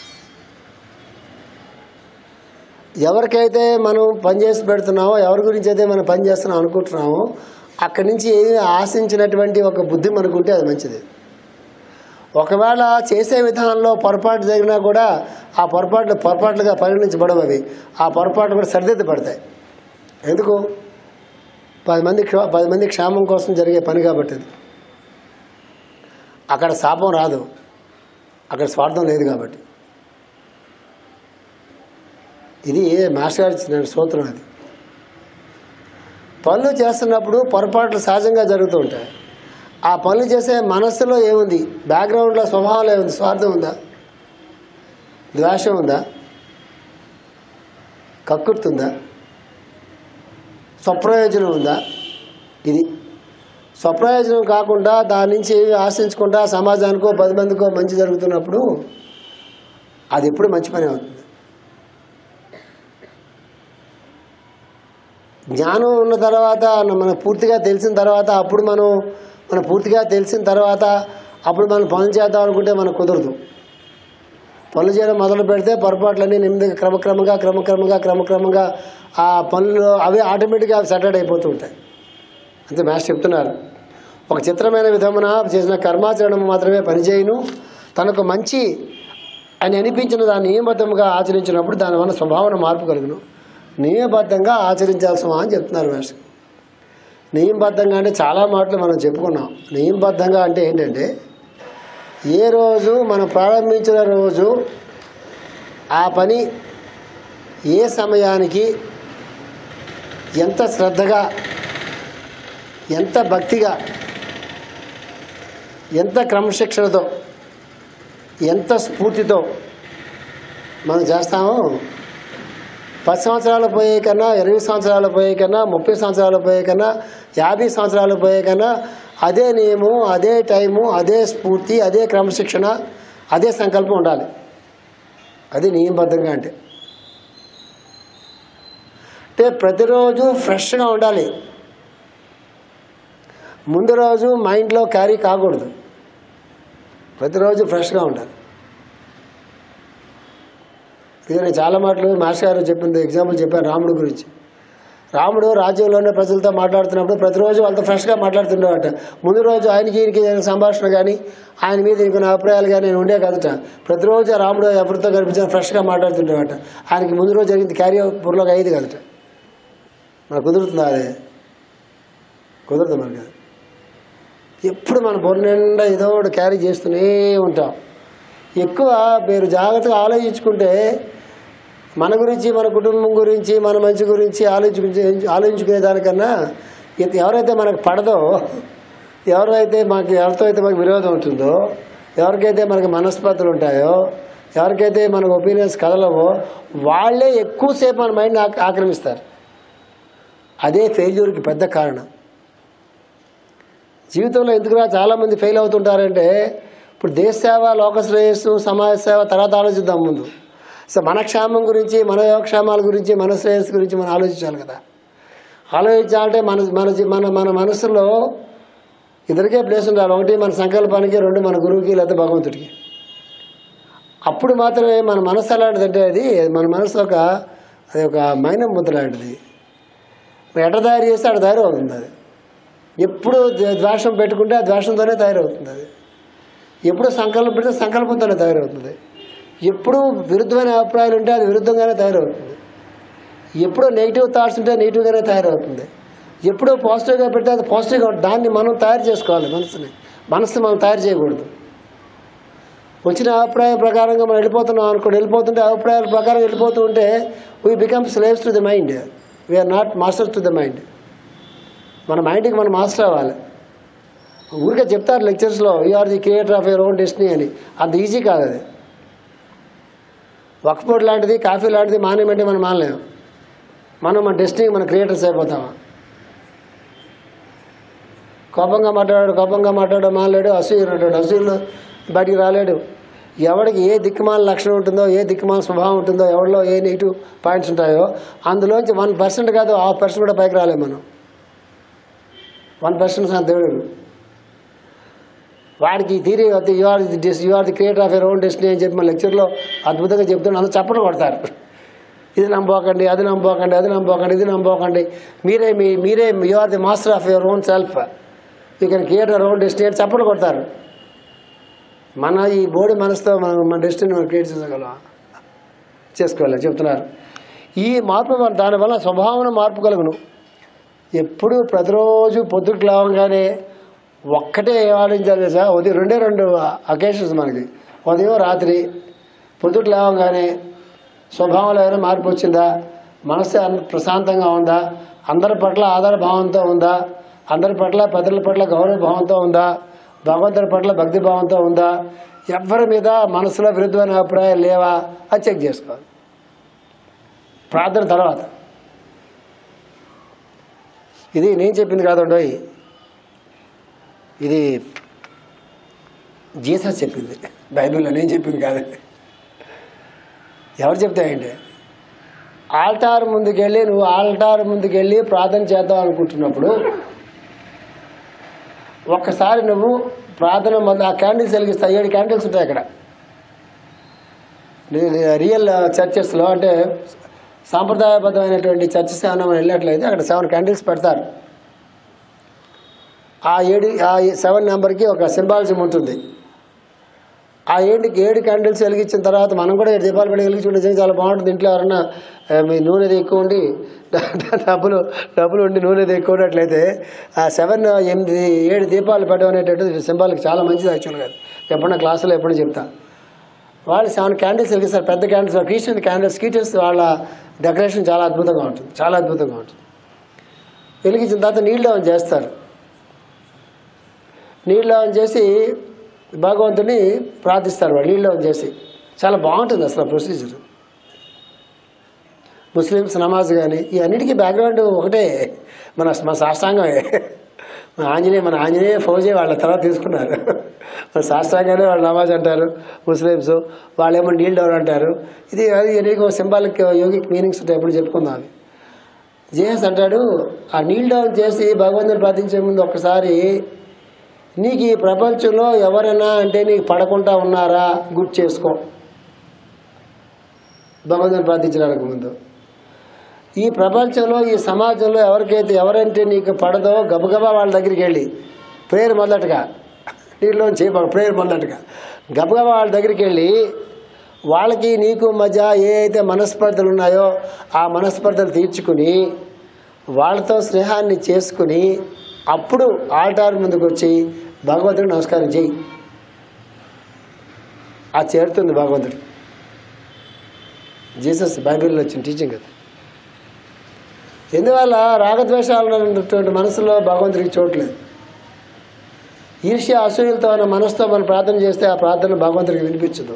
[SPEAKER 1] ఎవరికైతే మనం పనిచేసి పెడుతున్నామో ఎవరి గురించి అయితే మనం పని చేస్తున్నాం అనుకుంటున్నామో అక్కడి నుంచి ఏమి ఆశించినటువంటి ఒక బుద్ధి మనకుంటే అది మంచిది ఒకవేళ చేసే విధానంలో పొరపాటు జరిగినా కూడా ఆ పొరపాట్లు పొరపాట్లుగా పరిగణించబడవు అవి ఆ పొరపాట్లు కూడా సరిదిద్దపడతాయి ఎందుకు పది మంది క్ష- పది మంది క్షేమం కోసం జరిగే పని కాబట్టి అది అక్కడ శాపం రాదు అక్కడ స్వార్థం లేదు కాబట్టి ఇది మాస్టర్ గారు ఇచ్చిన సూత్రం అది పనులు చేస్తున్నప్పుడు పొరపాట్లు సహజంగా జరుగుతూ ఉంటాయి ఆ పనులు చేసే మనస్సులో ఏముంది బ్యాక్గ్రౌండ్లో స్వభావంలో ఏముంది స్వార్థం ఉందా ద్వేషం ఉందా కక్కుర్తుందా స్వప్రయోజనం ఉందా ఇది స్వప్రయోజనం కాకుండా దాని నుంచి ఏమి ఆశించకుండా సమాజానికో పది మందికో మంచి జరుగుతున్నప్పుడు అది ఎప్పుడు మంచి పని అవుతుంది జ్ఞానం ఉన్న తర్వాత మనం పూర్తిగా తెలిసిన తర్వాత అప్పుడు మనం మనం పూర్తిగా తెలిసిన తర్వాత అప్పుడు మనం పనులు చేద్దాం అనుకుంటే మనకు కుదరదు పనులు చేయడం మొదలు పెడితే పొరపాట్లన్నీ నెమ్మదిగా క్రమక్రమంగా క్రమక్రమంగా క్రమక్రమంగా ఆ పనులు అవి ఆటోమేటిక్గా అవి సెటర్డ్ అయిపోతూ ఉంటాయి అంతే మాస్టర్ చెప్తున్నారు ఒక చిత్రమైన విధమున చేసిన కర్మాచరణం మాత్రమే పనిచేయను తనకు మంచి అని అనిపించిన దాన్ని నియమబద్ధంగా ఆచరించినప్పుడు దానివల్ల స్వభావన మార్పు కలుగును నియమబద్ధంగా ఆచరించాల్సిన అని చెప్తున్నారు మాస్టర్ నియమబద్ధంగా అంటే చాలా మాటలు మనం చెప్పుకున్నాం నియమబద్ధంగా అంటే ఏంటంటే ఏ రోజు మనం ప్రారంభించిన రోజు ఆ పని ఏ సమయానికి ఎంత శ్రద్ధగా ఎంత భక్తిగా ఎంత క్రమశిక్షణతో ఎంత స్ఫూర్తితో మనం చేస్తామో పది సంవత్సరాలు పోయే కన్నా ఇరవై సంవత్సరాలు పోయే కన్నా ముప్పై సంవత్సరాలు పోయే కన్నా యాభై సంవత్సరాలు పోయే కన్నా అదే నియమం అదే టైము అదే స్ఫూర్తి అదే క్రమశిక్షణ అదే సంకల్పం ఉండాలి అది నియమబద్ధంగా అంటే అంటే ప్రతిరోజు ఫ్రెష్గా ఉండాలి ముందు రోజు మైండ్లో క్యారీ కాకూడదు ప్రతిరోజు ఫ్రెష్గా ఉండాలి ఇది నేను చాలా మాటలు మాస్టర్ గారు చెప్పింది ఎగ్జాంపుల్ చెప్పాను రాముడు గురించి రాముడు రాజ్యంలోనే ప్రజలతో మాట్లాడుతున్నప్పుడు ప్రతిరోజు వాళ్ళతో ఫ్రెష్గా మాట్లాడుతుండేవాట ముందు రోజు ఆయనకి ఈయనకి జరిగిన సంభాషణ కానీ ఆయన మీద ఇంకొన్ని అభిప్రాయాలు కానీ నేను ఉండే కదట ప్రతిరోజు ఆ రాముడు ఎవరితో కనిపించిన ఫ్రెష్గా మాట్లాడుతుండేవాట ఆయనకి ముందు రోజు జరిగింది క్యారీ పురలోకి అయ్యేది కదట మనకు కుదురుతుందా అదే కుదరదు మనకి అది ఎప్పుడు మన బొర్ర నిండా ఏదో ఒకటి క్యారీ చేస్తూనే ఉంటాం ఎక్కువ మీరు జాగ్రత్తగా ఆలోచించుకుంటే మన గురించి మన కుటుంబం గురించి మన మంచి గురించి ఆలోచించే ఆలోచించుకునే దానికన్నా ఇత- ఎవరైతే మనకు పడదో ఎవరైతే మాకు ఎవరితో అయితే మనకు విరోధం ఉంటుందో ఎవరికైతే మనకు మనస్పర్ధలు ఉంటాయో ఎవరికైతే మనకు ఒపీనియన్స్ కదలవో వాళ్ళే ఎక్కువసేపు మన మైండ్ ఆక్- ఆక్రమిస్తారు అదే ఫెయిల్యూర్కి పెద్ద కారణం జీవితంలో ఎందుకురా చాలామంది ఫెయిల్ అవుతుంటారంటే ఇప్పుడు దేశ సేవ లోక శ్రేయస్సు సమాజ సేవ తర్వాత ఆలోచిద్దాం ముందు సో మన క్షేమం గురించి మన యోగక్షేమాల గురించి మన శ్రేయస్సు గురించి మనం ఆలోచించాలి కదా ఆలోచించాలంటే మన మన జీ- మన మన మనసులో ఇద్దరికే ప్లేస్ ఉండాలి ఒకటి మన సంకల్పానికి రెండు మన గురువుకి లేదా భగవంతుడికి అప్పుడు మాత్రమే మన మనసు ఎలాంటిదంటే అది మన మనసు ఒక అది ఒక మైనం ముద్ద లాంటిది ఎట తయారు చేస్తే అక్కడ తయారవుతుంది అది ఎప్పుడు ద్వే- ద్వేషం పెట్టుకుంటే ఆ ద్వేషంతోనే తయారవుతుంది అది ఎప్పుడు సంకల్పం పెడితే సంకల్పంతోనే తయారవుతుంది ఎప్పుడు విరుద్ధమైన అభిప్రాయాలు ఉంటే అది విరుద్ధంగానే తయారవుతుంది ఎప్పుడు నెగిటివ్ థాట్స్ ఉంటే నెగిటివ్గానే తయారవుతుంది ఎప్పుడు పాజిటివ్గా పెడితే అది పాజిటివ్గా ఉంటుంది దాన్ని మనం తయారు చేసుకోవాలి మనసుని మనసుని మనం తయారు చేయకూడదు వచ్చిన అభిప్రాయం ప్రకారంగా మనం వెళ్ళిపోతున్నాం అనుకోండి వెళ్ళిపోతుంటే అభిప్రాయాల ప్రకారం వెళ్ళిపోతూ ఉంటే we become slaves to the mind we are not masters to the mind మన మైండ్కి మనం మాస్టర్ అవ్వాలి ఊరికే చెప్తారు లెక్చర్స్లో are the creator of your own destiny అని అంత ఈజీ కాదు అది వక్ఫోర్డ్ లాంటిది కాఫీ లాంటిది మానేమంటే మనం మానలేము మనం మన డెస్టినీ మన క్రియేటర్స్ అయిపోతామా కోపంగా మాట్లాడాడు కోపంగా మాట్లాడాడు మానలేడు అసూయలు ఉంటాడు అసూయలు బయటికి రాలేడు ఎవడికి ఏ దిక్కుమాల లక్షణం ఉంటుందో ఏ దిక్కుమాల స్వభావం ఉంటుందో ఎవరిలో ఏ నెగిటివ్ పాయింట్స్ ఉంటాయో అందులోంచి వన్ పర్సెంట్ కాదు హాఫ్ పర్సెంట్ కూడా పైకి రాలేము మనం వన్ పర్సెంట్ నా దేవుడు వాడికి థీరీ యు ఆర్ ది డిస్ you are the creator of your own destiny అని చెప్పి మన లెక్చర్లో అద్భుతంగా చెప్తున్నా అందరూ చప్పట్లు కొడతారు ఇది నమ్మకండి అది నమ్మకండి అది నమ్మకండి ఇది నమ్మకండి మీరే మీ మీరే you are the master of your own self you can create your own destiny అని చప్పట్లు కొడతారు మన ఈ బోడి మనసుతో మనం మన డెస్టినీ మనం క్రియేట్ చేసుకోగలం చేసుకోవాలి చెప్తున్నారు ఈ మార్పు వల్ల- దానివల్ల స్వభావం మార్పు కలుగును ఎప్పుడు ప్రతిరోజు పొద్దుకు లేవగానే ఒక్కటే ఆలోచించాలి తెలుసా ఉదయం రెండే రెండు అకేషన్స్ మనకి ఉదయం రాత్రి పొద్దుకు లేవగానే స్వభావంలో ఏమైనా మార్పు వచ్చిందా మనసు అన్- ప్రశాంతంగా ఉందా అందరి పట్ల ఆధార భావంతో ఉందా అందరి పట్ల పెద్దల పట్ల గౌరవ భావంతో ఉందా భగవంతుడి పట్ల భక్తి భావంతో ఉందా ఎవరి మీద మనసులో విరుద్ధమైన అభిప్రాయాలు లేవా అది చెక్ చేసుకోవాలి ప్రార్థన తర్వాత ఇది నేను చెప్పింది కాదండోయ్ ఇది జీసస్ చెప్పింది బైబిల్లో నేను చెప్పింది కాదండి ఎవరు చెప్తాయండి ఆల్టార్ ముందుకెళ్ళి నువ్వు ఆల్టార్ ముందుకెళ్ళి ప్రార్థన చేద్దాం అనుకుంటున్నప్పుడు ఒక్కసారి నువ్వు ప్రార్థన మొదలు ఆ క్యాండిల్స్ వెలిగిస్తా ఏడు క్యాండిల్స్ ఉంటాయి అక్కడ రియల్ చర్చెస్లో అంటే సాంప్రదాయబద్ధమైనటువంటి చర్చెస్ ఏమైనా మనం వెళ్ళినట్లయితే అక్కడ సెవెన్ క్యాండిల్స్ పెడతారు ఆ ఏడు ఆ సెవెన్ నెంబర్కి ఒక సింబాలిజం ఉంటుంది ఆ ఏడుకి ఏడు క్యాండిల్స్ వెలిగించిన తర్వాత మనం కూడా ఏడు దీపాలు పెట్టి వెలిగించుకుంటే నిజంగా చాలా బాగుంటుంది ఇంట్లో ఎవరన్నా ఆ, మీ నూనెది ఎక్కువ ఉండి డబ్బులు డబ్బులు ఉండి నూనెది ఎక్కువ ఉన్నట్లయితే ఆ సెవెన్ ఎనిమిది ఏడు దీపాలు పెట్టడం అనేటటువంటి సింబాలిక్ చాలా మంచిది యాక్చువల్గా ఎప్పుడన్నా క్లాసులో ఎప్పుడైనా చెప్తా వాళ్ళు సెవెన్ క్యాండిల్స్ వెలిగిస్తారు పెద్ద క్యాండిల్స్ క్రిస్టియన్ క్యాండిల్స్ కీటర్స్ వాళ్ళ డెకరేషన్ చాలా అద్భుతంగా ఉంటుంది చాలా అద్భుతంగా ఉంటుంది వెలిగించిన తర్వాత నీళ్ళు డౌన్ చేస్తారు నీళ్ళు డౌన్ చేసి భగవంతుని ప్రార్థిస్తారు వాళ్ళు నీళ్ళు డౌన్ చేసి చాలా బాగుంటుంది అసలు ప్రొసీజర్ ముస్లిమ్స్ నమాజ్ కానీ ఈ అన్నిటికీ బ్యాక్గ్రౌండ్ ఒకటే మన మన సాష్టాంగమే మన ఆంజనేయ మన ఆంజనేయ ఫౌజీ వాళ్ళ తర్వాత తీసుకున్నారు మన సాష్టాంగానే వాళ్ళు నమాజ్ అంటారు ముస్లిమ్స్ వాళ్ళేమో నీల్ డౌన్ అంటారు ఇది అది నీకు సింబాలిక్ యోగిక్ మీనింగ్స్ ఉంటాయి ఎప్పుడు చెప్పుకుందాం అవి జేఎస్ అంటాడు ఆ నీల్ డౌన్ చేసి భగవంతుని ప్రార్థించే ముందు ఒక్కసారి నీకు ఈ ప్రపంచంలో ఎవరైనా అంటే నీకు పడకుండా ఉన్నారా గుర్తు చేసుకో భగవంతుని ప్రార్థించడానికి ముందు ఈ ప్రపంచంలో ఈ సమాజంలో ఎవరికైతే ఎవరంటే నీకు పడదో గబగబా వాళ్ళ దగ్గరికి వెళ్ళి ప్రేయర్ మొదటగా నీళ్ళు చేయబడ ప్రేయర్ మొదటగా గబగబా వాళ్ళ దగ్గరికి వెళ్ళి వాళ్ళకి నీకు మధ్య ఏ అయితే మనస్పర్ధలు ఉన్నాయో ఆ మనస్పర్ధలు తీర్చుకుని వాళ్ళతో స్నేహాన్ని చేసుకుని అప్పుడు ఆల్టార్ ముందుకు వచ్చి భగవంతుడికి నమస్కారం చేయి ఆ చేరుతుంది భగవంతుడు జీసస్ బైబిల్లో వచ్చిన టీచింగ్ అది ఎందువల్ల రాగద్వేషాలు ఉన్నటువంటి మనసులో భగవంతుడికి చోట్లేదు ఈర్ష్య అసూయలతో ఉన్న మనసుతో మనం ప్రార్థన చేస్తే ఆ ప్రార్థన భగవంతుడికి వినిపించదు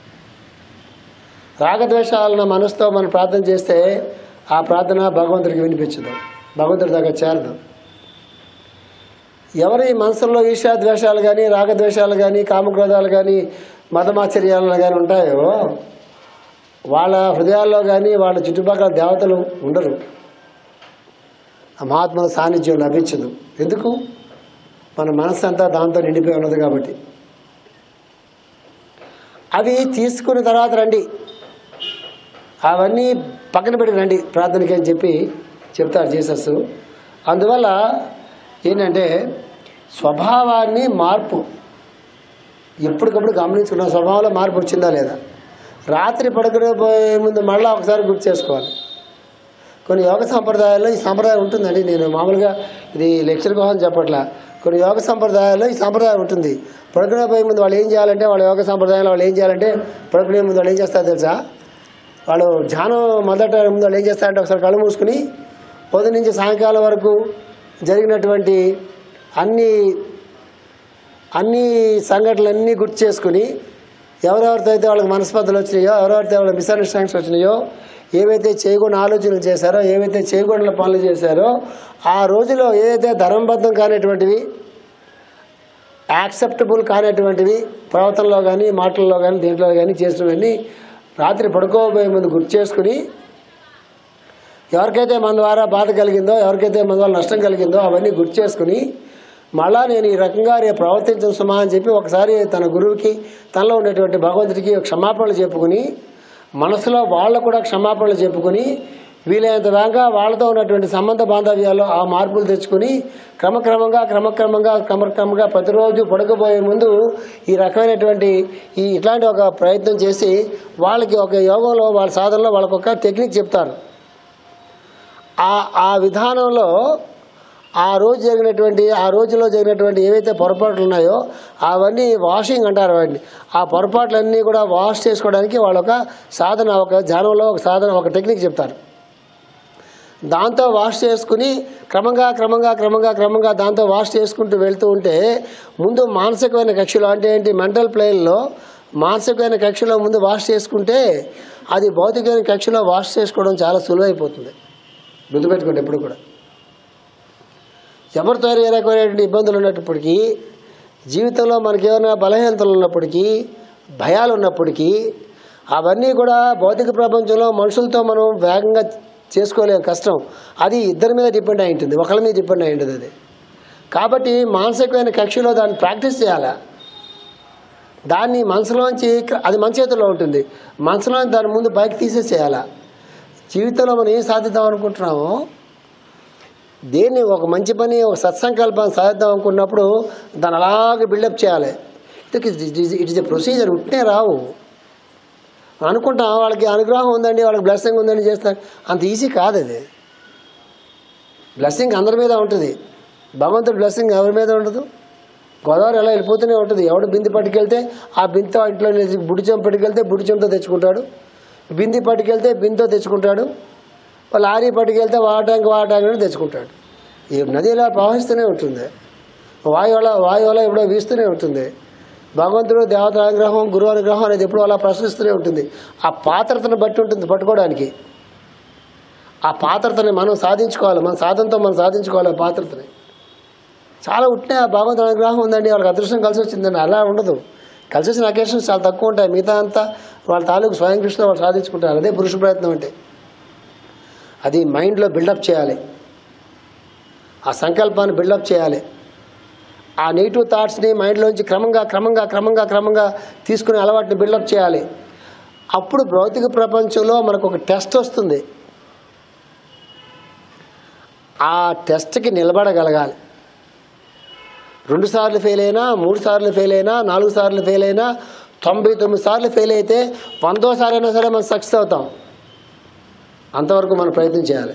[SPEAKER 1] రాగద్వేషాలన్న మనసుతో మనం ప్రార్థన చేస్తే ఆ ప్రార్థన భగవంతుడికి వినిపించదు భగవంతుడి దగ్గర చేరదు ఎవరి మనసులో ఈర్ష్యా ద్వేషాలు కానీ రాగద్వేషాలు కానీ కామక్రోధాలు కానీ మతమాచర్యాలు కానీ ఉంటాయో వాళ్ళ హృదయాల్లో కానీ వాళ్ళ చుట్టుపక్కల దేవతలు ఉండరు ఆ మహాత్ముల సాన్నిధ్యం లభించదు ఎందుకు మన మనసు అంతా దాంతో నిండిపోయి ఉన్నది కాబట్టి అవి తీసుకున్న తర్వాత రండి అవన్నీ పక్కన పెట్టి రండి ప్రార్థనకి అని చెప్పి చెప్తారు జీసస్ అందువల్ల ఏంటంటే స్వభావాన్ని మార్పు ఎప్పటికప్పుడు గమనించుకున్న స్వభావంలో మార్పు వచ్చిందా లేదా రాత్రి పడుకునే పోయే ముందు మళ్ళీ ఒకసారి గుర్తు చేసుకోవాలి కొన్ని యోగ సంప్రదాయాల్లో ఈ సంప్రదాయం ఉంటుందండి నేను మామూలుగా ఇది లెక్చర్ కోసం చెప్పట్లా కొన్ని యోగ సంప్రదాయాల్లో ఈ సంప్రదాయం ఉంటుంది పడుకునే పోయే ముందు వాళ్ళు ఏం చేయాలంటే వాళ్ళ యోగ సంప్రదాయంలో వాళ్ళు ఏం చేయాలంటే పడుకునే ముందు వాళ్ళు ఏం చేస్తారో తెలుసా వాళ్ళు ధ్యానం మొదట ముందు వాళ్ళు ఏం చేస్తారంటే ఒకసారి కళ్ళు మూసుకుని పొద్దు నుంచి సాయంకాలం వరకు జరిగినటువంటి అన్ని అన్ని సంఘటనలన్నీ గుర్తు చేసుకుని ఎవరెవరితో అయితే వాళ్ళకి మనస్పర్ధలు వచ్చినాయో ఎవరెవరితో వాళ్ళకి మిస్అండర్స్టాండింగ్స్ వచ్చినాయో ఏవైతే చేయకూడని ఆలోచనలు చేశారో ఏవైతే చేయకూడని పనులు చేశారో ఆ రోజులో ఏదైతే ధర్మబద్ధం కానిటువంటివి యాక్సెప్టబుల్ కానటువంటివి ప్రవర్తనలో కానీ మాటల్లో కానీ దేంట్లో కానీ చేసినవన్నీ రాత్రి పడుకోబోయే ముందు గుర్తు చేసుకుని ఎవరికైతే మన ద్వారా బాధ కలిగిందో ఎవరికైతే మన ద్వారా నష్టం కలిగిందో అవన్నీ గుర్తు చేసుకుని మళ్ళా నేను ఈ రకంగా రేపు ప్రవర్తించడం సుమా అని చెప్పి ఒకసారి తన గురువుకి తనలో ఉండేటువంటి భగవంతుడికి క్షమాపణలు చెప్పుకుని మనసులో వాళ్ళు కూడా క్షమాపణలు చెప్పుకుని వీలైనంత వేగంగా వాళ్ళతో ఉన్నటువంటి సంబంధ బాంధవ్యాల్లో ఆ మార్పులు తెచ్చుకుని క్రమక్రమంగా క్రమక్రమంగా క్రమక్రమంగా ప్రతిరోజు పడుకోబోయే ముందు ఈ రకమైనటువంటి ఈ ఇట్లాంటి ఒక ప్రయత్నం చేసి వాళ్ళకి ఒక యోగంలో వాళ్ళ సాధనలో వాళ్ళకి ఒక టెక్నిక్ చెప్తారు ఆ ఆ విధానంలో ఆ రోజు జరిగినటువంటి ఆ రోజులో జరిగినటువంటి ఏవైతే పొరపాట్లు ఉన్నాయో అవన్నీ వాషింగ్ అంటారు వాటిని ఆ పొరపాట్లన్నీ కూడా వాష్ చేసుకోవడానికి వాళ్ళ ఒక సాధన ఒక ధ్యానంలో ఒక సాధన ఒక టెక్నిక్ చెప్తారు దాంతో వాష్ చేసుకుని క్రమంగా క్రమంగా క్రమంగా క్రమంగా దాంతో వాష్ చేసుకుంటూ వెళ్తూ ఉంటే ముందు మానసికమైన కక్షలో అంటే ఏంటి మెంటల్ ప్లేన్లో మానసికమైన కక్షలో ముందు వాష్ చేసుకుంటే అది భౌతికమైన కక్షలో వాష్ చేసుకోవడం చాలా సులువైపోతుంది గుర్తుపెట్టుకోండి ఎప్పుడు కూడా ఎవరితో ఏ రకమైనటువంటి ఇబ్బందులు ఉన్నప్పటికీ జీవితంలో మనకి ఏమైనా బలహీనతలు ఉన్నప్పటికీ భయాలు ఉన్నప్పటికీ అవన్నీ కూడా భౌతిక ప్రపంచంలో మనుషులతో మనం వేగంగా చేసుకోలేం కష్టం అది ఇద్దరి మీద డిపెండ్ అయి ఉంటుంది ఒకళ్ళ మీద డిపెండ్ అయి ఉంటుంది అది కాబట్టి మానసికమైన కక్షలో దాన్ని ప్రాక్టీస్ చేయాలా దాన్ని మనసులోంచి అది మన చేతిలో ఉంటుంది మనసులోంచి దాని ముందు బయట తీసేసేయాలా జీవితంలో మనం ఏం సాధిద్దాం అనుకుంటున్నామో దేన్ని ఒక మంచి పని ఒక సత్సంకల్పాన్ని సాధిద్దాం అనుకున్నప్పుడు దాన్ని అలాగే బిల్డప్ చేయాలి it it is a procedure ఉంటే రావు అనుకుంటాం వాళ్ళకి అనుగ్రహం ఉందండి వాళ్ళకి బ్లెస్సింగ్ ఉందండి చేస్తారు అంత ఈజీ కాదు అది బ్లెస్సింగ్ అందరి మీద ఉంటుంది భగవంతుడి బ్లెస్సింగ్ ఎవరి మీద ఉండదు గోదావరి ఎలా వెళ్ళిపోతూనే ఉంటుంది ఎవడు బింది పట్టుకెళ్తే ఆ బిందుతో ఇంట్లో బుడిచెం పట్టుకెళ్తే బుడిచెంతో తెచ్చుకుంటాడు బింది పట్టుకెళ్తే బిందుతో తెచ్చుకుంటాడు లారీ పట్టుకెళ్తే వాటానికి వాటానికి తెచ్చుకుంటాడు ఈ నది ఇలా ప్రవహిస్తూనే ఉంటుంది వాయు అలా వాయు అలా ఎప్పుడో వీస్తూనే ఉంటుంది భగవంతుడు దేవత అనుగ్రహం గురువు అనుగ్రహం అనేది ఎప్పుడూ అలా ప్రశ్నిస్తూనే ఉంటుంది ఆ పాత్రతను బట్టి ఉంటుంది పట్టుకోవడానికి ఆ పాత్రతని మనం సాధించుకోవాలి మన సాధనతో మనం సాధించుకోవాలి ఆ పాత్రతని చాలా ఉట్టిన భగవంతుడి అనుగ్రహం ఉందండి వాళ్ళకి అదృష్టం కలిసి వచ్చిందండి అలా ఉండదు కలిసి వచ్చిన అకేషన్స్ చాలా తక్కువ ఉంటాయి మిగతా అంతా వాళ్ళ తాలూకు స్వయం కృష్ణ వాళ్ళు సాధించుకుంటారు అదే పురుష ప్రయత్నం అంటే అది మైండ్లో బిల్డప్ చేయాలి ఆ సంకల్పాన్ని బిల్డప్ చేయాలి ఆ నెగిటివ్ థాట్స్ని మైండ్లోంచి క్రమంగా క్రమంగా క్రమంగా క్రమంగా తీసుకునే అలవాటుని బిల్డప్ చేయాలి అప్పుడు భౌతిక ప్రపంచంలో మనకు ఒక టెస్ట్ వస్తుంది ఆ టెస్ట్కి నిలబడగలగాలి రెండు సార్లు ఫెయిల్ అయినా మూడు సార్లు ఫెయిల్ అయినా నాలుగు సార్లు ఫెయిల్ అయినా తొంభై తొమ్మిది సార్లు ఫెయిల్ అయితే వందోసారి అయినా సరే మనం సక్సెస్ అవుతాం అంతవరకు మనం ప్రయత్నం చేయాలి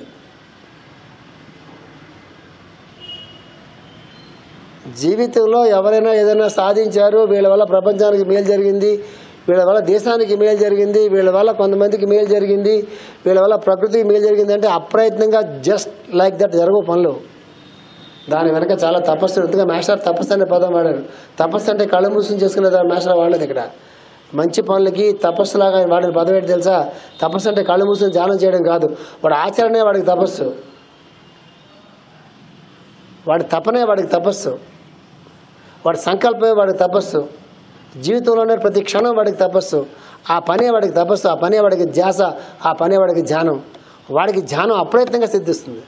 [SPEAKER 1] జీవితంలో ఎవరైనా ఏదైనా సాధించారు వీళ్ళ వల్ల ప్రపంచానికి మేలు జరిగింది వీళ్ళ వల్ల దేశానికి మేలు జరిగింది వీళ్ళ వల్ల కొంతమందికి మేలు జరిగింది వీళ్ళ వల్ల ప్రకృతికి మేలు జరిగింది అంటే అప్రయత్నంగా జస్ట్ లైక్ దట్ జరగవు పనులు దాని వెనక చాలా తపస్సు ఎందుకంటే మాస్టర్ తపస్సు అనే పదం వాడారు తపస్సు అంటే కళ్ళు మూసుకుని చేసుకునే దాని మాస్టర్ వాడలేదు ఇక్కడ మంచి పనులకి తపస్సులాగా వాడిన పదం ఏంటి తెలుసా తపస్సు అంటే కళ్ళు మూసుకుని ధ్యానం చేయడం కాదు వాడు ఆచరణే వాడికి తపస్సు వాడి తపనే వాడికి తపస్సు వాడి సంకల్పమే వాడికి తపస్సు జీవితంలోనే ప్రతి క్షణం వాడికి తపస్సు ఆ పనే వాడికి తపస్సు ఆ పనే వాడికి ధ్యాస ఆ పనే వాడికి ధ్యానం వాడికి ధ్యానం అప్రయత్నంగా సిద్ధిస్తుంది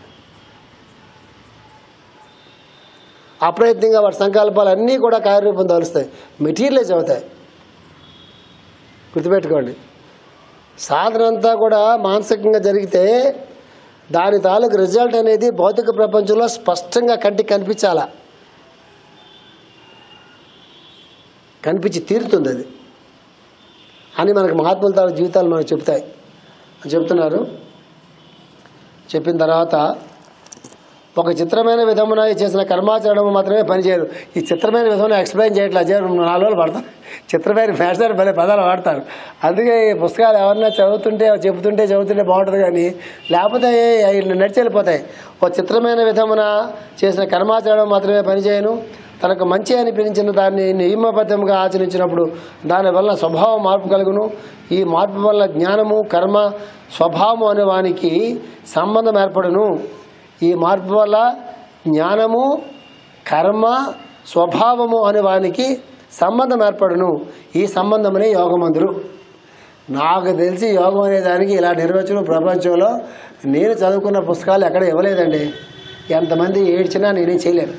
[SPEAKER 1] అప్రయత్నంగా వాడి సంకల్పాలు అన్నీ కూడా కార్యరూపం దాలుస్తాయి మెటీరియలైజ్ అవుతాయి గుర్తుపెట్టుకోండి సాధన అంతా కూడా మానసికంగా జరిగితే దాని తాలూకు రిజల్ట్ అనేది భౌతిక ప్రపంచంలో స్పష్టంగా కంటికి కనిపించాలా కనిపించి తీరుతుంది అది అని మనకు మహాత్ముల తాలూకు జీవితాలు మనకు చెప్తాయి అని చెప్తున్నారు చెప్పిన తర్వాత ఒక చిత్రమైన విధమున చేసిన కర్మాచరణము మాత్రమే పనిచేయదు ఈ చిత్రమైన విధమున ఎక్స్ప్లెయిన్ చేయట్లా అజయ్ నాలుగు రోజులు పడతారు చిత్రమైన ఫ్యాషన్ భలే పదాలు వాడతారు అందుకే ఈ పుస్తకాలు ఎవరన్నా చదువుతుంటే చెబుతుంటే చదువుతుంటే బాగుంటుంది కానీ లేకపోతే అవి నడిచి వెళ్ళిపోతాయి ఒక చిత్రమైన విధమున చేసిన కర్మాచరణం మాత్రమే పనిచేయను తనకు మంచి అనిపించిన దాన్ని నియమబద్ధంగా ఆచరించినప్పుడు దానివల్ల స్వభావం మార్పు కలుగును ఈ మార్పు వల్ల జ్ఞానము కర్మ స్వభావము అనే వానికి సంబంధం ఏర్పడును ఈ మార్పు వల్ల జ్ఞానము కర్మ స్వభావము అనే వానికి సంబంధం ఏర్పడును ఈ సంబంధమనే యోగమందురు నాకు తెలిసి యోగం అనే దానికి ఇలా నిర్వచనం ప్రపంచంలో నేను చదువుకున్న పుస్తకాలు ఎక్కడ ఇవ్వలేదండి ఎంతమంది ఏడ్చినా నేనేం చేయలేను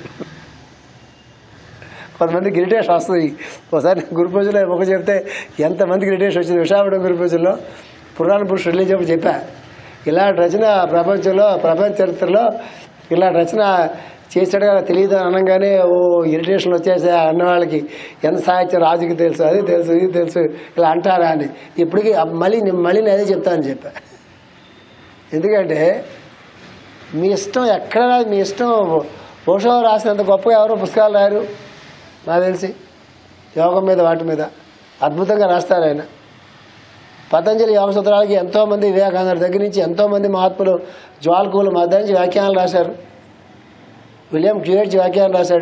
[SPEAKER 1] కొంతమంది గిరిటేషన్ వస్తుంది ఒకసారి గురు పూజలో ఒక చెప్తే ఎంతమంది గిరిటేషన్ వచ్చింది విశాఖపట్నం గురు పూజలో పురాణ పురుషుడు రిలీజ్ చెప్పి చెప్పా ఇలాంటి రచన ప్రపంచంలో ప్రపంచ చరిత్రలో ఇలాంటి రచన చేసాడు కదా తెలియదు అని అనగానే ఓ ఇరిటేషన్ వచ్చేసా అన్న వాళ్ళకి ఎంత సాహిత్యం రాజుకి తెలుసు అది తెలుసు ఇది తెలుసు ఇలా అంటారా అని ఇప్పటికీ మళ్ళీ నేను- మళ్ళీ నేను అదే చెప్తానని చెప్పా ఎందుకంటే మీ ఇష్టం ఎక్కడ రాదు, మీ ఇష్టం ఓషో రాసినంత గొప్పగా ఎవరో పుస్తకాలు రాయరు నాకు తెలిసి యోగం మీద వాటి మీద అద్భుతంగా రాస్తారు ఆయన పతంజలి యోగ సూత్రాలకి ఎంతోమంది వివేకానంద దగ్గర నుంచి ఎంతోమంది మహాత్ములు జ్వాల్కూలు మధ్య నుంచి వ్యాఖ్యానాలు రాశారు విలియం క్యూయర్చి వ్యాఖ్యానం రాశాడు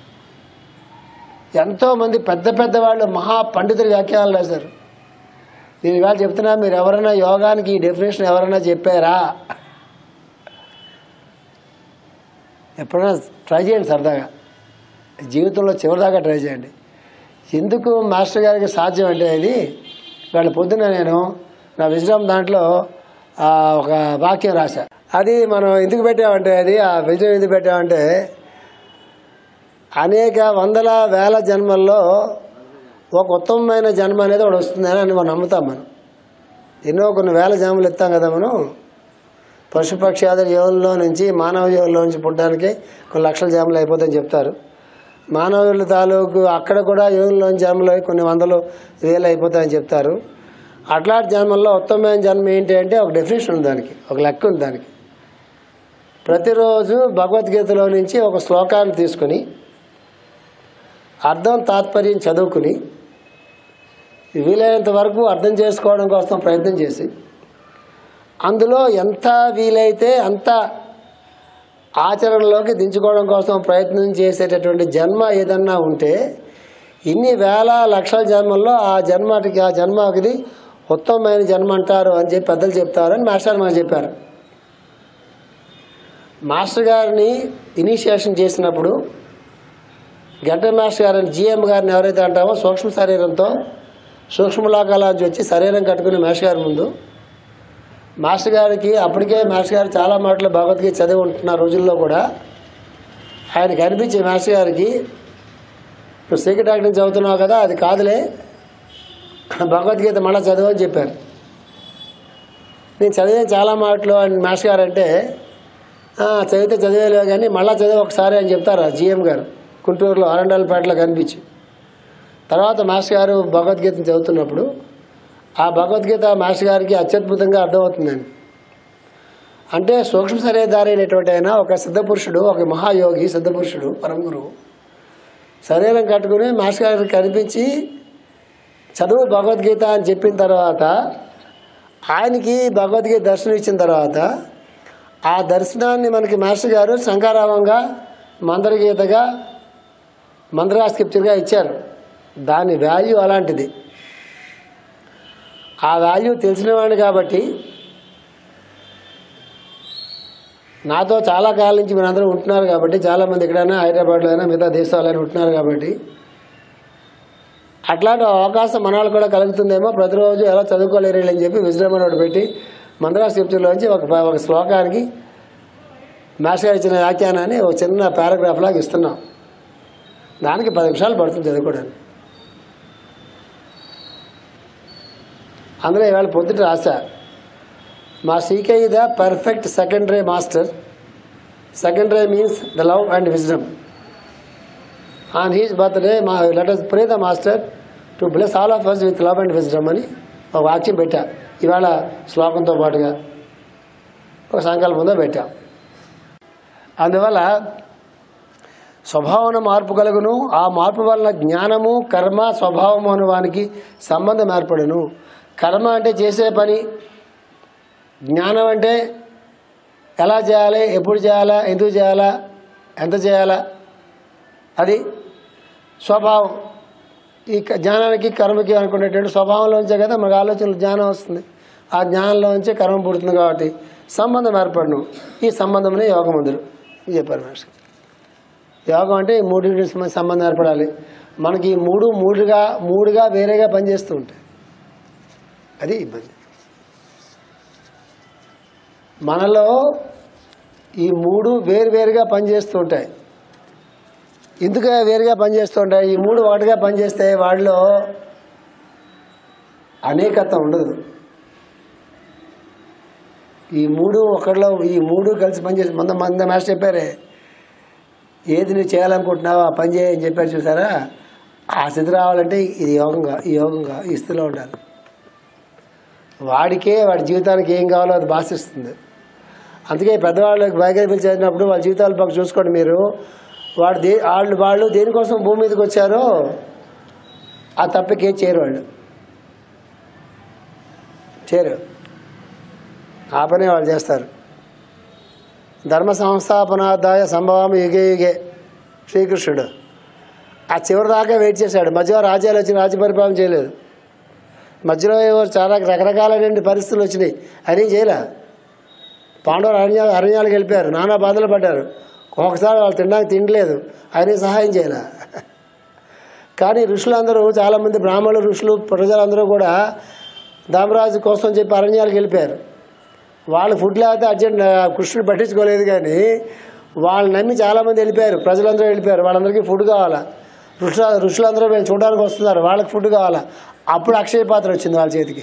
[SPEAKER 1] ఎంతోమంది పెద్ద పెద్ద వాళ్ళు మహా పండితులు వ్యాఖ్యానాలు రాశారు నేను ఇవాళ చెప్తున్నా మీరు ఎవరైనా యోగానికి ఈ డెఫినేషన్ ఎవరైనా చెప్పారా ఎప్పుడైనా ట్రై చేయండి సరదాగా జీవితంలో చివరిదాకా ట్రై చేయండి ఎందుకు మాస్టర్ గారికి సాధ్యం అంటే ఇది వాళ్ళ పొద్దున నేను నా విజయం దాంట్లో ఆ, ఒక వాక్యం రాశా అది మనం ఎందుకు పెట్టామంటే అది ఆ విజయం ఎందుకు పెట్టామంటే అనేక వందల వేల జన్మల్లో ఒక ఉత్తమమైన జన్మ అనేది ఒకటి వస్తుందని అని మనం నమ్ముతాం మనం ఎన్నో కొన్ని వేల జన్మలు ఇస్తాం కదా మనం పశుపక్షి ఆధార యోగంలో నుంచి మానవ యోగంలో నుంచి పుట్టడానికి కొన్ని లక్షల జన్మలు అయిపోతాయని చెప్తారు మానవుల తాలూకు అక్కడ కూడా యోగంలోని జన్మలు కొన్ని వందలు వేలు అయిపోతాయని చెప్తారు అట్లాంటి జన్మల్లో ఉత్తమమైన జన్మ ఏంటి అంటే ఒక డెఫినేషన్ ఉంది దానికి ఒక లెక్క ఉంది దానికి ప్రతిరోజు భగవద్గీతలో నుంచి ఒక శ్లోకాన్ని తీసుకుని అర్థం తాత్పర్యం చదువుకుని వీలైనంత వరకు అర్థం చేసుకోవడం కోసం ప్రయత్నం చేసి అందులో ఎంత వీలైతే అంత ఆచరణలోకి దించుకోవడం కోసం ప్రయత్నం చేసేటటువంటి జన్మ ఏదన్నా ఉంటే ఇన్ని వేల లక్షల జన్మల్లో ఆ జన్మకి ఆ జన్మకి ఉత్తమమైన జన్మ అంటారు అని చెప్పి పెద్దలు చెప్తారు అని మాస్టర్ మనకు చెప్పారు మాస్టర్ గారిని ఇనిషియేషన్ చేసినప్పుడు గంట మాస్టర్ గారిని జిఎం గారిని ఎవరైతే అంటామో సూక్ష్మ శరీరంతో సూక్ష్మలోకాల నుంచి వచ్చి శరీరం కట్టుకునే మాస్టర్ గారి ముందు మాస్టర్ గారికి అప్పటికే మాస్టర్ గారు చాలా మాటలు భగవద్గీత చదివి ఉంటున్న రోజుల్లో కూడా ఆయనకి అనిపించే మాస్టర్ గారికి నువ్వు సీక్రెట్ డాక్టర్ చదువుతున్నావు కదా అది కాదులే భగవద్గీత మళ్ళీ చదువు అని చెప్పారు నేను చదివే చాలా మాటలు అని మాస్టర్ గారు అంటే "ఆ, చదివితే చదివేలేవు కానీ మళ్ళీ చదివి ఒకసారి అని చెప్తారు జిఎం గారు గుంటూరులో అరండలపేటలో కనిపించి తర్వాత మాస్టర్ గారు భగవద్గీతను చదువుతున్నప్పుడు ఆ భగవద్గీత మాస్టర్ గారికి అత్యద్భుతంగా అర్థమవుతుందండి అంటే సూక్ష్మ శరీరధారి అయినటువంటి ఆయన ఒక సిద్ధపురుషుడు ఒక మహాయోగి సిద్ధపురుషుడు పరమ గురువు శరీరం కట్టుకుని మాస్టర్ గారికి కనిపించి చదువు భగవద్గీత అని చెప్పిన తర్వాత ఆయనకి భగవద్గీత దర్శనం ఇచ్చిన తర్వాత ఆ దర్శనాన్ని మనకి మాస్టర్ గారు శంకారావంగా మందరగీతగా మందరా స్క్రిప్చర్గా ఇచ్చారు దాని వాల్యూ అలాంటిది ఆ వాల్యూ తెలిసినవాడిని కాబట్టి నాతో చాలా కాలం నుంచి మీరందరూ ఉంటున్నారు కాబట్టి చాలామంది ఎక్కడైనా హైదరాబాద్లో అయినా మిగతా దేశాలైనా ఉంటున్నారు కాబట్టి అట్లాంటి అవకాశం మన వాళ్ళు కూడా కలుగుతుందేమో ప్రతిరోజు ఎలా చదువుకోలేరు అని చెప్పి విజయమని ఒకటి పెట్టి మందరా స్క్రిప్చర్లోంచి ఒక ఒక శ్లోకానికి మాస్టర్ గారు ఇచ్చిన వ్యాఖ్యానాన్ని ఒక చిన్న పారాగ్రాఫ్ లాగా ఇస్తున్నాం దానికి పది నిమిషాలు పడుతుంది చదువుకోవడానికి అందులో ఇవాళ పొద్దుట రాశా మా CK the perfect secondary master secondary means the love and wisdom on his birthday మా let us pray the master to bless all of us with love and wisdom అని ఒక వాక్యం పెట్టా ఇవాళ శ్లోకంతో పాటుగా ఒక సంకల్పంతో పెట్టా అందువల్ల స్వభావన మార్పు కలుగును ఆ మార్పు వలన జ్ఞానము కర్మ స్వభావము అను వానికి సంబంధం ఏర్పడును కర్మ అంటే చేసే పని జ్ఞానం అంటే ఎలా చేయాలి ఎప్పుడు చేయాలా ఎందుకు చేయాలా ఎంత చేయాలా అది స్వభావం ఈ క- జ్ఞానానికి కర్మకి అనుకునేటువంటి స్వభావంలోంచే కదా మనకు ఆలోచనలు జ్ఞానం వస్తుంది ఆ జ్ఞానంలోంచే కర్మ పుడుతుంది కాబట్టి సంబంధం ఏర్పడను ఈ సంబంధంనే యోగముందురు ఇది చెప్పారు మాస్టర్ యోగం అంటే ఈ మూడింటి సమ- సంబంధం ఏర్పడాలి మనకి ఈ మూడు మూడుగా మూడుగా వేరేగా పనిచేస్తూ ఉంటాయి అది ఇబ్బంది మనలో ఈ మూడు వేరువేరుగా పనిచేస్తూ ఉంటాయి ఎందుకు వేరుగా పనిచేస్తూ ఉంటాయి ఈ మూడు ఒకటిగా పనిచేస్తే వాడిలో అనేకత్వం ఉండదు ఈ మూడు ఒకటిలో ఈ మూడు కలిసి పనిచేసి మంద మంద మాస్టర్ చెప్పారే ఏది నువ్వు చేయాలనుకుంటున్నావో ఆ పని చేయని చెప్పారు చూసారా ఆ స్థితి రావాలంటే ఇది యోగంగా ఈ యోగంగా ఈ స్థితిలో ఉండాలి వాడికే వాడి జీవితానికి ఏం కావాలో అది భాషిస్తుంది అందుకే పెద్దవాళ్ళకి బయలుదేరి పిలిచి చదివినప్పుడు వాళ్ళ జీవితాల పక్క చూసుకోండి మీరు వాడు దే వాళ్ళు వాళ్ళు దేనికోసం భూమి మీదకి వచ్చారో ఆ తప్పకే చేరు వాళ్ళు చేరు ఆ పనే వాళ్ళు చేస్తారు ధర్మ సంస్థాపనాదాయ సంభవం యుగే యుగే శ్రీకృష్ణుడు ఆ చివరి దాకా వెయిట్ చేశాడు మధ్యలో రాజ్యాలు వచ్చి రాజ్య పరిపాలన చేయలేదు మధ్యలో ఏవో చాలా రకరకాలైన పరిస్థితులు వచ్చినాయి అని చేయలే పాండవులు అరణ్య అరణ్యాలకు వెళ్ళిపోయారు నానా బాధలు పడ్డారు ఒకసారి వాళ్ళు తినడానికి తినలేదు ఆయన సహాయం చేయలే కానీ ఋషులందరూ చాలామంది బ్రాహ్మణులు ఋషులు ప్రజలందరూ కూడా ధర్మరాజు కోసం చెప్పి అరణ్యాలకు వెళ్ళిపోయారు వాళ్ళు ఫుడ్ లేకపోతే అర్జెంట్ కృష్ణుడు పట్టించుకోలేదు కానీ వాళ్ళు నమ్మి చాలామంది వెళ్ళిపోయారు ప్రజలందరూ వెళ్ళిపోయారు వాళ్ళందరికీ ఫుడ్ కావాలా ఋషుల ఋషులందరూ వీళ్ళు చూడడానికి వస్తున్నారు వాళ్ళకి ఫుడ్ కావాలా అప్పుడు అక్షయ పాత్ర వచ్చింది వాళ్ళ చేతికి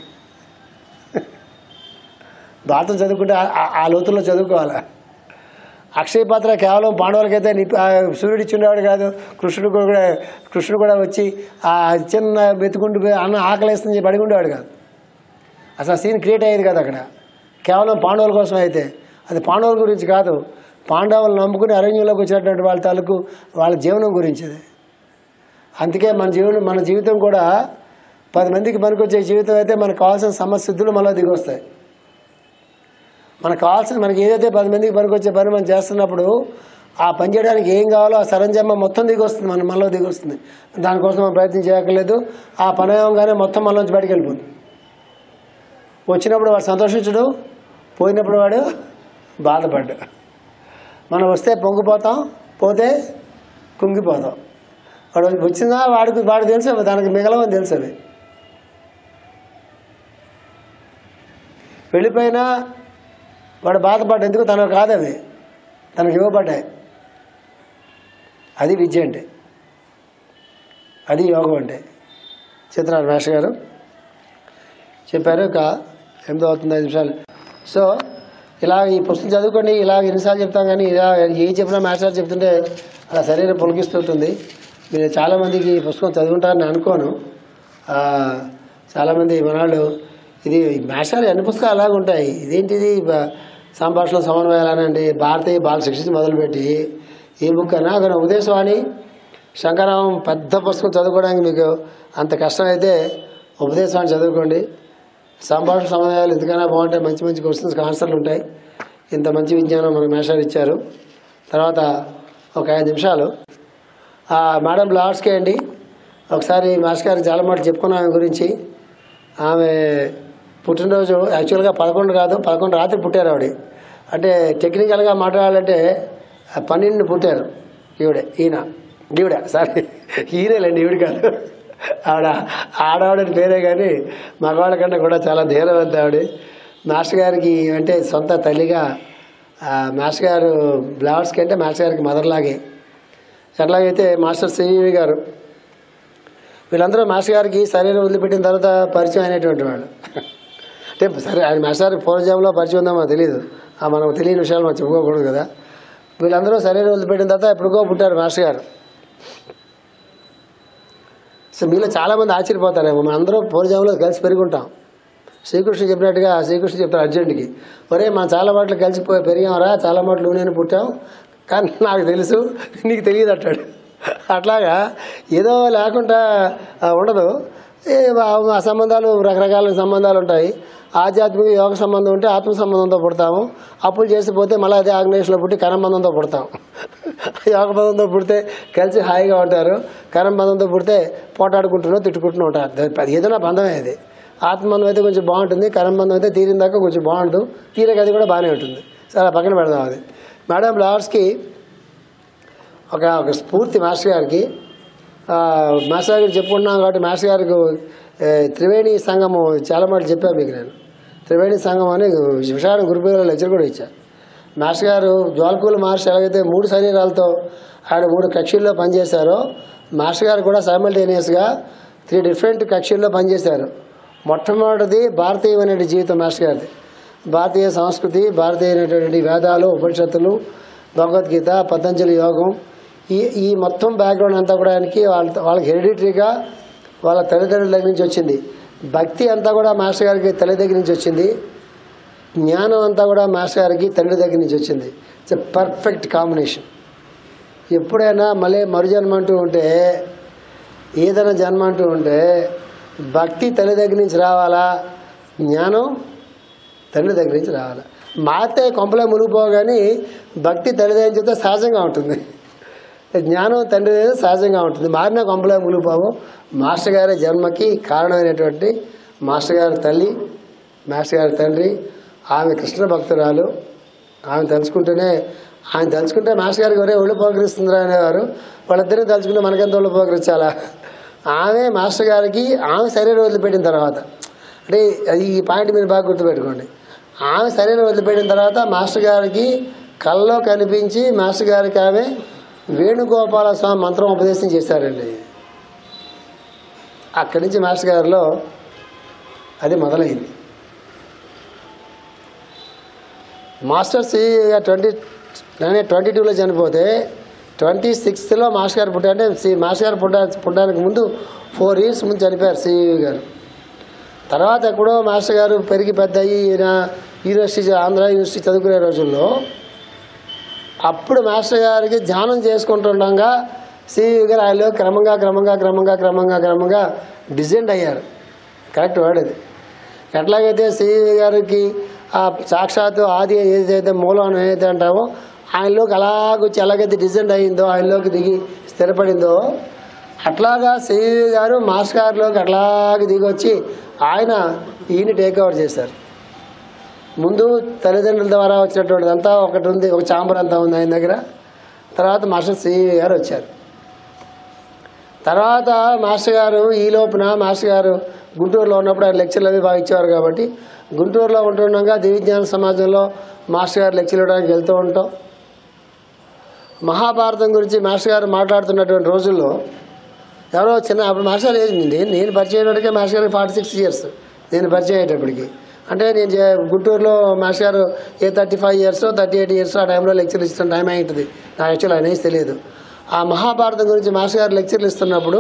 [SPEAKER 1] భారతం చదువుకుంటే ఆ- ఆ- ఆ లోతుల్లో చదువుకోవాలా అక్షయ పాత్ర కేవలం పాండవులకైతే నిప్పి ఆ సూర్యుడు ఇచ్చిండేవాడు కాదు కృష్ణుడు కూడా కృష్ణుడు కూడా వచ్చి ఆ చిన్న వెతుకుంటూ పోయి అన్న ఆకలేస్తుంది చెప్పి అడిగి ఉండేవాడు కాదు అసలు సీన్ క్రియేట్ అయ్యేది కాదు అక్కడ కేవలం పాండవుల కోసం అయితే అది పాండవుల గురించి కాదు పాండవులు నమ్ముకుని అరణ్యంలోకి వచ్చినటువంటి వాళ్ళ తాలూకు వాళ్ళ జీవనం గురించి అది అందుకే మన జీవనం మన జీవితం కూడా పది మందికి పనికొచ్చే జీవితం అయితే మనకు కావాల్సిన సమస్యలు మనలో దిగొస్తాయి మనకు కావాల్సిన మనకి ఏదైతే పది మందికి పనికొచ్చే పని మనం చేస్తున్నప్పుడు ఆ పని చేయడానికి ఏం కావాలో ఆ సరంజామా మొత్తం దిగొస్తుంది మన మనలో దిగొస్తుంది దానికోసం మనం ప్రయత్నం చేయక్కర్లేదు ఆ పని అవ్వగానే మొత్తం మనలోంచి బయటకు వెళ్ళిపోతుంది వచ్చినప్పుడు వాడు సంతోషించడు పోయినప్పుడు వాడు బాధపడ్డు మనం వస్తే పొంగిపోతాం పోతే కుంగిపోతాం వాడు వచ్చిందా వాడికి వాడు తెలుసు అవి దానికి మిగలవని తెలుసు అవి వెళ్ళిపోయినా వాడు బాధపడ్డ ఎందుకు తనకు కాదు అవి తనకు ఇవ్వబడ్డాయి అది విద్య అంటే అది యోగం అంటే చిత్రాలు మేష గారు చెప్పారు ఒక ఎనిమిది అవుతుంది ఐదు నిమిషాలు సో ఇలా ఈ పుస్తకం చదువుకోండి ఇలా ఎన్నిసార్లు చెప్తాం కానీ ఇలా ఏ చెప్పినా మాస్టర్ చెప్తుంటే అలా శరీరం పులికిస్తుంటుంది మీరు చాలామందికి ఈ పుస్తకం చదువుకుంటారని అనుకోను ఆ, చాలామంది మనవాళ్ళు ఇది మాస్టర్ అన్ని పుస్తకాలు అలాగే ఉంటాయి ఇదేంటిది బ- సంభాషణ సమన్వయాలనండి భారతీయ బాల శిక్షణ మొదలుపెట్టి ఈ బుక్ అన్నా కానీ ఉదయస్వాణి శంకరామం పెద్ద పుస్తకం చదువుకోవడానికి మీకు అంత కష్టమైతే ఉపదేశాన్ని చదువుకోండి సంభాషణ సమయాలు ఎందుకైనా బాగుంటాయి మంచి మంచి క్వశ్చన్స్ ఆన్సర్లు ఉంటాయి ఇంత మంచి విజ్ఞానం మన మేషాలు ఇచ్చారు తర్వాత ఒక ఐదు నిమిషాలు ఆ మేడం లార్డ్స్కే అండి ఒకసారి మాస్టర్ గారికి చాలా మాట చెప్పుకున్నాం ఆమె గురించి ఆమె పుట్టినరోజు యాక్చువల్గా పదకొండు కాదు పదకొండు రాత్రి పుట్టారు ఆవిడ అంటే టెక్నికల్గా మాట్లాడాలంటే ఆ పన్నెండు పుట్టారు ఈవిడే ఈయన ఈవిడ సారీ ఈయనేలేండి ఈవిడ కాదు ఆవిడ ఆడవాడని పేరే కానీ మగవాళ్ళ కన్నా కూడా చాలా ధీరవంత ఆవిడ మాస్టర్ గారికి అంటే సొంత తల్లిగా ఆ, మాస్టర్ గారు బ్లవర్స్కి అంటే మాస్టర్ గారికి మదర్ లాగే ఎట్లాగైతే మాస్టర్ సివి గారు వీళ్ళందరూ మాస్టర్ గారికి శరీరం వదిలిపెట్టిన తర్వాత పరిచయం అయినటువంటి వాళ్ళు అంటే సరే ఆయన మాస్టర్ గారికి పూర్వజంలో పరిచయం ఉందో మనకు తెలియదు ఆ మనకు తెలియని విషయాలు మనం చెప్పుకోకూడదు కదా వీళ్ళందరూ శరీరం వదిలిపెట్టిన తర్వాత ఎప్పుడుకో పుట్టారు మాస్టర్ గారు సో మీలో చాలామంది ఆశ్చర్యపోతారేమో మన అందరూ పూర్వజంలో కలిసి పెరుగుంటాం శ్రీకృష్ణ చెప్పినట్టుగా శ్రీకృష్ణ చెప్తారు అర్జునుడికి ఒరే మనం చాలా మాటలు కలిసిపోయి పెరిగామరా చాలా మాటలు నేను పుట్టాం కానీ నాకు తెలుసు నీకు తెలియదు అంటాడు అట్లాగా ఏదో లేకుండా ఆ, ఉండదు ఏ వా- ఆ సంబంధాలు రకరకాల సంబంధాలు ఉంటాయి ఆధ్యాత్మిక యోగ సంబంధం ఉంటే ఆత్మ సంబంధంతో పుడతాము అప్పులు చేసిపోతే మళ్ళీ అదే ఆగ్నేయంలో పుట్టి కరంబంధంతో పుడతాం యోగ బంధంతో పుడితే కలిసి హాయిగా ఉంటారు కరం బంధంతో పుడితే పోటాడుకుంటున్నో తిట్టుకుంటూ ఉంటారు అది ఏదైనా బంధమే అది ఆత్మబంధం అయితే కొంచెం బాగుంటుంది కరం బంధం అయితే తీరిన దాకా కొంచెం బాగుంటుంది తీరక అది కూడా బాగానే ఉంటుంది సరే ఆ పక్కన పెడదాం అది మేడం లార్డ్స్కి ఒక ఒక స్ఫూర్తి మాస్టర్ గారికి ఆ, మాస్టర్ గారికి చెప్పుకుంటున్నాం కాబట్టి మాస్టర్ గారికి ఏ, త్రివేణి సంఘము చాలా మాటలు చెప్పాను మీకు నేను త్రివేణి సంఘం అని విశాల గురుపేరు లెక్చర్ కూడా ఇచ్చా మాస్టర్ గారు జ్వాలకూల మహర్షి ఎలాగైతే మూడు శరీరాలతో ఆయన మూడు కక్షల్లో పనిచేశారో మాస్టర్ గారు కూడా సైమల్టేనియస్గా త్రీ డిఫరెంట్ కక్షల్లో పనిచేశారు మొట్టమొదటిది భారతీయమైన జీవితం మాస్టర్ గారిది భారతీయ సంస్కృతి భారతీయమైనటువంటి వేదాలు ఉపనిషత్తులు భగవద్గీత పతంజలి యోగం ఈ ఈ మొత్తం బ్యాక్గ్రౌండ్ అంతా కూడా ఆయనకి వాళ్ళ వాళ్ళకి హెరిడిటరీగా వాళ్ళ తల్లిదండ్రుల దగ్గర నుంచి వచ్చింది భక్తి అంతా కూడా మాస్టర్ గారికి తల్లి దగ్గర నుంచి వచ్చింది జ్ఞానం అంతా కూడా మాస్టర్ గారికి తండ్రి దగ్గర నుంచి వచ్చింది ఇట్స్ ఎ పర్ఫెక్ట్ కాంబినేషన్ ఎప్పుడైనా మళ్ళీ మరు జన్మ అంటూ ఉంటే ఏదైనా జన్మ అంటూ ఉంటే భక్తి తల్లి దగ్గర నుంచి రావాలా జ్ఞానం తండ్రి దగ్గర నుంచి రావాలి మాతే కొంపలే మునిగిపోగాని భక్తి తల్లి దగ్గర నుంచి వస్తే సహజంగా ఉంటుంది జ్ఞానం తండ్రి దగ్గర సహజంగా ఉంటుంది మారిన కొంపలే మునిగిపోవు మాస్టర్ గారి జన్మకి కారణమైనటువంటి మాస్టర్ గారి తల్లి మాస్టర్ గారి తండ్రి ఆమె కృష్ణ భక్తురాలు ఆమె తలుచుకుంటేనే ఆయన తలుచుకుంటే మాస్టర్ గారికి ఒరే ఒళ్ళు పోకరిస్తుందిరా అనేవారు వాళ్ళిద్దరిని తలుచుకుంటే మనకెంత ఒళ్ళు పోకరించాలా ఆమె మాస్టర్ గారికి ఆమె శరీరం వదిలిపెట్టిన తర్వాత అంటే అది ఈ పాయింట్ మీరు బాగా గుర్తుపెట్టుకోండి ఆమె శరీరం వదిలిపెట్టిన తర్వాత మాస్టర్ గారికి కల్లో కనిపించి మాస్టర్ గారికి ఆమె వేణుగోపాల స్వామి మంత్రం ఉపదేశం చేశారండి అక్కడి నుంచి మాస్టర్ గారిలో అది మొదలైంది మాస్టర్స్ ట్వంటీ నేను ట్వంటీ టూలో చనిపోతే ట్వంటీ సిక్స్త్లో మాస్టర్ గారు పుట్టారు అంటే సి మాస్టర్ గారు పుట్టా పుట్టడానికి ముందు ఫోర్ ఇయర్స్ ముందు చనిపోయారు సిఈ గారు తర్వాత ఎప్పుడో మాస్టర్ గారు పెరిగి పెద్ద అయ్యి ఈయన యూనివర్సిటీ ఆంధ్ర యూనివర్సిటీ చదువుకునే రోజుల్లో అప్పుడు మాస్టర్ గారికి ధ్యానం చేసుకుంటుండగా సిఈ గారు ఆయనలో క్రమంగా క్రమంగా క్రమంగా క్రమంగా క్రమంగా డిజైన్ అయ్యారు కరెక్ట్ వర్డ్ అది ఎట్లాగైతే సిఈ గారికి ఆ సాక్షాత్తు ఆది ఏదైతే మూలం అని ఏదైతే అంటామో ఆయనలోకి అలాగొచ్చి ఎలాగైతే డిజైన్ అయ్యిందో ఆయనలోకి దిగి స్థిరపడిందో అట్లాగా సిఈ గారు మాస్టర్ గారిలోకి అట్లాగే దిగి వచ్చి ఆయన ఈయన టేక్ ఓవర్ చేశారు ముందు తల్లిదండ్రుల ద్వారా వచ్చినటువంటిదంతా ఒకటి ఉంది ఒక చాంబర్ అంతా ఉంది ఆయన దగ్గర తర్వాత మాస్టర్ సిఈ గారు వచ్చారు తర్వాత మాస్టర్ గారు ఈ లోపున మాస్టర్ గారు గుంటూరులో ఉన్నప్పుడు ఆయన లెక్చర్లు అవి బాగా ఇచ్చేవారు కాబట్టి గుంటూరులో ఉంటుండగా దివ్యజ్ఞాన సమాజంలో మాస్టర్ గారు లెక్చర్లు ఇవ్వడానికి వెళ్తూ ఉంటాం మహాభారతం గురించి మాస్టర్ గారు మాట్లాడుతున్నటువంటి రోజుల్లో ఎవరో చిన్న అప్పుడు మాస్టర్ గారు ఏజ్ ఉంది నేను పరిచయం అయ్యేటప్పటికే మాస్టర్ గారికి ఫార్టీ సిక్స్ ఇయర్స్ నేను పరిచయం అయ్యేటప్పటికి అంటే నేను చే- గుంటూరులో మాస్టర్ గారు ఏ thirty five years thirty eight years ఆ టైంలో లెక్చర్లు ఇస్తున్న టైం అయి ఉంటుంది నాకు యాక్చువల్ అనేసి తెలియదు ఆ మహాభారతం గురించి మాస్టర్ గారు లెక్చర్లు ఇస్తున్నప్పుడు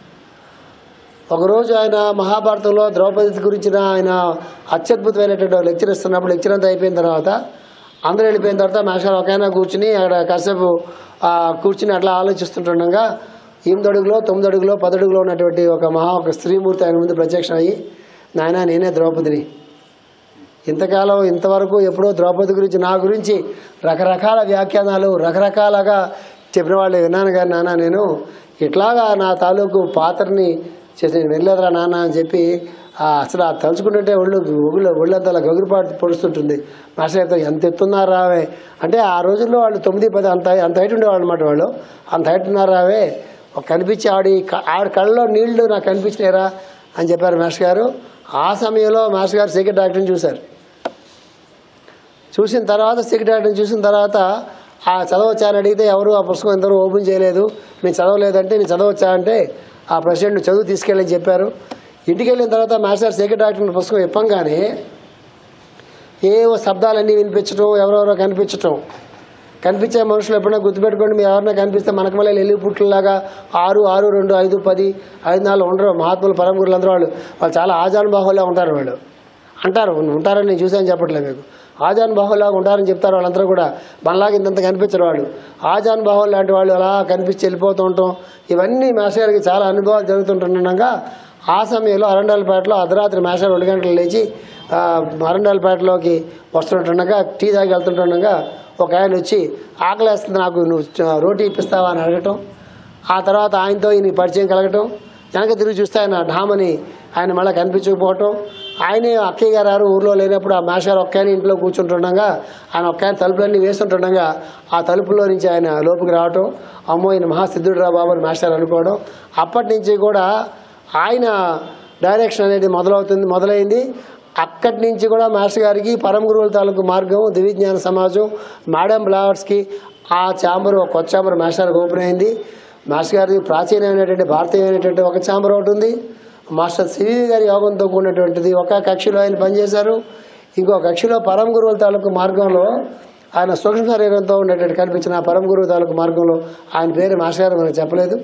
[SPEAKER 1] ఒకరోజు ఆయన మహాభారతంలో ద్రౌపది గురించిన ఆయన అత్యద్భుతమైనటువంటి ఒక లెక్చర్ ఇస్తున్నప్పుడు లెక్చర్ అంతా అయిపోయిన తర్వాత అందరూ వెళ్ళిపోయిన తర్వాత మాస్టర్ ఒకైనా కూర్చుని అక్కడ కాసేపు ఆ, కూర్చుని అట్లా ఆలోచిస్తుంటుండగా ఎనిమిది అడుగులో తొమ్మిది అడుగులో పది అడుగులో ఉన్నటువంటి ఒక మహా ఒక స్త్రీమూర్తి ఆయన ముందు ప్రత్యక్షం అయ్యి నాయన నేనే ద్రౌపదిని ఇంతకాలం ఇంతవరకు ఎప్పుడో ద్రౌపది గురించి నా గురించి రకరకాల వ్యాఖ్యానాలు రకరకాలుగా చెప్పిన వాళ్ళు విన్నాను కానీ నాన్న నేను ఇట్లాగా నా తాలూకు పాత్రని చేసి నేను వెళ్ళలేదురా నాన్న అని చెప్పి ఆ అసలు ఆ తలుచుకుంటుంటే ఒళ్ళు ఒళ్ళు ఒళ్ళంతా అలా గగురుపాటు పొడుస్తుంటుంది మాస్టర్ గారితో ఎంత ఎత్తున్నారు రావే అంటే ఆ రోజుల్లో వాళ్ళు తొమ్మిది పది అంత అంత హైట్ ఉండేవాళ్ళు అనమాట వాళ్ళు అంత హైట్ ఉన్నారు రావే ఒక కనిపించి ఆడి క- ఆడి కళ్ళలో నీళ్లు నాకు కనిపించినారా అని చెప్పారు మాస్టర్ గారు ఆ సమయంలో మాస్టర్ గారు సీక్రెట్ డాక్టర్ని చూశారు చూసిన తర్వాత సెక్రటరీని చూసిన తర్వాత ఆ చదవచ్చా అని అడిగితే ఎవరు ఆ పుస్తకం ఎందరూ ఓపెన్ చేయలేదు నేను చదవలేదంటే నేను చదవచ్చా అంటే ఆ ప్రెసిడెంట్ చదువు తీసుకెళ్ళని చెప్పారు ఇంటికి వెళ్ళిన తర్వాత మాస్టర్ సెక్రటరీ డాక్టర్ పుస్తకం ఇప్పంగానే ఏవో శబ్దాలన్నీ వినిపించటం ఎవరెవరో కనిపించటం కనిపించే మనుషులు ఎప్పుడైనా గుర్తుపెట్టుకోండి మీరు ఎవరైనా కనిపిస్తే మనకు మళ్ళీ ఎల్లి పుట్లలాగా ఆరు ఆరు రెండు ఐదు పది ఐదు నాలుగు ఉండరు మహాత్ములు పరమ గురులు అందరూ వాళ్ళు వాళ్ళు చాలా ఆజానుబాహుల్లా ఉంటారు వాళ్ళు అంటారు ఉంటారని నేను చూసాను చెప్పట్లేదు మీకు ఆజాన్ బాహులాగా ఉంటారని చెప్తారు వాళ్ళందరూ కూడా మనలాగా ఇంతంత కనిపించరు వాళ్ళు ఆజాన్ బాహుల్ లాంటి వాళ్ళు అలా కనిపించి వెళ్ళిపోతూ ఉంటాం ఇవన్నీ మాస్టర్ గారికి చాలా అనుభవాలు జరుగుతుంటుండగా ఆ సమయంలో అరండాలపేటలో అర్ధరాత్రి మాస్టర్ రెండు గంటలు లేచి ఆ, అరండాలపేటలోకి వస్తుంటుండగా టీ తాగి వెళ్తుంటుండగా ఒక ఆయన వచ్చి ఆకలేస్తుంది నాకు నువ్వు చ- రోటీ ఇప్పిస్తావా అని అడగటం ఆ తర్వాత ఆయనతో ఈయన పరిచయం కలగటం వెనక తిరిగి చూస్తే ఆయన ఢామని ఆయన మళ్ళీ కనిపించకపోవటం ఆయనే అక్కయ్య గారు ఎవరు ఊర్లో లేనప్పుడు ఆ మాస్టర్ ఒక్కని ఇంట్లో కూర్చుంటుండగా ఆయన ఒక్క తలుపులన్నీ వేస్తుంటుండగా ఆ తలుపులో నుంచి ఆయన లోపుకి రావటం అమ్మో ఈయన మహాసిద్ధుడు రా బాబు అని మాస్టర్ అనుకోవడం అప్పటి నుంచి కూడా ఆయన డైరెక్షన్ అనేది మొదలవుతుంది మొదలైంది అక్కడి నుంచి కూడా మాస్టర్ గారికి పరమ గురువుల తాలూకు మార్గం దివిజ్ఞాన సమాజం మేడం బ్లావర్స్కి ఆ ఛాంబర్ ఒక కొత్త ఛాంబర్ మాస్టర్ గారికి ఓపెన్ అయింది మాస్టర్ గారి ప్రాచీనమైనటువంటి భారతీయమైనటువంటి ఒక ఛాంబర్ ఒకటి ఉంది మాస్టర్ సివి గారి యోగంతో కూడినటువంటిది ఒక కక్షలో ఆయన పనిచేశారు ఇంకో కక్షలో పరమ గురువుల తాలూకు మార్గంలో ఆయన సూక్ష్మ శరీరంతో ఉండేటట్టు కనిపించిన ఆ పరమ గురువు తాలూకు మార్గంలో ఆయన పేరు మాస్టర్ గారు మనకు చెప్పలేదు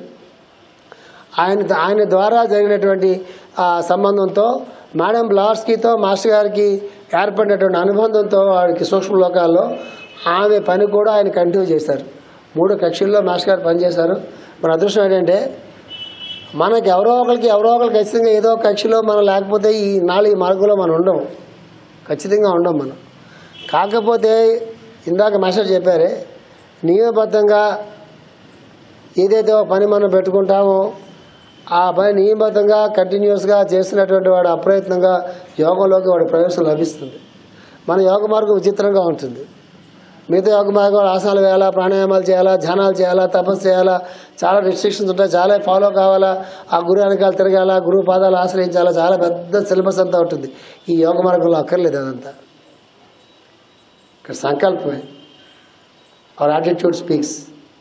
[SPEAKER 1] ఆయన ఆయన ద్వారా జరిగినటువంటి ఆ సంబంధంతో మేడం బ్లాస్కీతో మాస్టర్ గారికి ఏర్పడినటువంటి అనుబంధంతో వాడికి సూక్ష్మ లోకాల్లో ఆమె పని కూడా ఆయన కంటిన్యూ చేశారు మూడు కక్షల్లో మాస్టర్ గారు పనిచేశారు మన అదృష్టం ఏంటంటే మనకి ఎవరో ఒకరికి ఎవరో ఒకరికి ఖచ్చితంగా ఏదో ఒక కక్షలో మనం లేకపోతే ఈ నాలుగు మార్గంలో మనం ఉండం ఖచ్చితంగా ఉండం మనం కాకపోతే ఇందాక మాస్టర్ చెప్పారే నియమబద్ధంగా ఏదైతే ఒక పని మనం పెట్టుకుంటామో ఆ పని నియమబద్ధంగా కంటిన్యూస్గా చేస్తున్నటువంటి వాడు అప్రయత్నంగా యోగంలోకి వాడి ప్రవేశం లభిస్తుంది మన యోగ మార్గం విచిత్రంగా ఉంటుంది మిగతా యోగ మార్గం ఆసనాలు వేయాలా ప్రాణాయామాలు చేయాలా ధ్యానాలు చేయాలా తపస్సు చేయాలా చాలా రిస్ట్రిక్షన్స్ ఉంటాయి చాలా ఫాలో కావాలా ఆ గురు వెనకాల తిరగాల గురువు పాదాలు ఆశ్రయించాలా చాలా పెద్ద సిలబస్ అంతా ఉంటుంది ఈ యోగ మార్గంలో అక్కర్లేదు అదంతా ఇక్కడ సంకల్పమే our attitude speaks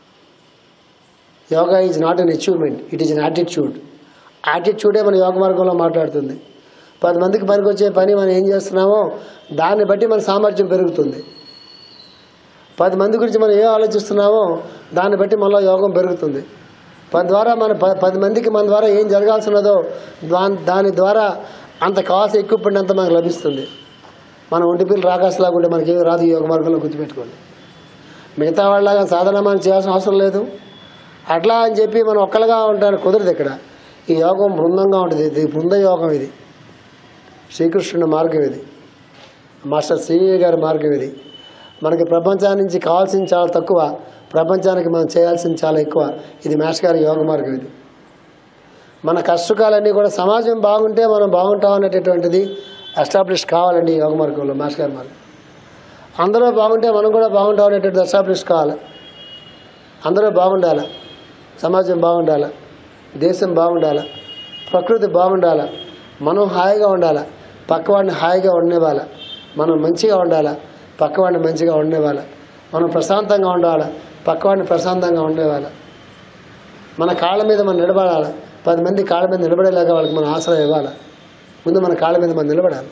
[SPEAKER 1] yoga is not an achievement it is an attitude యాటిట్యూడే మన యోగ మార్గంలో మాట్లాడుతుంది పది మందికి పనికి వచ్చే పని మనం ఏం చేస్తున్నామో దాన్ని బట్టి మన సామర్థ్యం పెరుగుతుంది పది మంది గురించి మనం ఏం ఆలోచిస్తున్నామో దాన్ని బట్టి మనలో యోగం పెరుగుతుంది పది ద్వారా మన ప- పది మందికి మన ద్వారా ఏం జరగాల్సి ఉన్నదో దాని దాని ద్వారా అంత కావాల్సిన ఎక్విప్మెంట్ అంతా మనకు లభిస్తుంది మన ఒంటి పిల్లలు రాకాశలాగా ఉంటే మనకి ఏమి రాదు ఈ యోగ మార్గంలో గుర్తుపెట్టుకోండి మిగతా వాళ్ళగా సాధన మనం చేయాల్సిన అవసరం లేదు అట్లా అని చెప్పి మనం ఒక్కలుగా ఉంటాను కుదరదు ఇక్కడ ఈ యోగం బృందంగా ఉంటుంది ఇది బృంద యోగం ఇది శ్రీకృష్ణుని మార్గం ఇది మాస్టర్ శ్రీ గారి మార్గం ఇది మనకి ప్రపంచానికి నుంచి కావాల్సింది చాలా తక్కువ ప్రపంచానికి మనం చేయాల్సింది చాలా ఎక్కువ ఇది మాస్టర్ గారి యోగ మార్గం ఇది మన కష్టకాలన్నీ కూడా సమాజం బాగుంటే మనం బాగుంటాం అనేటటువంటిది ఎస్టాబ్లిష్ కావాలండి ఈ యోగ మార్గంలో మాస్టర్ గారి మార్గం అందరూ బాగుంటే మనం కూడా బాగుంటాం అనేటువంటిది ఎస్టాబ్లిష్ కావాలి అందరూ బాగుండాలి సమాజం బాగుండాలి దేశం బాగుండాలి ప్రకృతి బాగుండాలి మనం హాయిగా ఉండాలి పక్కవాడిని హాయిగా ఉండేవాళ్ళ మనం మంచిగా ఉండాలి పక్కవాడిని మంచిగా ఉండేవాళ్ళ మనం ప్రశాంతంగా ఉండాలి పక్కవాడిని ప్రశాంతంగా ఉండేవాళ్ళ మన కాళ్ళ మీద మనం నిలబడాలి పది మంది కాళ్ళ మీద నిలబడేలాగా వాళ్ళకి మనం ఆశ్రయం ఇవ్వాలి ముందు మన కాళ్ళ మీద మనం నిలబడాలి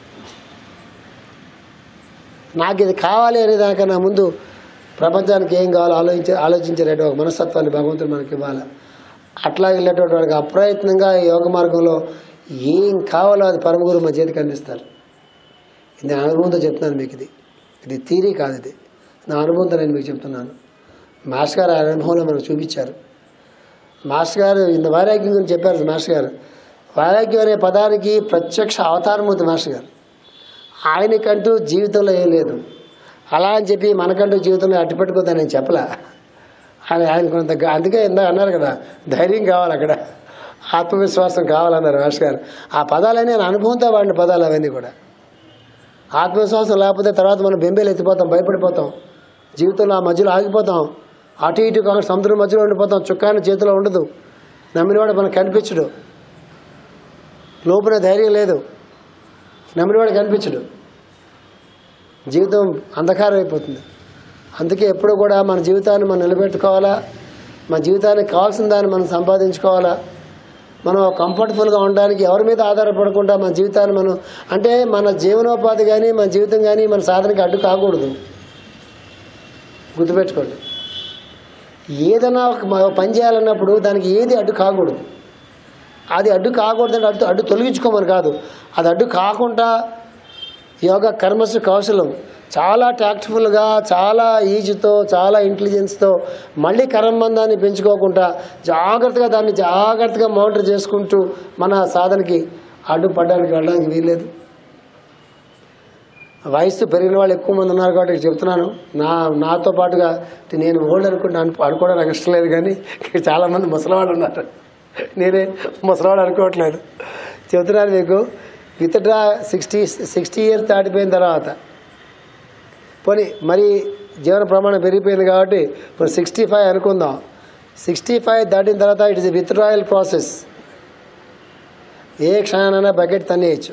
[SPEAKER 1] నాకు ఇది కావాలి అనే దానికన్నా ముందు ప్రపంచానికి ఏం కావాలో ఆలోచించే ఆలోచించేటట్టు ఒక మనస్తత్వాన్ని భగవంతుడు మనకి ఇవ్వాలి అట్లా వెళ్ళేటువంటి వాడికి అప్రయత్నంగా ఈ యోగ మార్గంలో ఏం కావాలో అది పరమగురు మా చేతికి అందిస్తారు ఇది నా అనుభవంతో చెప్తున్నాను మీకు ఇది ఇది థీరీ కాదు ఇది నా అనుభవంతో నేను మీకు చెప్తున్నాను మాస్టర్ గారు ఆ అనుభవంలో మనకు చూపించారు మాస్టర్ గారు ఇంత వైరాగ్యం గురించి చెప్పారు మాస్టర్ గారు వైరాగ్యం అనే పదానికి ప్రత్యక్ష అవతారమూర్తి మాస్టర్ గారు ఆయనకంటూ జీవితంలో ఏం లేదు అలా అని చెప్పి మనకంటూ జీవితంలో అట్టిపెట్టుకోద్దని నేను చెప్పలా ఆయన ఆయన కొంత అందుకే ఇందాక అన్నారు కదా ధైర్యం కావాలి అక్కడ ఆత్మవిశ్వాసం కావాలన్నారు మాస్టర్ గారు ఆ పదాలన్నీ ఆయన అనుభవంతో వాడిన పదాలు అవన్నీ కూడా ఆత్మవిశ్వాసం లేకపోతే తర్వాత మనం బెంబేలు ఎత్తిపోతాం భయపడిపోతాం జీవితంలో ఆ మధ్యలో ఆగిపోతాం అటు ఇటు కాకుండా సముద్రం మధ్యలో ఉండిపోతాం చుక్కాని చేతిలో ఉండదు నమ్మినవాడు మనకు కనిపించడు లోపల ధైర్యం లేదు నమ్మినవాడు కనిపించడు జీవితం అంధకారం అయిపోతుంది అందుకే ఎప్పుడు కూడా మన జీవితాన్ని మనం నిలబెట్టుకోవాలా మన జీవితానికి కావాల్సిన దాన్ని మనం సంపాదించుకోవాలా మనం కంఫర్టబుల్గా ఉండడానికి ఎవరి మీద ఆధారపడకుండా మన జీవితాన్ని మనం అంటే మన జీవనోపాధి కానీ మన జీవితం కానీ మన సాధనకి అడ్డు కాకూడదు గుర్తుపెట్టుకోండి ఏదైనా ఒక మ- పని చేయాలన్నప్పుడు దానికి ఏది అడ్డు కాకూడదు అది అడ్డు కాకూడదంటే అడ్డు అడ్డు తొలగించుకోమని కాదు అది అడ్డు కాకుండా యోగా కర్మసు కౌశలం చాలా టాక్ట్ఫుల్గా చాలా ఈజీతో చాలా ఇంటెలిజెన్స్తో మళ్ళీ కర్మబంధాన్ని పెంచుకోకుండా జాగ్రత్తగా దాన్ని జాగ్రత్తగా మానిటర్ చేసుకుంటూ మన సాధనకి అడ్డుపడడానికి వెళ్ళడానికి వీల్లేదు వయసు పెరిగిన వాళ్ళు ఎక్కువ మంది ఉన్నారు కాబట్టి చెప్తున్నాను నా నాతో పాటుగా నేను ఓల్డ్ అనుకుంటా అను అనుకోవడం నాకు ఇష్టం లేదు కానీ ఇక్కడ చాలామంది ముసలివాళ్ళు ఉన్నారు నేనే ముసలివాడు అనుకోవట్లేదు చెప్తున్నాను మీకు విత్డ్రా సిక్స్టీ సిక్స్టీ ఇయర్స్ దాటిపోయిన తర్వాత పోనీ మరి జీవన ప్రమాణం పెరిగిపోయింది కాబట్టి ఇప్పుడు సిక్స్టీ ఫైవ్ అనుకుందాం సిక్స్టీ ఫైవ్ దాటిన తర్వాత ఇట్ ఇస్ విత్డ్రాయల్ ప్రాసెస్ ఏ క్షణానైనా బకెట్ తన్నేయచ్చు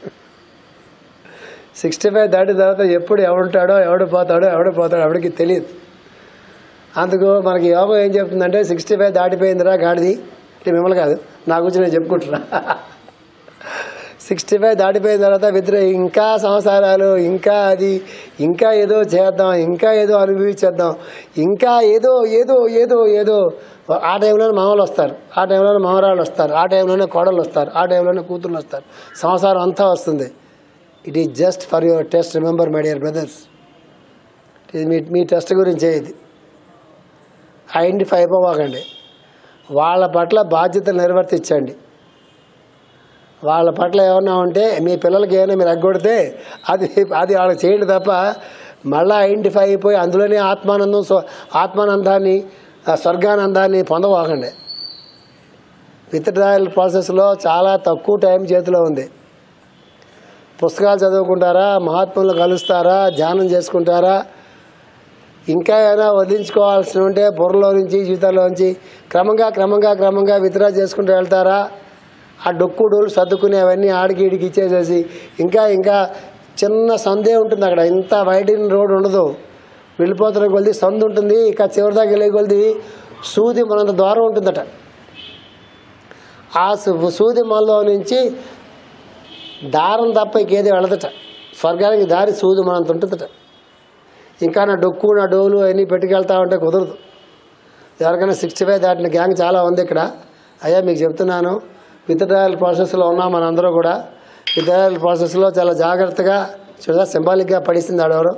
[SPEAKER 1] సిక్స్టీ ఫైవ్ దాటిన తర్వాత ఎప్పుడు ఎవడుంటాడో ఎవడు పోతాడో ఎవడు పోతాడో ఎవడికి తెలియదు అందుకు మనకి యోగం ఏం చెప్తుందంటే సిక్స్టీ ఫైవ్ దాటిపోయిందిరా గాడిది అంటే మిమ్మల్ని కాదు నా గురించి నేను చెప్పుకుంటున్నా సిక్స్టీ ఫైవ్ దాటిపోయిన తర్వాత విద్ర ఇంకా సంసారాలు ఇంకా అది ఇంకా ఏదో చేద్దాం ఇంకా ఏదో అనుభవించేద్దాం ఇంకా ఏదో ఏదో ఏదో ఏదో ఆ టైంలోనే మామలు వస్తారు ఆ టైంలోనే మామరాళ్ళు వస్తారు ఆ టైంలోనే కోడళ్ళు వస్తారు ఆ టైంలోనే కూతుర్లు వస్తారు సంసారం అంతా వస్తుంది it is just for your test remember my dear brothers ఇది మీ మీ టెస్ట్ గురించే ఇది ఐడెంటిఫై అయిపోవాకండి వాళ్ళ పట్ల బాధ్యతలు నిర్వర్తించండి వాళ్ళ పట్ల ఏమన్నా ఉంటే మీ పిల్లలకి ఏమైనా మీరు ఎగ్గొడితే అది అది వాళ్ళకి చేయండి తప్ప మళ్ళీ ఐడెంటిఫై అయిపోయి అందులోనే ఆత్మానందం స్వ ఆత్మానందాన్ని ఆ స్వర్గానందాన్ని పొందవాకండి విత్డ్రాయల్ ప్రాసెస్లో చాలా తక్కువ టైం చేతిలో ఉంది పుస్తకాలు చదువుకుంటారా మహాత్ములు కలుస్తారా ధ్యానం చేసుకుంటారా ఇంకా ఏమైనా వదిలించుకోవాల్సి ఉంటే బుర్రలో నుంచి జీవితంలో నుంచి క్రమంగా క్రమంగా క్రమంగా విత్డ్రా చేసుకుంటూ వెళ్తారా ఆ డొక్కు డోలు సర్దుకుని అవన్నీ ఆడికి ఈడికి ఇచ్చేసేసి ఇంకా ఇంకా చిన్న సందే ఉంటుంది అక్కడ ఇంత వైడిన్ రోడ్ ఉండదు వెళ్ళిపోతున్న కొలిది సందు ఉంటుంది ఇక చివరి దాకా వెళ్ళే కొలిది సూది మనంత దూరం ఉంటుందట ఆ సు- సూది మనలో నుంచి దారం తప్ప ఇంకేది వెళ్ళదట స్వర్గానికి దారి సూది మనంత ఉంటుందట ఇంకా నా డొక్కు నా డోలు అవన్నీ పెట్టుకెళ్తా ఉంటే కుదరదు ఎవరికైనా సిక్స్టీ ఫైవ్ దాటిన గ్యాంగ్ చాలా ఉంది ఇక్కడ అయ్యా మీకు చెప్తున్నాను విత్డ్రాయల్ ప్రాసెస్లో ఉన్నాం మనందరూ కూడా విత్డ్రాయల్ ప్రాసెస్లో చాలా జాగ్రత్తగా చూడ సింబాలిక్గా పడిస్తుంది ఆడెవరు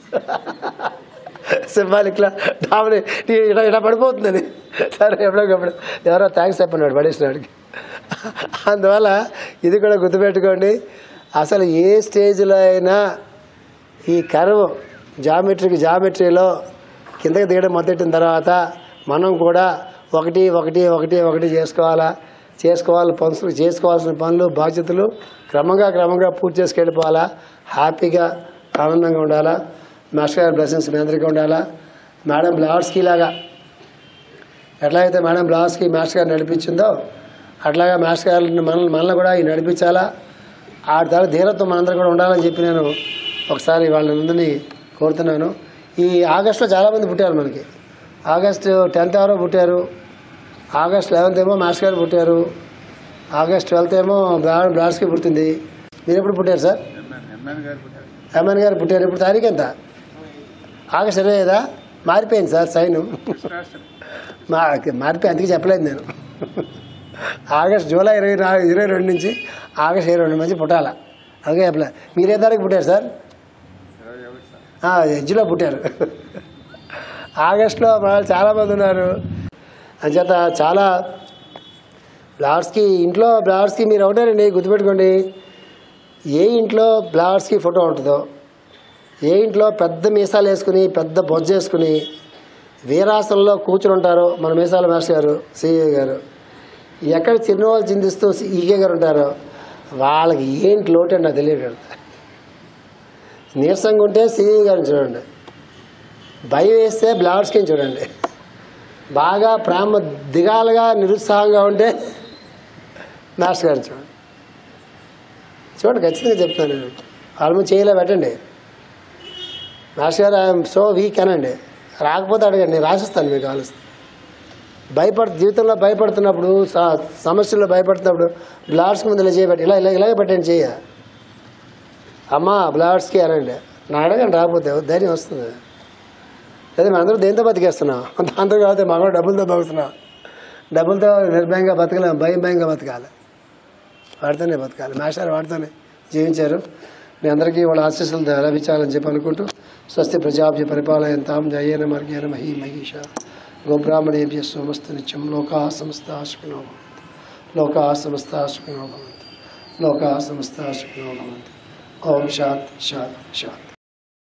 [SPEAKER 1] సింబాలిక్లా డామిని ఇలా ఇలా పడిపోతుందని సరే ఎప్పుడోకప్పుడు ఎవరో థ్యాంక్స్ చెప్పన్నాడు పడేసినాడికి అందువల్ల ఇది కూడా గుర్తుపెట్టుకోండి అసలు ఏ స్టేజ్లో అయినా ఈ కర్వ్ జామెట్రీకి జామెట్రీలో కిందకి దిగడం మొదలెట్టిన తర్వాత మనం కూడా ఒకటి ఒకటి ఒకటి ఒకటి చేసుకోవాలా చేసుకోవాలి పనులు చేసుకోవాల్సిన పనులు బాధ్యతలు క్రమంగా క్రమంగా పూర్తి చేసుకెళ్ళిపోవాలా హ్యాపీగా ఆనందంగా ఉండాలా మాస్టర్ గారి బ్లెస్సింగ్స్ మీ అందరికీ ఉండాలా మేడం బ్లాడ్స్కి లాగా ఎట్లా అయితే మేడం బ్లాస్కి మాస్టర్ గారు నడిపించిందో అట్లాగా మాస్టర్ గారిని మనల్ని మనల్ని కూడా ఈ నడిపించాలా ఆ తర్వాత ధీరత్వం మనందరం కూడా ఉండాలని చెప్పి నేను ఒకసారి వాళ్ళందరినీ కోరుతున్నాను ఈ ఆగస్టులో చాలామంది పుట్టారు మనకి ఆగస్టు టెన్త్ ఎవరో పుట్టారు ఆగస్ట్ లెవెన్త్ ఏమో మాస్టర్ గారు పుట్టారు ఆగస్ట్ ట్వెల్త్ ఏమో బ్లా బ్లాస్కి పుట్టింది మీరు ఎప్పుడు పుట్టారు సార్ ఎమ్మెన్ గారు పుట్టారు ఇప్పుడు తారీఖు ఎంత ఆగస్ట్ ఇరవై ఐదా మారిపోయింది సార్ సైను మా మారిపోయి అందుకే చెప్పలేదు నేను ఆగస్ట్ జూలై ఇరవై నాలుగు ఇరవై రెండు నుంచి ఆగస్ట్ ఇరవై రెండు మధ్య పుట్టాల అందుకే చెప్పలేదు మీరు ఏ తారీఖు పుట్టారు సార్ ఆ, ఎడ్జ్లో పుట్టారు ఆగస్టులో మన వాళ్ళు చాలామంది ఉన్నారు అంచేత చాలా బ్లావర్స్కి ఇంట్లో బ్లావర్స్కి మీరు ఒకటేనండి గుర్తుపెట్టుకోండి ఏ ఇంట్లో బ్లావర్స్కి ఫోటో ఉంటుందో ఏ ఇంట్లో పెద్ద మీసాలు వేసుకుని పెద్ద బొజ్జ వేసుకుని వీరాసనంలో కూర్చుని ఉంటారో మన మీసాల మాస్టర్ గారు సిఏ గారు ఎక్కడ చిరునవ్వులు చిందిస్తూ ఈకే గారు ఉంటారో వాళ్ళకి ఏంటి లోటు అంటే నాకు తెలియదు నీరసంగా ఉంటే సిఏ గారిని చూడండి భయం వేస్తే బ్లావర్స్కి చూడండి బాగా ప్రేమ దిగాలుగా నిరుత్సాహంగా ఉంటే మాస్టర్ గారిని చూడండి చూడండి ఖచ్చితంగా చెప్తాను నేను వాళ్ళ ముందు చేయలే పెట్టండి మాస్టర్ గారు ఐఎమ్ సో వీక్ అనండి రాకపోతే అడగండి నేను రాసిస్తాను మీకు ఆలోచన భయపడ జీవితంలో భయపడుతున్నప్పుడు స- సమస్యల్లో భయపడుతున్నప్పుడు బ్లాడ్స్కి ముందు ఇలా చేయబెట్టి ఇలా ఇలా ఇలాగే పెట్టండి చెయ్య అమ్మా బ్లాడ్స్కి అనండి నా అడగండి రాకపోతే ధైర్యం వస్తుంది లేదా మేము అందరూ దేంతో బతికేస్తున్నాం దాంతో కాదు మనం డబ్బులతో బతుకుతున్నాం డబ్బులతో నిర్భయంగా బతకలేము భయం భయంగా బతకాలి వాడితోనే బతకాలి మాస్టర్ వాడితోనే జీవించారు మీ అందరికీ వాళ్ళ ఆశీస్సులు లభించాలని చెప్పి అనుకుంటూ స్వస్తి ప్రజాభ్య పరిపాలయంతాం జయేన మార్గేణ మహీ మహీష గోబ్రాహ్మణేభ్య సోమస్తు నిత్యం లోకా సమస్త సుఖినో భవంతు లోకా సమస్త సుఖినో భవంతు లోకా సమస్త సుఖినో భవంతు ఓం శాంతి శాంతి శాంతి